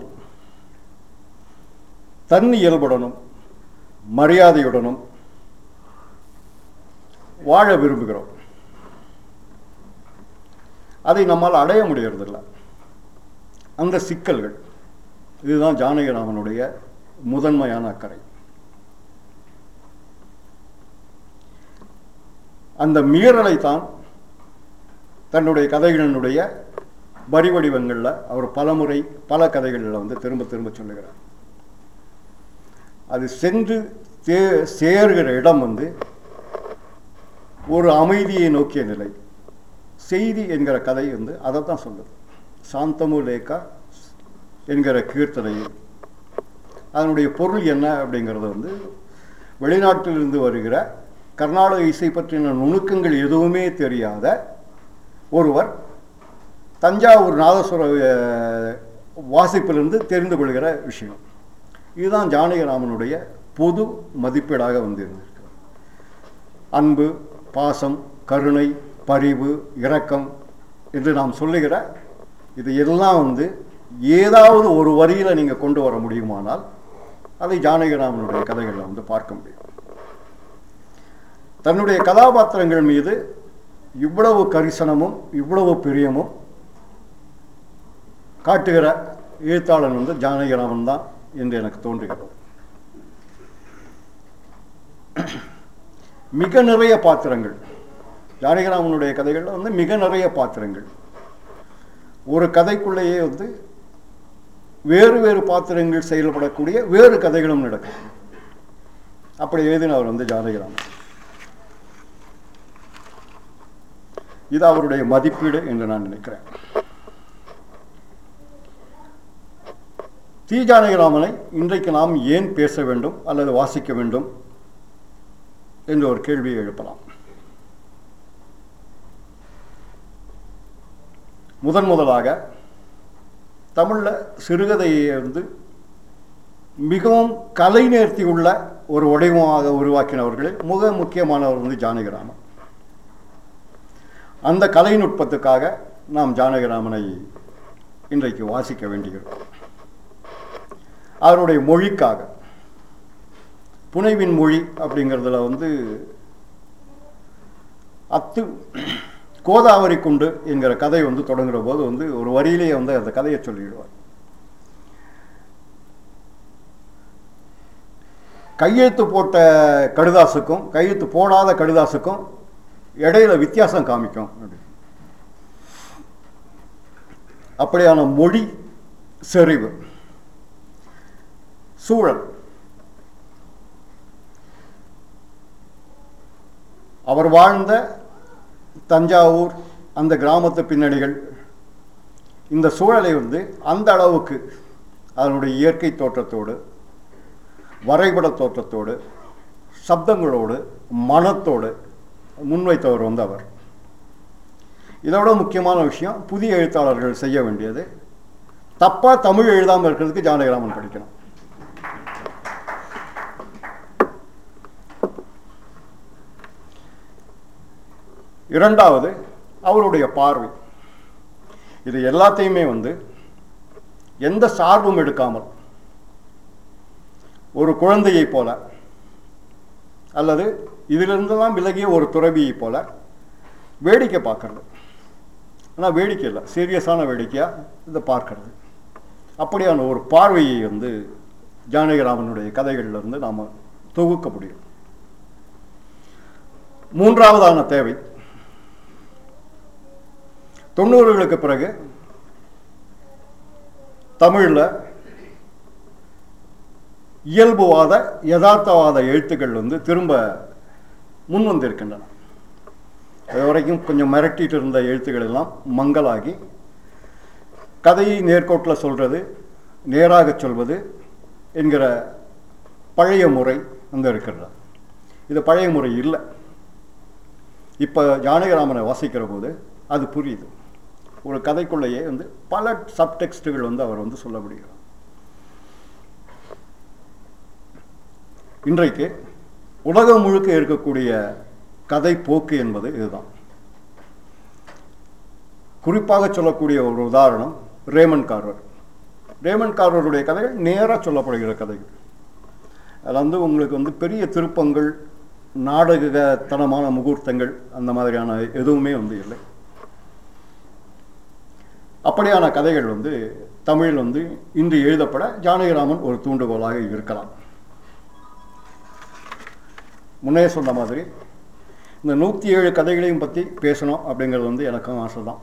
தன் இயல்புடனும் மரியாதையுடனும் வாழ விரும்புகிறோம் அதை நம்மால் அடைய முடியறதில்ல அந்த சிக்கல்கள் இதுதான் ஜானகிராமனுடைய முதன்மையான அக்கறை அந்த மீறலை தான் தன்னுடைய கதைகளினுடைய வரி வடிவங்களில் அவர் பலமுறை பல கதைகளில் வந்து திரும்ப திரும்ப சொல்லுகிறார் அது சென்று தே சேர்கிற இடம் வந்து ஒரு அமைதியை நோக்கிய நிலை செய்தி என்கிற கதை வந்து அதை தான் சொல்லுது சாந்தமு லேக்கா என்கிற கீர்த்தனை அதனுடைய பொருள் என்ன அப்படிங்கிறது வந்து வெளிநாட்டிலிருந்து வருகிற கர்நாடக இசை பற்றின நுணுக்கங்கள் எதுவுமே தெரியாத ஒருவர் தஞ்சாவூர் நாதஸ்வர அஹ், வாசிப்பிலிருந்து தெரிந்து கொள்கிற விஷயம் இதுதான் ஜானகிராமனுடைய பொது மதிப்பீடாக வந்து இருந்திருக்கிறது அன்பு பாசம் கருணை பரிவு இரக்கம் என்று நாம் சொல்லுகிற இது எல்லாம் வந்து ஏதாவது ஒரு வரியில் நீங்கள் கொண்டு வர முடியுமானால் அதை ஜானகிராமனுடைய கதைகளில் வந்து பார்க்க முடியும் தன்னுடைய கதாபாத்திரங்கள் மீது இவ்வளவு கரிசனமும் இவ்வளவு பிரியமும் காட்டுகிற எழுத்தாளன் வந்து ஜானகிராமன் தான் என்று எனக்கு தோன்றுகிறது மிக நிறைய பாத்திரங்கள் ஜானகிராமனுடைய கதைகளில் வந்து மிக நிறைய பாத்திரங்கள் ஒரு கதைக்குள்ளேயே வந்து வேறு வேறு பாத்திரங்கள் செயல்படக்கூடிய வேறு கதைகளும் நடக்கும் அப்படி எழுதினவர் வந்து ஜானகிராமன் இது அவருடைய மதிப்பீடு என்று நான் நினைக்கிறேன் தி ஜானகிராமனை இன்றைக்கு நாம் ஏன் பேச வேண்டும் அல்லது வாசிக்க வேண்டும் என்று ஒரு கேள்வியை எழுப்பலாம் முதன் முதலாக தமிழில் சிறுகதையை வந்து மிகவும் கலை நேர்த்தி உள்ள ஒரு வடிவமாக உருவாக்கினவர்களில் மிக முக்கியமானவர் வந்து ஜானகிராமன் அந்த கலைநுட்பத்துக்காக நாம் ஜானகிராமனை இன்றைக்கு வாசிக்க வேண்டியிருக்கும் அவருடைய மொழிக்காக புனைவின் மொழி அப்படிங்கிறதுல வந்து அத்து கோதாவரி குண்டு என்கிற கதை வந்து தொடங்குற போது வந்து ஒரு வரியிலேயே வந்து அந்த கதையை சொல்லிடுவார் கையெழுத்து போட்ட கடுதாசுக்கும் கையெழுத்து போடாத கடுதாசுக்கும் இடையில வித்தியாசம் காமிக்கும் அப்படி. அப்படியான மொழி செறிவு சூழல் அவர் வாழ்ந்த தஞ்சாவூர் அந்த கிராமத்து பின்னணிகள் இந்த சூழலை வந்து அந்த அளவுக்கு அதனுடைய இயற்கை தோற்றத்தோடு வரைபட தோற்றத்தோடு சப்தங்களோடு மனத்தோடு முன்வைத்தவர் வந்து அவர் இதோட முக்கியமான விஷயம் புதிய எழுத்தாளர்கள் செய்ய வேண்டியது தப்பா தமிழ் எழுதாமல் இருக்கிறதுக்கு ஜானகிராமன் படிக்கணும் இரண்டாவது அவருடைய பார்வை இது எல்லாத்தையுமே வந்து எந்த சார்பும் எடுக்காமல் ஒரு குழந்தையைப் போல அல்லது இதிலிருந்தெல்லாம் விலகிய ஒரு துறவியைப் போல வேடிக்கை பார்க்கறது ஆனால் வேடிக்கை இல்லை சீரியஸான வேடிக்கையாக இதை பார்க்கறது அப்படியான ஒரு பார்வையை வந்து ஜானகிராமனுடைய கதைகள்ல இருந்து நாம் தொகுக்க முடியும் மூன்றாவதான தேவை தொண்ணூறுகளுக்கு பிறகு தமிழில் இயல்புவாத யதார்த்தவாத எழுத்துக்கள் வந்து திரும்ப முன் வந்திருக்கின்றன அது வரைக்கும் கொஞ்சம் மிரட்டிட்டு இருந்த எழுத்துக்கள் எல்லாம் மங்கலாகி கதையை நேர்கோட்டில் சொல்றது நேராக சொல்வது என்கிற பழைய முறை வந்து இருக்கிறது இது பழைய முறை இல்லை இப்போ ஜானகிராமனை வாசிக்கிற போது அது புரியுது ஒரு கதைக்குள்ளேயே வந்து பல சப்டெக்ஸ்டுகள் வந்து அவர் வந்து சொல்ல முடியும் இன்றைக்கு உலகம் முழுக்க இருக்கக்கூடிய கதை போக்கு என்பது இதுதான் குறிப்பாக சொல்லக்கூடிய ஒரு உதாரணம் ரேமன் கார்வர் ரேமன் கார்வருடைய கதைகள் நேராக சொல்லப்படுகிற கதைகள் அதில் வந்து உங்களுக்கு வந்து பெரிய திருப்பங்கள் நாடகத்தனமான முகூர்த்தங்கள் அந்த மாதிரியான எதுவுமே வந்து இல்லை அப்படியான கதைகள் வந்து தமிழில் வந்து இன்று எழுதப்பட ஜானகிராமன் ஒரு தூண்டுகோலாக இருக்கலாம் முன்னே சொன்ன மாதிரி இந்த நூற்றி ஏழு கதைகளையும் பற்றி பேசணும் அப்படிங்கிறது வந்து எனக்கும் ஆசை தான்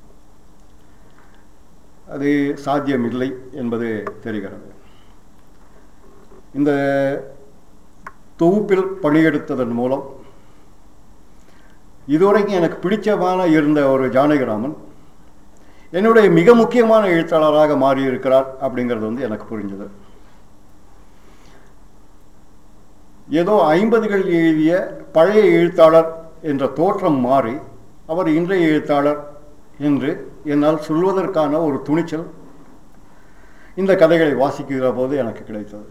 அது சாத்தியமில்லை என்பது தெரிகிறது இந்த தொகுப்பில் பணியெடுத்ததன் மூலம் இதுவரைக்கும் எனக்கு பிடிச்சமான இருந்த ஒரு ஜானகிராமன் என்னுடைய மிக முக்கியமான எழுத்தாளராக மாறியிருக்கிறார் அப்படிங்கிறது வந்து எனக்கு புரிஞ்சது ஏதோ ஐம்பதுகள் எழுதிய பழைய எழுத்தாளர் என்ற தோற்றம் மாறி அவர் இன்றைய எழுத்தாளர் என்று என்னால் சொல்வதற்கான ஒரு துணிச்சல் இந்த கதைகளை வாசிக்கிற போது எனக்கு கிடைத்தது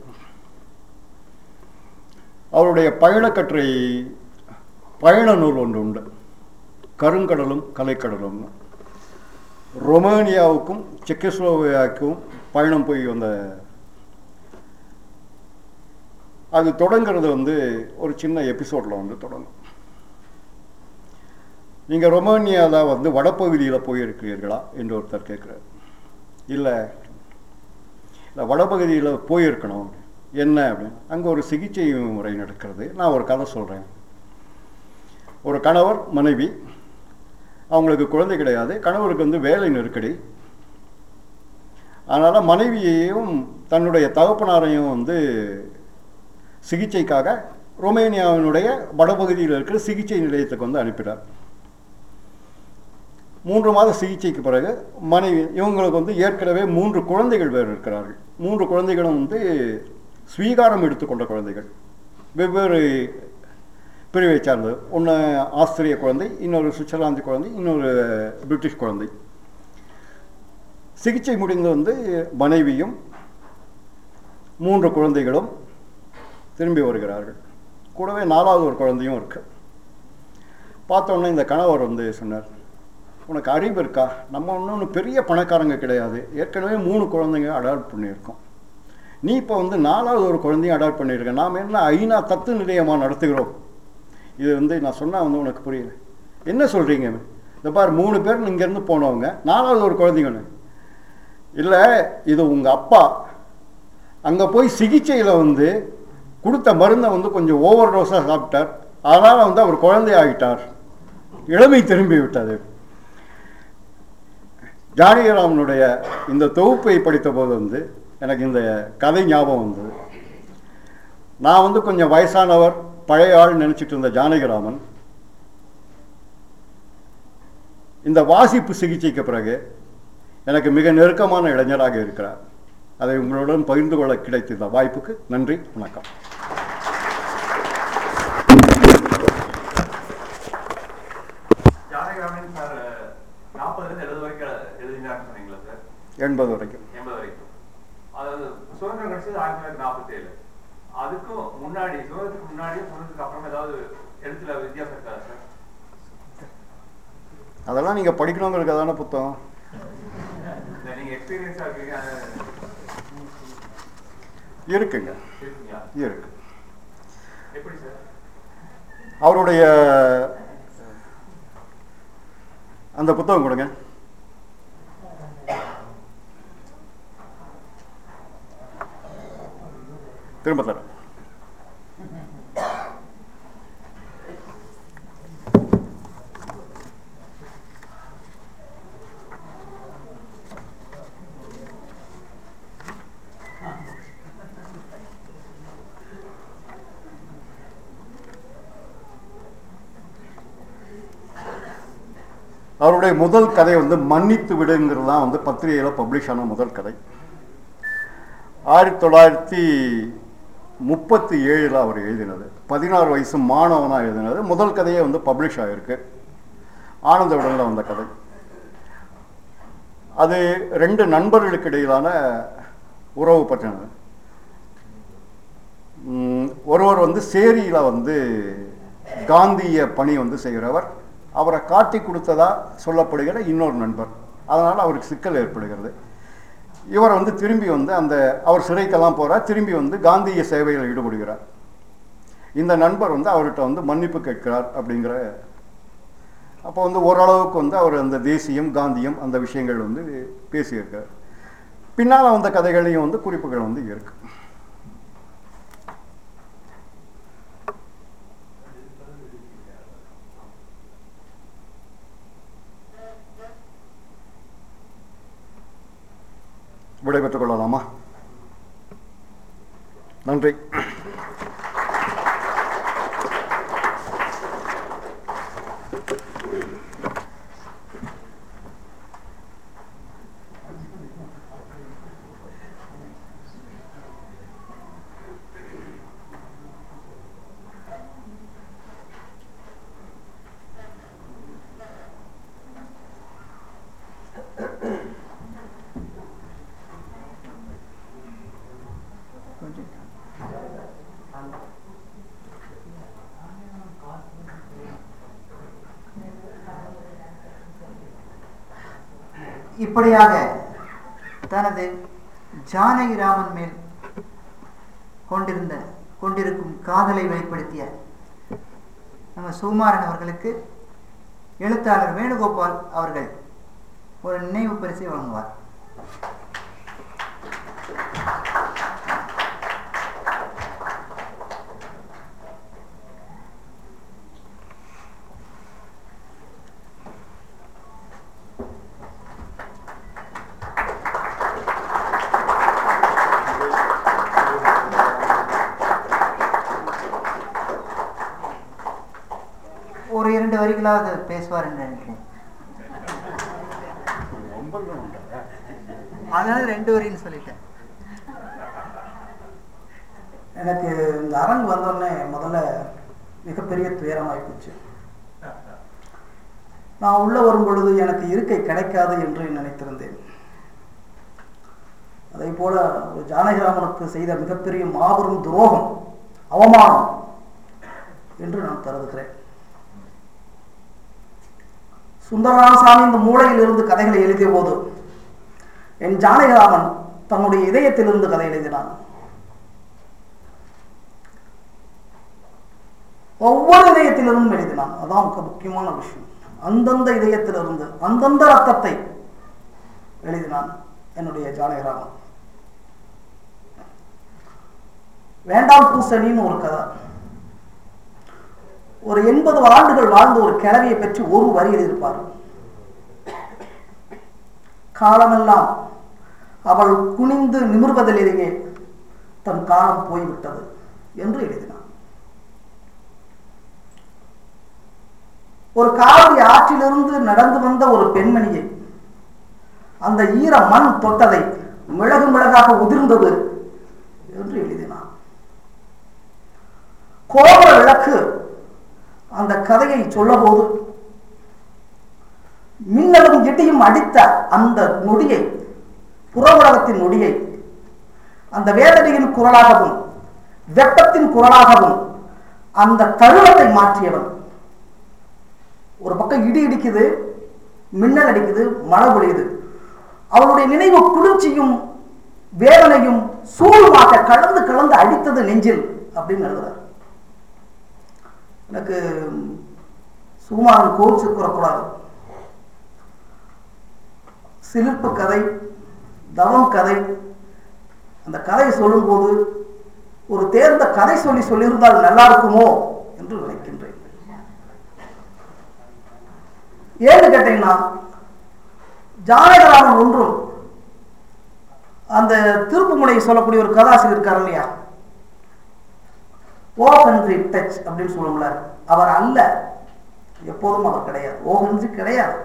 அவருடைய பயணக்கற்றை பயண நூல் ஒன்று உண்டு கருங்கடலும் கலைக்கடலும் ரொமேனியாவுக்கும் செக்கஸ்லோவியாவுக்கும் பயணம் போய் வந்த அது தொடங்கிறது வந்து ஒரு சின்ன எபிசோடில் வந்து தொடங்கும் நீங்கள் ரொமானியாவில் வந்து வடப்பகுதியில் போயிருக்கிறீர்களா என்று ஒருத்தர் கேட்குறாரு இல்லை இல்லை வடபகுதியில் போயிருக்கணும் என்ன அப்படின்னு அங்கே ஒரு சிகிச்சை முறை நடக்கிறது நான் ஒரு கதை சொல்கிறேன் ஒரு கணவர் மனைவி அவங்களுக்கு குழந்தை கிடையாது கணவருக்கு வந்து வேலை நெருக்கடி அதனால் மனைவியையும் தன்னுடைய தகப்பனாரையும் வந்து சிகிச்சைக்காக ரொமேனியாவினுடைய வடபகுதியில் இருக்கிற சிகிச்சை நிலையத்துக்கு வந்து அனுப்பினார் மூன்று மாத சிகிச்சைக்கு பிறகு மனைவி இவங்களுக்கு வந்து ஏற்கனவே மூன்று குழந்தைகள் வேறு இருக்கிறார்கள் மூன்று குழந்தைகளும் வந்து ஸ்வீகாரம் எடுத்துக்கொண்ட குழந்தைகள் வெவ்வேறு பிரிவை சார்ந்தது ஒன்று ஆஸ்திரிய குழந்தை இன்னொரு சுவிட்சர்லாந்து குழந்தை இன்னொரு பிரிட்டிஷ் குழந்தை சிகிச்சை முடிந்து வந்து மனைவியும் மூன்று குழந்தைகளும் திரும்பி வருகிறார்கள் கூடவே நாலாவது ஒரு குழந்தையும் இருக்கு பார்த்தோன்னே இந்த கணவர் வந்து சொன்னார் உனக்கு அறிவு இருக்கா நம்ம ஒன்றும் பெரிய பணக்காரங்க கிடையாது ஏற்கனவே மூணு குழந்தைங்க அடாப்ட் பண்ணியிருக்கோம் நீ இப்போ வந்து நாலாவது ஒரு குழந்தையும் அடாப்ட் பண்ணியிருக்க நாம் என்ன ஐநா தத்து நிலையமாக நடத்துகிறோம் இது வந்து நான் சொன்னால் வந்து உனக்கு புரியல என்ன சொல்கிறீங்க இந்த பார் மூணு பேர் இங்கேருந்து போனவங்க நாலாவது ஒரு குழந்தைங்கன்னு இல்லை இது உங்கள் அப்பா அங்கே போய் சிகிச்சையில் வந்து கொடுத்த மருந்தை வந்து கொஞ்சம் ஓவர் டோஸாக சாப்பிட்டார் அதனால் வந்து அவர் குழந்தை ஆகிட்டார் இளமை திரும்பி விட்டது ஜானகிராமனுடைய இந்த தொகுப்பை படித்த போது வந்து எனக்கு இந்த கதை ஞாபகம் வந்தது நான் வந்து கொஞ்சம் வயசானவர் பழைய ஆள் நினச்சிட்டு இருந்த ஜானகிராமன் இந்த வாசிப்பு சிகிச்சைக்கு பிறகு எனக்கு மிக நெருக்கமான இளைஞராக இருக்கிறார் அதை உங்களுடன் பகிர்ந்து கொள்ள கிடைத்த இந்த வாய்ப்புக்கு நன்றி வணக்கம் ஜானகிராமன் சார் நாற்பதுலேருந்து எழுபது வரைக்கும் எழுதினார்னு சொன்னீங்களா சார் எண்பது வரைக்கும் எண்பது வரைக்கும் அதாவது சுதந்திரம் கிடைச்சது ஆயிரத்தி தொள்ளாயிரத்தி நாற்பத்தி ஏழு அதுக்கும் முன்னாடி சுதந்திரத்துக்கு முன்னாடி சுதந்திரத்துக்கு அப்புறம் ஏதாவது எழுத்துல வித்தியாசம் இருக்கா சார் அதெல்லாம் நீங்கள் படிக்கணுங்கிறதுக்கு தானே புத்தகம் இல்லை நீங்க எக்ஸ்பீரியன்ஸா இருக்கீங்க அது இருக்குங்க இருக்கீங்களா இருக்கு எப்படி சார் அவருடைய அந்த புத்தகம் கொடுங்க திரும்ப தரேன் அவருடைய முதல் கதை வந்து மன்னித்து விடுங்கிறது தான் வந்து பத்திரிகையில் பப்ளிஷ் ஆன முதல் கதை ஆயிரத்தி தொள்ளாயிரத்தி முப்பத்தி ஏழில் அவர் எழுதினது பதினாறு வயசு மாணவனாக எழுதினது முதல் கதையே வந்து பப்ளிஷ் ஆகிருக்கு ஆனந்த விடலில் வந்த கதை அது ரெண்டு நண்பர்களுக்கு இடையிலான உறவு பற்றினது ம், ஒருவர் வந்து சேரியில் வந்து காந்திய பணி வந்து செய்கிறவர் அவரை காட்டி கொடுத்ததா சொல்லப்படுகிற இன்னொரு நண்பர் அதனால் அவருக்கு சிக்கல் ஏற்படுகிறது இவர் வந்து திரும்பி வந்து அந்த அவர் சிறைக்கெல்லாம் போகிறார் திரும்பி வந்து காந்திய சேவையில் ஈடுபடுகிறார் இந்த நண்பர் வந்து அவர்கிட்ட வந்து மன்னிப்பு கேட்கிறார் அப்படிங்கிற அப்போ வந்து ஓரளவுக்கு வந்து அவர் அந்த தேசியம் காந்தியம் அந்த விஷயங்கள் வந்து பேசியிருக்கார் பின்னால் வந்த கதைகளையும் வந்து குறிப்புகள் வந்து இருக்கு விடைபெற்றுக் கொள்ளலாமா நன்றி இப்படியாக தனது ஜானகிராமன் மேல் கொண்டிருந்த கொண்டிருக்கும் காதலை வெளிப்படுத்திய நம்ம சுகுமாரன் அவர்களுக்கு எழுத்தாளர் வேணுகோபால் அவர்கள் ஒரு நினைவு பரிசை வழங்குவார் ஒரு இரண்டு வரிகளாவது பேசுவார் என்று நினைக்கிறேன் அதனால ரெண்டு வரின்னு சொல்லிட்டேன் எனக்கு இந்த அரங்கு வந்தோடனே முதல்ல மிகப்பெரிய துயரமாய் போச்சு நான் உள்ள வரும் பொழுது எனக்கு இருக்கை கிடைக்காது என்று நினைத்திருந்தேன் அதே போல ஒரு ஜானகிராமனுக்கு செய்த மிகப்பெரிய மாபெரும் துரோகம் அவமானம் என்று நான் கருதுகிறேன் சுந்தரராமசாமி இந்த மூளையில் இருந்து கதைகளை எழுதிய போது என் ஜானகிராமன் தன்னுடைய இதயத்திலிருந்து கதை எழுதினான் ஒவ்வொரு இதயத்திலிருந்தும் எழுதினான் அதான் மிக முக்கியமான விஷயம் அந்தந்த இதயத்திலிருந்து அந்தந்த ரத்தத்தை எழுதினான் என்னுடைய ஜானகிராமன் வேண்டாம் பூசணின்னு ஒரு கதை ஒரு எண்பது ஆண்டுகள் வாழ்ந்த ஒரு கிழவியை பற்றி ஒரு வரி எழுதியிருப்பார் காலமெல்லாம் அவள் குனிந்து நிமிர்வதிலேயே தன் காலம் போய்விட்டது என்று எழுதினான் ஒரு காவிரி ஆற்றிலிருந்து நடந்து வந்த ஒரு பெண்மணியை அந்த ஈர மண் தொட்டதை மிளகு மிளகாக உதிர்ந்தது என்று எழுதினான் கோபுர விளக்கு அந்த கதையை சொல்லபோது மின்னலும் இடியும் அடித்த அந்த நொடியை புற உலகத்தின் நொடியை அந்த வேதனையின் குரலாகவும் வெப்பத்தின் குரலாகவும் அந்த தருணத்தை மாற்றியவன் ஒரு பக்கம் இடி இடிக்குது மின்னல் அடிக்குது மழை பொழியுது அவளுடைய நினைவு குளிர்ச்சியும் வேதனையும் சூழ்வாக்க கலந்து கலந்து அடித்தது நெஞ்சில் அப்படின்னு எழுதுறார் எனக்கு சுகுமாரன் கோச்சு கூறக்கூடாது சிலிர்ப்பு கதை தவம் கதை அந்த கதையை சொல்லும்போது ஒரு தேர்ந்த கதை சொல்லி சொல்லியிருந்தால் நல்லா இருக்குமோ என்று நினைக்கின்றேன் ஏன்னு கேட்டீங்கன்னா ஜானகராமன் ஒன்றும் அந்த திருப்புமுனையை சொல்லக்கூடிய ஒரு கதாசிரியர் இருக்கார் இல்லையா ஓஹன்ரி டச் அப்படின்னு சொல்லுவோம்ல அவர் அல்ல எப்போதும் அவர் கிடையாது ஓஹன்ரி கிடையாது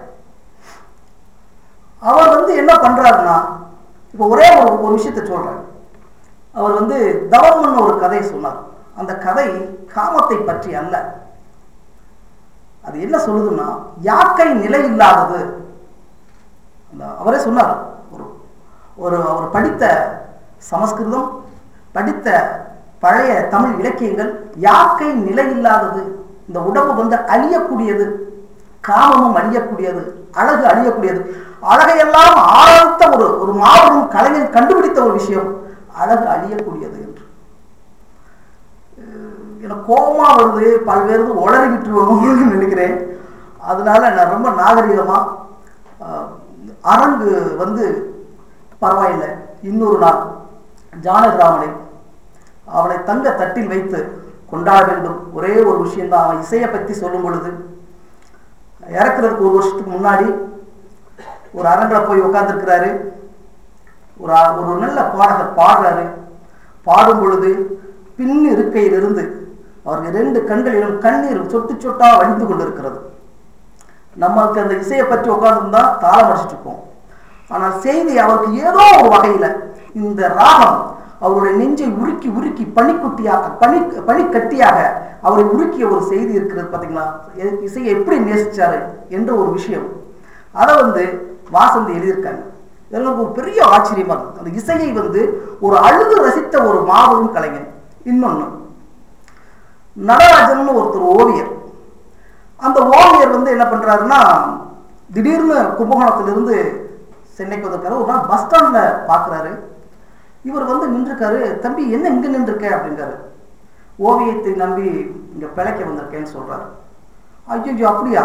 அவர் வந்து என்ன பண்றாருன்னா இப்போ ஒரே ஒரு ஒரு விஷயத்தை சொல்றேன் அவர் வந்து தவம்னு ஒரு கதை சொன்னார் அந்த கதை காமத்தை பற்றி அல்ல அது என்ன சொல்லுதுன்னா யாக்கை நிலை இல்லாதது அந்த அவரே சொன்னார் ஒரு ஒரு அவர் படித்த சமஸ்கிருதம் படித்த பழைய தமிழ் இலக்கியங்கள் யாக்கை நிலை இல்லாதது இந்த உடம்பு வந்து அழியக்கூடியது காமமும் அழியக்கூடியது அழகு அழியக்கூடியது அழகையெல்லாம் ஆழ்த்த ஒரு ஒரு மாபெரும் கலைஞன் கண்டுபிடித்த ஒரு விஷயம் அழகு அழியக்கூடியது என்று எனக்கு கோபமா வருது பல்வேறு உளறி விட்டுருவோம்னு நினைக்கிறேன் அதனால நான் ரொம்ப நாகரிகமா ஆஹ், அரங்கு வந்து பரவாயில்லை இன்னொரு நாள் ஜானகிராமனை அவனை தங்க தட்டில் வைத்து கொண்டாட வேண்டும் ஒரே ஒரு விஷயம்தான் அவன் இசையை பற்றி சொல்லும் பொழுது இறக்குறதுக்கு ஒரு வருஷத்துக்கு முன்னாடி ஒரு அரங்கில் போய் உட்காந்துருக்கிறாரு ஒரு ஆ- ஒரு நல்ல பாடகர் பாடுறாரு பாடும் பொழுது பின் இருக்கையிலிருந்து அவருக்கு ரெண்டு கண்களிலும் கண்ணீர் சொட்டு சொட்டா வடிந்து கொண்டிருக்கிறது நம்மளுக்கு அந்த இசையை பற்றி உட்கார்ந்துருந்தா தாளம் அடிச்சிட்டு இருப்போம் ஆனால் செய்தி அவருக்கு ஏதோ ஒரு வகையில இந்த ராகம் அவருடைய நெஞ்சை உருக்கி உருக்கி பனிக்குட்டியாக பனி பனிக்கட்டியாக அவரை உருக்கிய ஒரு செய்தி இருக்கிறது பார்த்தீங்களா எ- இசையை எப்படி நேசிச்சாரு என்ற ஒரு விஷயம் அதை வந்து வாசந்தி எழுதியிருக்காங்க இதெல்லாம் ஒரு பெரிய ஆச்சரியமா இருக்கு அந்த இசையை வந்து ஒரு அழுது ரசித்த ஒரு மாபெரும் கலைஞன் இன்னொன்னு நடராஜன் ஒருத்தர் ஓவியர் அந்த ஓவியர் வந்து என்ன பண்றாருன்னா திடீர்னு கும்பகோணத்திலிருந்து சென்னைக்கு வந்திருக்காரு ஒரு நாள் பஸ் ஸ்டாண்ட்ல பாக்குறாரு இவர் வந்து நின்றுருக்காரு தம்பி என்ன இங்க நின்றுருக்க அப்படிங்கிறாரு ஓவியத்தை நம்பி இங்க பிழைக்க வந்திருக்கேன்னு சொல்றாரு ஐயோ அப்படியா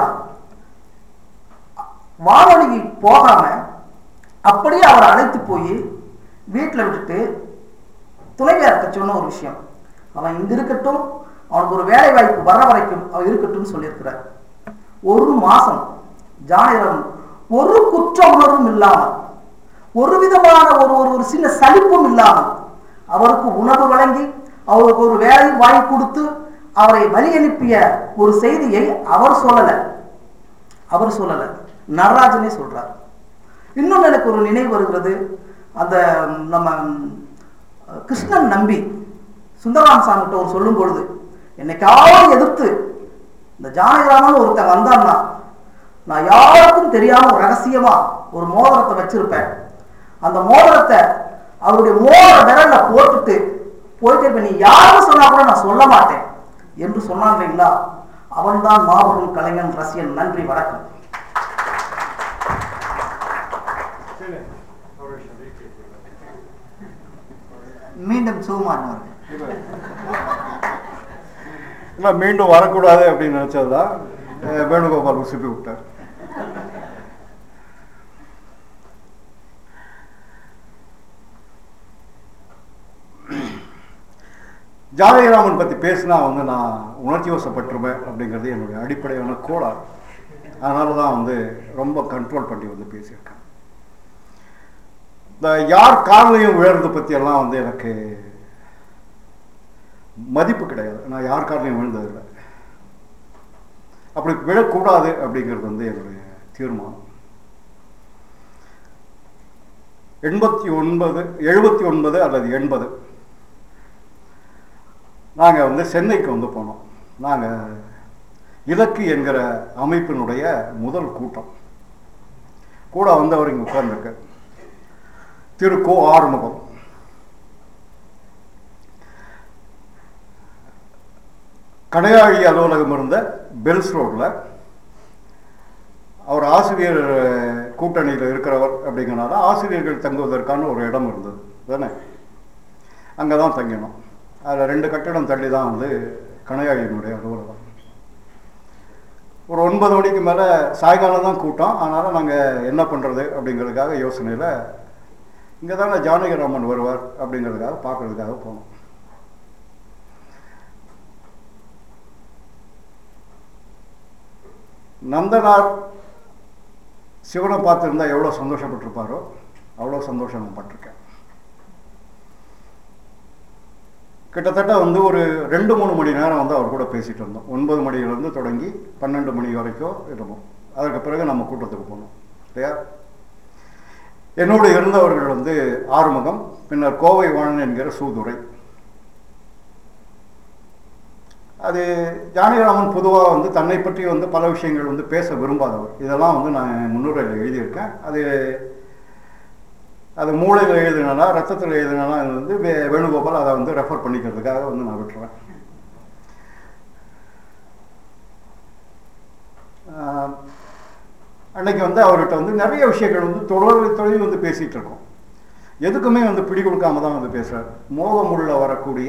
வானொலிக்கு போகாம அப்படியே அவரை அழைத்து போய் வீட்டில் விட்டுட்டு துணைவியார்கிட்ட சொன்ன ஒரு விஷயம் அவன் இங்க இருக்கட்டும் அவனுக்கு ஒரு வேலை வாய்ப்பு வர வரைக்கும் அவன் இருக்கட்டும்னு சொல்லியிருக்கிறார் ஒரு மாசம் ஜானிரம் ஒரு குற்ற உணர்வும் இல்லாமல் ஒரு விதமான ஒரு ஒரு ஒரு சின்ன சலிப்பும் இல்லாமல் அவருக்கு உணவு வழங்கி அவருக்கு ஒரு வேலை வாங்கி கொடுத்து அவரை வழி அனுப்பிய ஒரு செய்தியை அவர் சொல்லல அவர் சொல்லல நடராஜனே சொல்றார் இன்னொன்று எனக்கு ஒரு நினைவு வருகிறது அந்த நம்ம கிருஷ்ணன் நம்பி சுந்தரராம் சாமிகிட்ட ஒரு சொல்லும் பொழுது என்னைக்காவது எதிர்த்து இந்த ஜானகிராமன் ஒருத்தன் வந்தான்னா நான் யாருக்கும் தெரியாம ஒரு ரகசியமா ஒரு மோதிரத்தை வச்சிருப்பேன் அந்த மோதிரத்தை அவருடைய மோதிர விரல்ல போட்டுட்டு போயிட்டு இருப்பேன் நீ யாரும் சொன்னா கூட நான் சொல்ல மாட்டேன் என்று சொன்னான் இல்லைங்களா அவன்தான் மாபெரும் கலைஞன் ரசிகன் நன்றி வணக்கம் மீண்டும் சுகுமாரன் அவர்கள் இல்லை மீண்டும் வரக்கூடாது அப்படின்னு நினச்சது தான் வேணுகோபால் உசுப்பி விட்டார் ஜானகிராமன் பற்றி பேசினா வந்து நான் உணர்ச்சி வசப்பட்டுருவேன் அப்படிங்கிறது என்னுடைய அடிப்படையான கோளாறு அதனால தான் வந்து ரொம்ப கண்ட்ரோல் பண்ணி வந்து பேசியிருக்கேன் இந்த யார் காலையும் விழுறது பற்றியெல்லாம் வந்து எனக்கு மதிப்பு கிடையாது நான் யார் காலையும் விழுந்ததில்லை அப்படி விழக்கூடாது அப்படிங்கிறது வந்து என்னுடைய தீர்மானம் எண்பத்தி ஒன்பது எழுபத்தி ஒன்பது அல்லது எண்பது நாங்கள் வந்து சென்னைக்கு வந்து போனோம் நாங்கள் இலக்கு என்கிற அமைப்பினுடைய முதல் கூட்டம் கூட வந்தவர் இங்கே உட்கார்ந்துருக்கு திரு கோ ஆறுமுகம் கடையாழி அலுவலகம் இருந்த பெல்ஸ் ரோட்டில் அவர் ஆசிரியர் கூட்டணியில் இருக்கிறவர் அப்படிங்கிறனால ஆசிரியர்கள் தங்குவதற்கான ஒரு இடம் இருந்தது தானே அங்கே தான் தங்கினோம் அதில் ரெண்டு கட்டிடம் தள்ளி தான் வந்து கணையாழியினுடைய அலுவலகம் ஒரு ஒன்பது மணிக்கு மேலே சாயங்காலம் தான் கூட்டம் அதனால் நாங்கள் என்ன பண்ணுறது அப்படிங்கிறதுக்காக யோசனையில் இங்கே தானே ஜானகிராமன் வருவார் அப்படிங்கிறதுக்காக பார்க்கறதுக்காக போனோம் நந்தனார் சிவனை பார்த்துருந்தா எவ்வளோ சந்தோஷப்பட்டிருப்பாரோ அவ்வளோ சந்தோஷம் நான் பட்டிருக்கேன் கிட்டத்தட்ட வந்து ஒரு ரெண்டு மூணு மணி நேரம் வந்து அவர் கூட பேசிட்டு இருந்தோம் ஒன்பது மணியிலேருந்து தொடங்கி பன்னெண்டு மணி வரைக்கும் இருந்தோம் அதற்கு பிறகு நம்ம கூட்டத்துக்கு போனோம் இல்லையா என்னோடு இருந்தவர்கள் வந்து ஆறுமுகம் பின்னர் கோவை வாணன் என்கிற சூதுரை அது ஜானகிராமன் பொதுவாக வந்து தன்னை பற்றி வந்து பல விஷயங்கள் வந்து பேச விரும்பாதவர் இதெல்லாம் வந்து நான் முன்னுரையில் எழுதியிருக்கேன் அது அது மூளையில் எழுதினா ரத்தத்தில் எழுதினா அது வந்து வே வேணுகோபால் அதை வந்து ரெஃபர் பண்ணிக்கிறதுக்காக வந்து நான் விட்டுருவேன் ஆஹ், அன்னைக்கு வந்து அவர்கிட்ட வந்து நிறைய விஷயங்கள் வந்து தொடர் தொழில் வந்து பேசிகிட்டு இருக்கோம் எதுக்குமே வந்து பிடி கொடுக்காம தான் வந்து பேசுகிறார் மோகமுள்ள வரக்கூடிய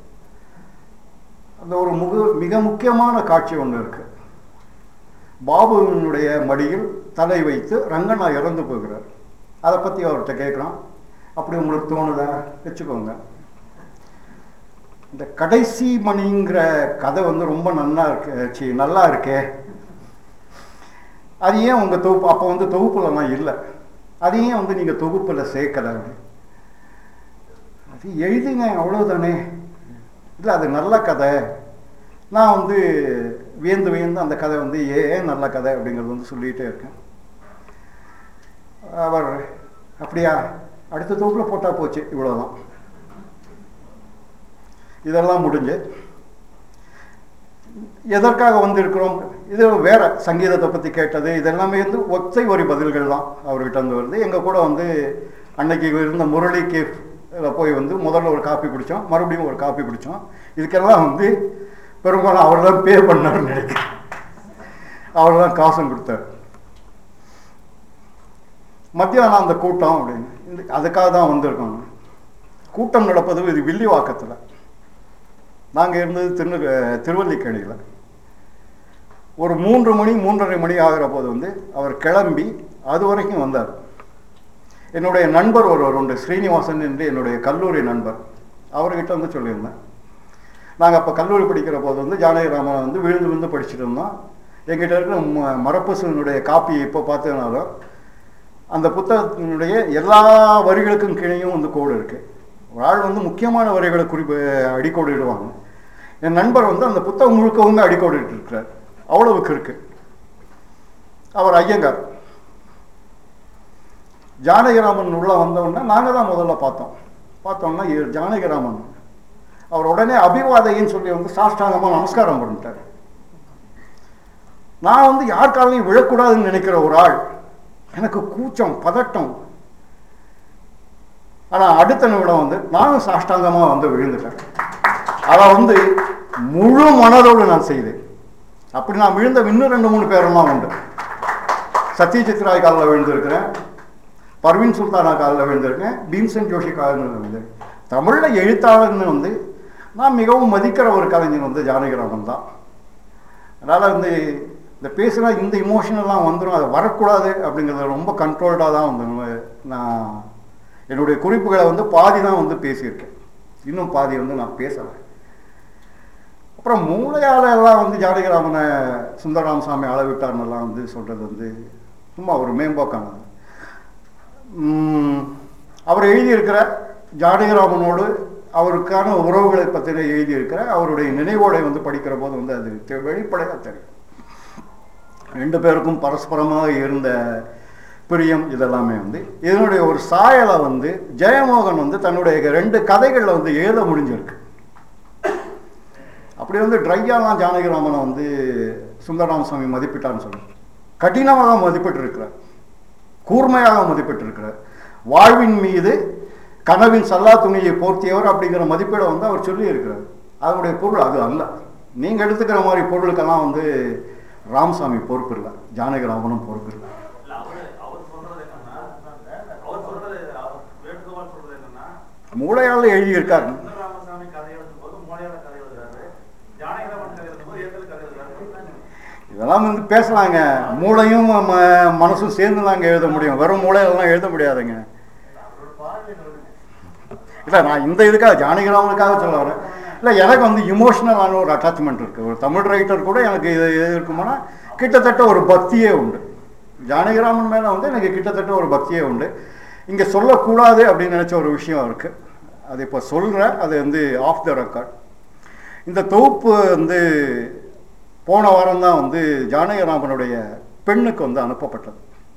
அந்த ஒரு முக மிக முக்கியமான காட்சி ஒன்று இருக்கு பாபுவினுடைய மடியில் தலை வைத்து ரங்கண்ணா இறந்து போகிறார் அதை பற்றி அவர்கிட்ட கேட்குறான் அப்படி உங்களுக்கு தோணுதா வச்சுக்கோங்க இந்த கடைசி மணிங்கிற கதை வந்து ரொம்ப நல்லா இருக்கு சி நல்லா இருக்கே அது ஏன் உங்கள் தொகுப்பு அப்போ வந்து தொகுப்புலலாம் இல்லை அது ஏன் வந்து நீங்கள் தொகுப்பில் சேர்க்கலை அது எழுதிங்க அவ்வளோதானே இல்லை அது நல்ல கதை நான் வந்து வியந்து வியந்து அந்த கதை வந்து ஏன் நல்ல கதை அப்படிங்கிறது வந்து சொல்லிகிட்டே இருக்கேன் அவர் அப்படியா அடுத்த தொகுப்பில் போட்டால் போச்சு இவ்வளோதான் இதெல்லாம் முடிஞ்சு எதற்காக வந்திருக்கிறோம் இது வேற சங்கீதத்தை பற்றி கேட்டது இதெல்லாமே வந்து ஒத்தை வரி பதில்கள் தான் அவர்கிட்ட வந்து வருது எங்கள் கூட வந்து அன்னைக்கு இருந்த முரளி கேஃப் போய் வந்து முதல்ல ஒரு காப்பி குடித்தோம் மறுபடியும் ஒரு காப்பி குடித்தோம் இதுக்கெல்லாம் வந்து பெரும்பாலும் அவர் தான் பே பண்ணார்னு நினைக்கிறேன் அவர் தான் காசும் கொடுத்தார் மத்தியானம் அந்த கூட்டம் அப்படின்னு இந்த அதுக்காக தான் வந்திருக்கோம் கூட்டம் நடப்பது இது வில்லிவாக்கத்தில் நாங்கள் இருந்தது திரு திருவல்லிக்கேணியில் ஒரு மூன்று மணி மூன்றரை மணி ஆகிற போது வந்து அவர் கிளம்பி அது வரைக்கும் வந்தார் என்னுடைய நண்பர் ஒருவர் உண்டு ஸ்ரீனிவாசன் என்று என்னுடைய கல்லூரி நண்பர் அவர்கிட்ட வந்து சொல்லியிருந்தேன் நாங்கள் அப்போ கல்லூரி படிக்கிற போது வந்து ஜானகிராமனை வந்து விழுந்து விழுந்து படிச்சுட்டு இருந்தோம் எங்கிட்ட இருக்கிற ம- மரப்பசுனுடைய காப்பி இப்போ பார்த்ததுனாலும் அந்த புத்தகத்தினுடைய எல்லா வரிகளுக்கும் கீழேயும் வந்து கோடு இருக்கு ஒரு ஆள் வந்து முக்கியமான வரிகளை குறிப்பு அடிக்கோடு இடுவாங்க என் நண்பர் வந்து அந்த புத்தகம் முழுக்க வந்து அடிக்கோடு இருக்கிறார் அவ்வளவுக்கு இருக்கு அவர் ஐயங்கார் ஜானகிராமன் உள்ள வந்தவுடனே நாங்கள் தான் முதல்ல பார்த்தோம் பார்த்தோம்னா இவர் ஜானகிராமன் அவர் உடனே அபிவாதைன்னு சொல்லி வந்து சாஷ்டாங்கமாக நமஸ்காரம் பண்ணிட்டார் நான் வந்து யார் காலையும் விழக்கூடாதுன்னு நினைக்கிற ஒரு ஆள் எனக்கு கூச்சம் பதட்டம் ஆனால் அடுத்த நிமிடம் வந்து நானும் சாஷ்டாங்கமாக வந்து விழுந்துட்டேன் அதை வந்து முழு மனதோடு நான் செய்தேன் அப்படி நான் விழுந்த இன்னும் ரெண்டு மூணு பேரெல்லாம் உண்டு சத்யஜித் ராய் காலில் விழுந்திருக்கிறேன் பர்வீன் சுல்தானா காலில் விழுந்திருக்கேன் பீம்சன் ஜோஷி காலில் விழுந்து தமிழில் எழுத்தாளர்னு வந்து நான் மிகவும் மதிக்கிற ஒரு கலைஞர் வந்து ஜானகிராமன் தான் அதனால் வந்து இந்த பேசுனா இந்த இமோஷனெல்லாம் வந்துடும் அது வரக்கூடாது அப்படிங்கிறத ரொம்ப கண்ட்ரோல்டாக தான் வந்து நம்ம- நான் என்னுடைய குறிப்புகளை வந்து பாதி தான் வந்து பேசியிருக்கேன் இன்னும் பாதி வந்து நான் பேசலை அப்புறம் மூளையால எல்லாம் வந்து ஜானகிராமனை சுந்தரராமசாமி அளவிட்டார்னெல்லாம் வந்து சொல்கிறது வந்து சும்மா ஒரு மேம்போக்கானது உம், அவர் எழுதியிருக்கிற ஜானகிராமனோடு அவருக்கான உறவுகளை பற்றின எழுதியிருக்கிற அவருடைய நினைவோடை வந்து படிக்கிற போது வந்து அது தெ- வெளிப்படையாக தெரியும் ரெண்டு பேருக்கும் பரஸ்பரமாக இருந்த பிரியம் இதெல்லாமே வந்து இதனுடைய ஒரு சாயலை வந்து ஜெயமோகன் வந்து தன்னுடைய ரெண்டு கதைகளில் வந்து எழுத முடிஞ்சிருக்கு அப்படி வந்து ட்ரையாலாம் ஜானகிராமனை வந்து சுந்தரராமசாமி மதிப்பிட்டான்னு சொல்லி கடினமாக மதிப்பிட்டு இருக்கிறார் கூர்மையாக மதிப்பிட்டு இருக்கிறார் வாழ்வின் மீது கனவின் சல்லா துணியை போர்த்தியவர் அப்படிங்கிற மதிப்பீடை வந்து அவர் சொல்லி இருக்கிறார் அதனுடைய பொருள் அது அல்ல நீங்க எடுத்துக்கிற மாதிரி பொருளுக்கெல்லாம் வந்து ராமசாமி பொறுப்பு இல்லை ஜானகிராமனும் பொறுப்பு இல்லை இல்ல அவரு அவர் சொல்றது என்னன்னா அவர் சொல்றது அவர் வேணுகோபால் சொல்றது என்னன்னா மூளையால் எழுதியிருக்கார் ராமசாமி கதை எழுதும் போது மோடியால கதை எழுதுறாரு ஜானகிராமன் கதை எழுதும் போது ஏத்தல் கதை எழுதுறாரு இதெல்லாம் வந்து பேசலாங்க மூளையும் ம- மனசும் சேர்ந்து தாங்க எழுத முடியும் வெறும் மூளையிலலாம் எழுத முடியாதுங்க அவரோட பார்வை சொல்லுங்க இல்லை நான் இந்த இதுக்காக ஜானகிராமனுக்காக சொல்ல வரேன் இல்லை எனக்கு வந்து இமோஷனலான ஒரு அட்டாச்மெண்ட் இருக்குது ஒரு தமிழ் ரைட்டர் கூட எனக்கு இது இது இருக்குமானா கிட்டத்தட்ட ஒரு பக்தியே உண்டு ஜானகிராமன் மேலே வந்து எனக்கு கிட்டத்தட்ட ஒரு பக்தியே உண்டு இங்கே சொல்லக்கூடாது அப்படின்னு நினச்ச ஒரு விஷயம் இருக்குது அது இப்போ சொல்கிறேன் அது வந்து ஆஃப் த ரெக்கார்ட் இந்த தொகுப்பு வந்து போன வாரம் தான் வந்து ஜானகிராமனுடைய பெண்ணுக்கு வந்து அனுப்பப்பட்டது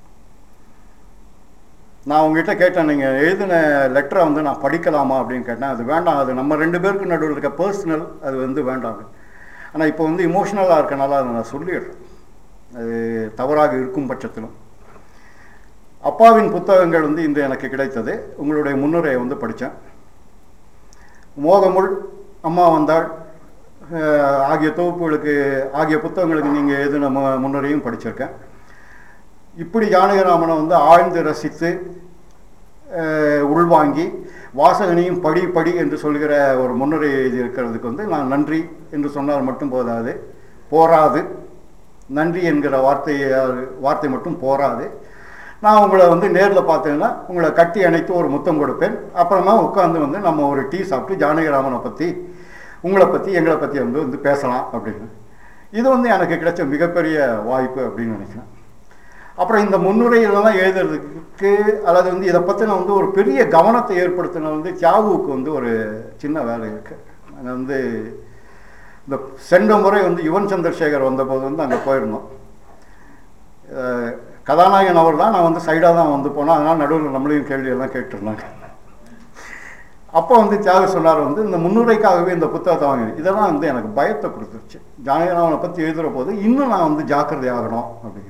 நான் உங்ககிட்ட கேட்டேன் நீங்கள் எழுதின லெட்டரை வந்து நான் படிக்கலாமா அப்படின்னு கேட்டேன் அது வேண்டாம் அது நம்ம ரெண்டு பேருக்கு நடுவில் இருக்க பர்சனல் அது வந்து வேண்டாம் ஆனால் இப்போ வந்து இமோஷ்னலாக இருக்கனால அதை நான் சொல்லிடுறேன் அது தவறாக இருக்கும் பட்சத்திலும் அப்பாவின் புத்தகங்கள் வந்து இன்று எனக்கு கிடைத்தது உங்களுடைய முன்னுரையை வந்து படித்தேன் மோகமுள் அம்மா வந்தாள் அஹ், ஆகிய தொகுப்புகளுக்கு ஆகிய புத்தகங்களுக்கு நீங்கள் எழுதின மு- முன்னுரையும் படிச்சிருக்கேன் இப்படி ஜானகிராமனை வந்து ஆழ்ந்து ரசித்து அஹ், உள்வாங்கி வாசகனையும் படி படி என்று சொல்கிற ஒரு முன்னுரை எழுதியிருக்கிறதுக்கு வந்து நான் நன்றி என்று சொன்னால் மட்டும் போதாது போராது நன்றி என்கிற வார்த்தையை வார்த்தை மட்டும் போராது நான் உங்களை வந்து நேரில் பார்த்தேன்னா உங்களை கட்டி அணைத்து ஒரு முத்தம் கொடுப்பேன் அப்புறமா உட்காந்து வந்து நம்ம ஒரு டீ சாப்பிட்டு ஜானகிராமனை பற்றி உங்களை பற்றி எங்களை பற்றி வந்து வந்து பேசலாம் அப்படின்னு இது வந்து எனக்கு கிடைச்ச மிகப்பெரிய வாய்ப்பு அப்படின்னு நினைக்கிறேன் அப்புறம் இந்த முன்னுரையிலலாம் எழுதுறதுக்கு அல்லது வந்து இதை பற்றின வந்து ஒரு பெரிய கவனத்தை ஏற்படுத்தின வந்து தியாகுவுக்கு வந்து ஒரு சின்ன வேலை இருக்குது அங்கே வந்து இந்த சென்ற முறை வந்து யுவன் சந்திரசேகர் வந்தபோது வந்து அங்கே போயிருந்தோம் அஹ் கதாநாயகன் அவர் தான் நான் வந்து சைடாக தான் வந்து போனேன் அதனால் நடுவில் நம்மளையும் கேள்வியெல்லாம் கேட்டுருந்தாங்க அப்போ வந்து தியாகு சொன்னார் வந்து இந்த முன்னுரைக்காகவே இந்த புத்தகத்தை வாங்கி இதெல்லாம் வந்து எனக்கு பயத்தை கொடுத்துருச்சு ஜானகிராமனை பற்றி எழுதுகிற போது இன்னும் நான் வந்து ஜாக்கிரதை ஆகணும் அப்படின்னு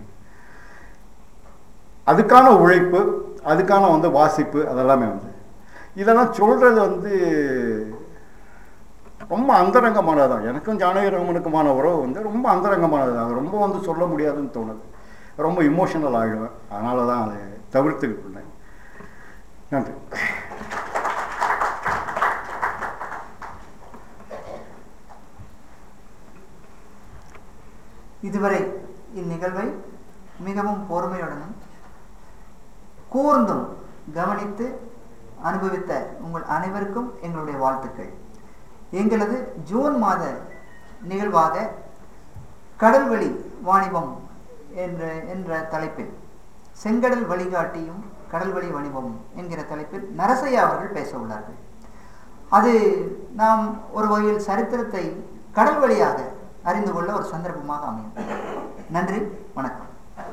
அதுக்கான உழைப்பு அதுக்கான வந்து வாசிப்பு அதெல்லாமே வந்து இதெல்லாம் சொல்கிறது வந்து ரொம்ப அந்தரங்கமானது தான் எனக்கும் ஜானகிராமனுக்குமான உறவு வந்து ரொம்ப அந்தரங்கமானது தான் அது ரொம்ப வந்து சொல்ல முடியாதுன்னு தோணுது ரொம்ப இமோஷனல் ஆகிடுவேன் அதனால தான் அதை தவிர்த்துக்கிட்டு இருந்தேன் நன்றி இதுவரை இந்நிகழ்வை மிகவும் பொறுமையுடனும் கூர்ந்தும் கவனித்து அனுபவித்த உங்கள் அனைவருக்கும் எங்களுடைய வாழ்த்துக்கள் எங்களது ஜூன் மாத நிகழ்வாக கடல்வழி வாணிபம் என்ற என்ற தலைப்பில் செங்கடல் வழிகாட்டியும் கடல்வழி வாணிபமும் என்கிற தலைப்பில் நரசையா அவர்கள் பேச உள்ளார்கள் அது நாம் ஒரு வகையில் சரித்திரத்தை கடல் வழியாக அறிந்து கொள்ள ஒரு சந்தர்ப்பமாக அமையும் நன்றி வணக்கம்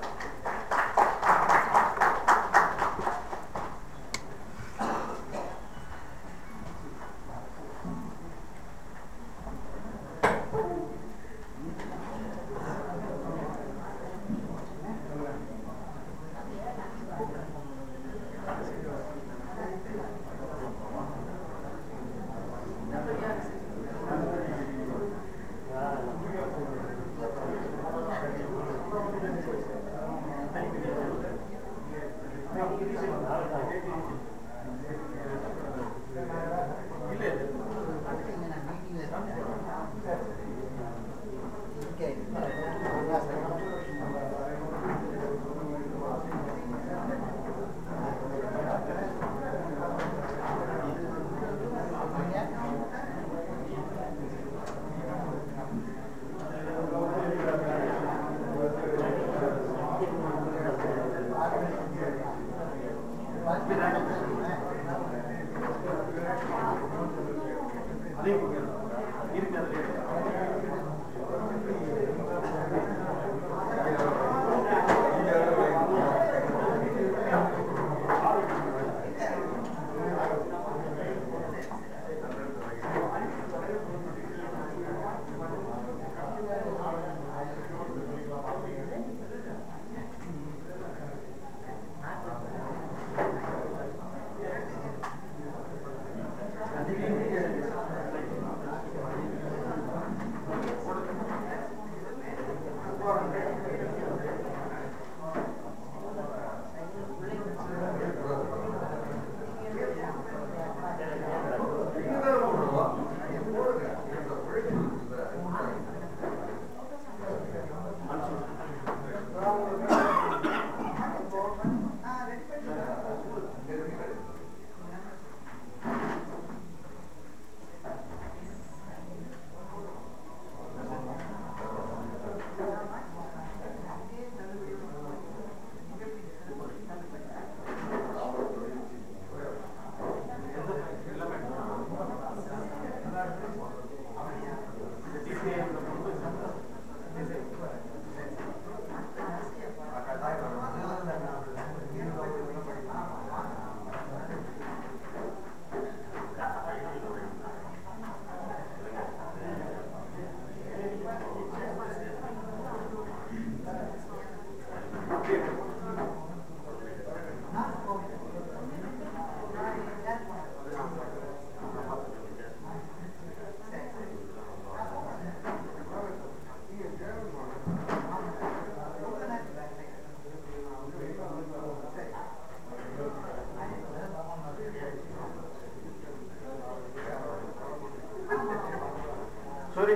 சரி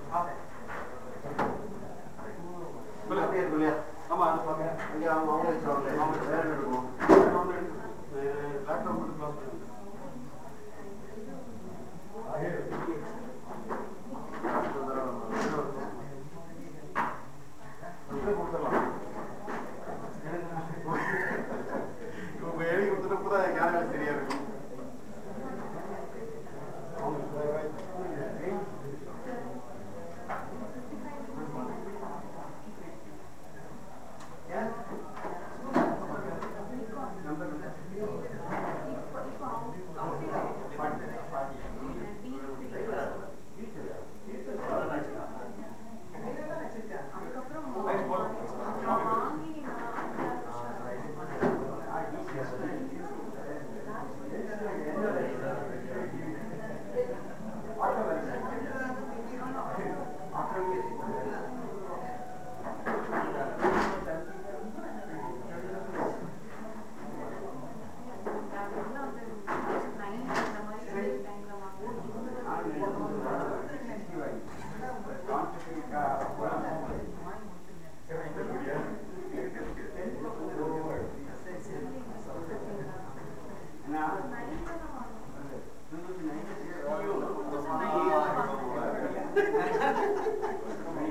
ஆமா அது பாக்க இங்க அவங்க அவங்க வச்சிருவாங்க அவங்க வேற எடுக்கணும் லேப்டாப் மட்டும் க்ளோஸ் பண்ணுங்க கொடுத்துடலாம்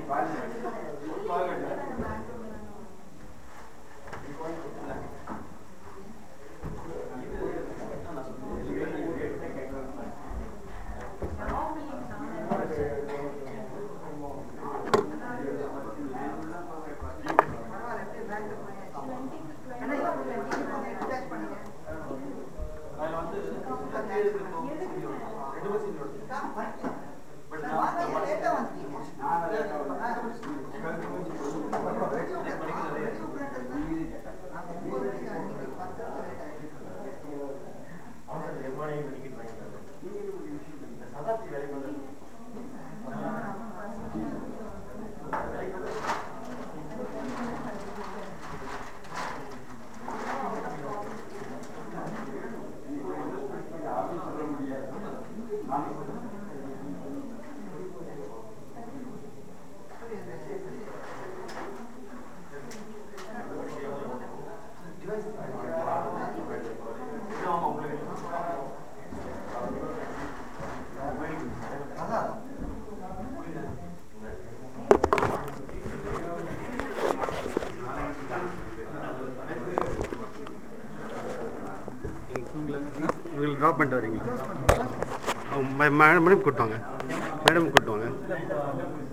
அதுல வந்து ரெண்டு பஸ் பட் இவங்களை ட்ராப் பண்ணிட்டு வரீங்களா மேடம் கூட்டுவாங்க மேடம் கூட்டுவாங்க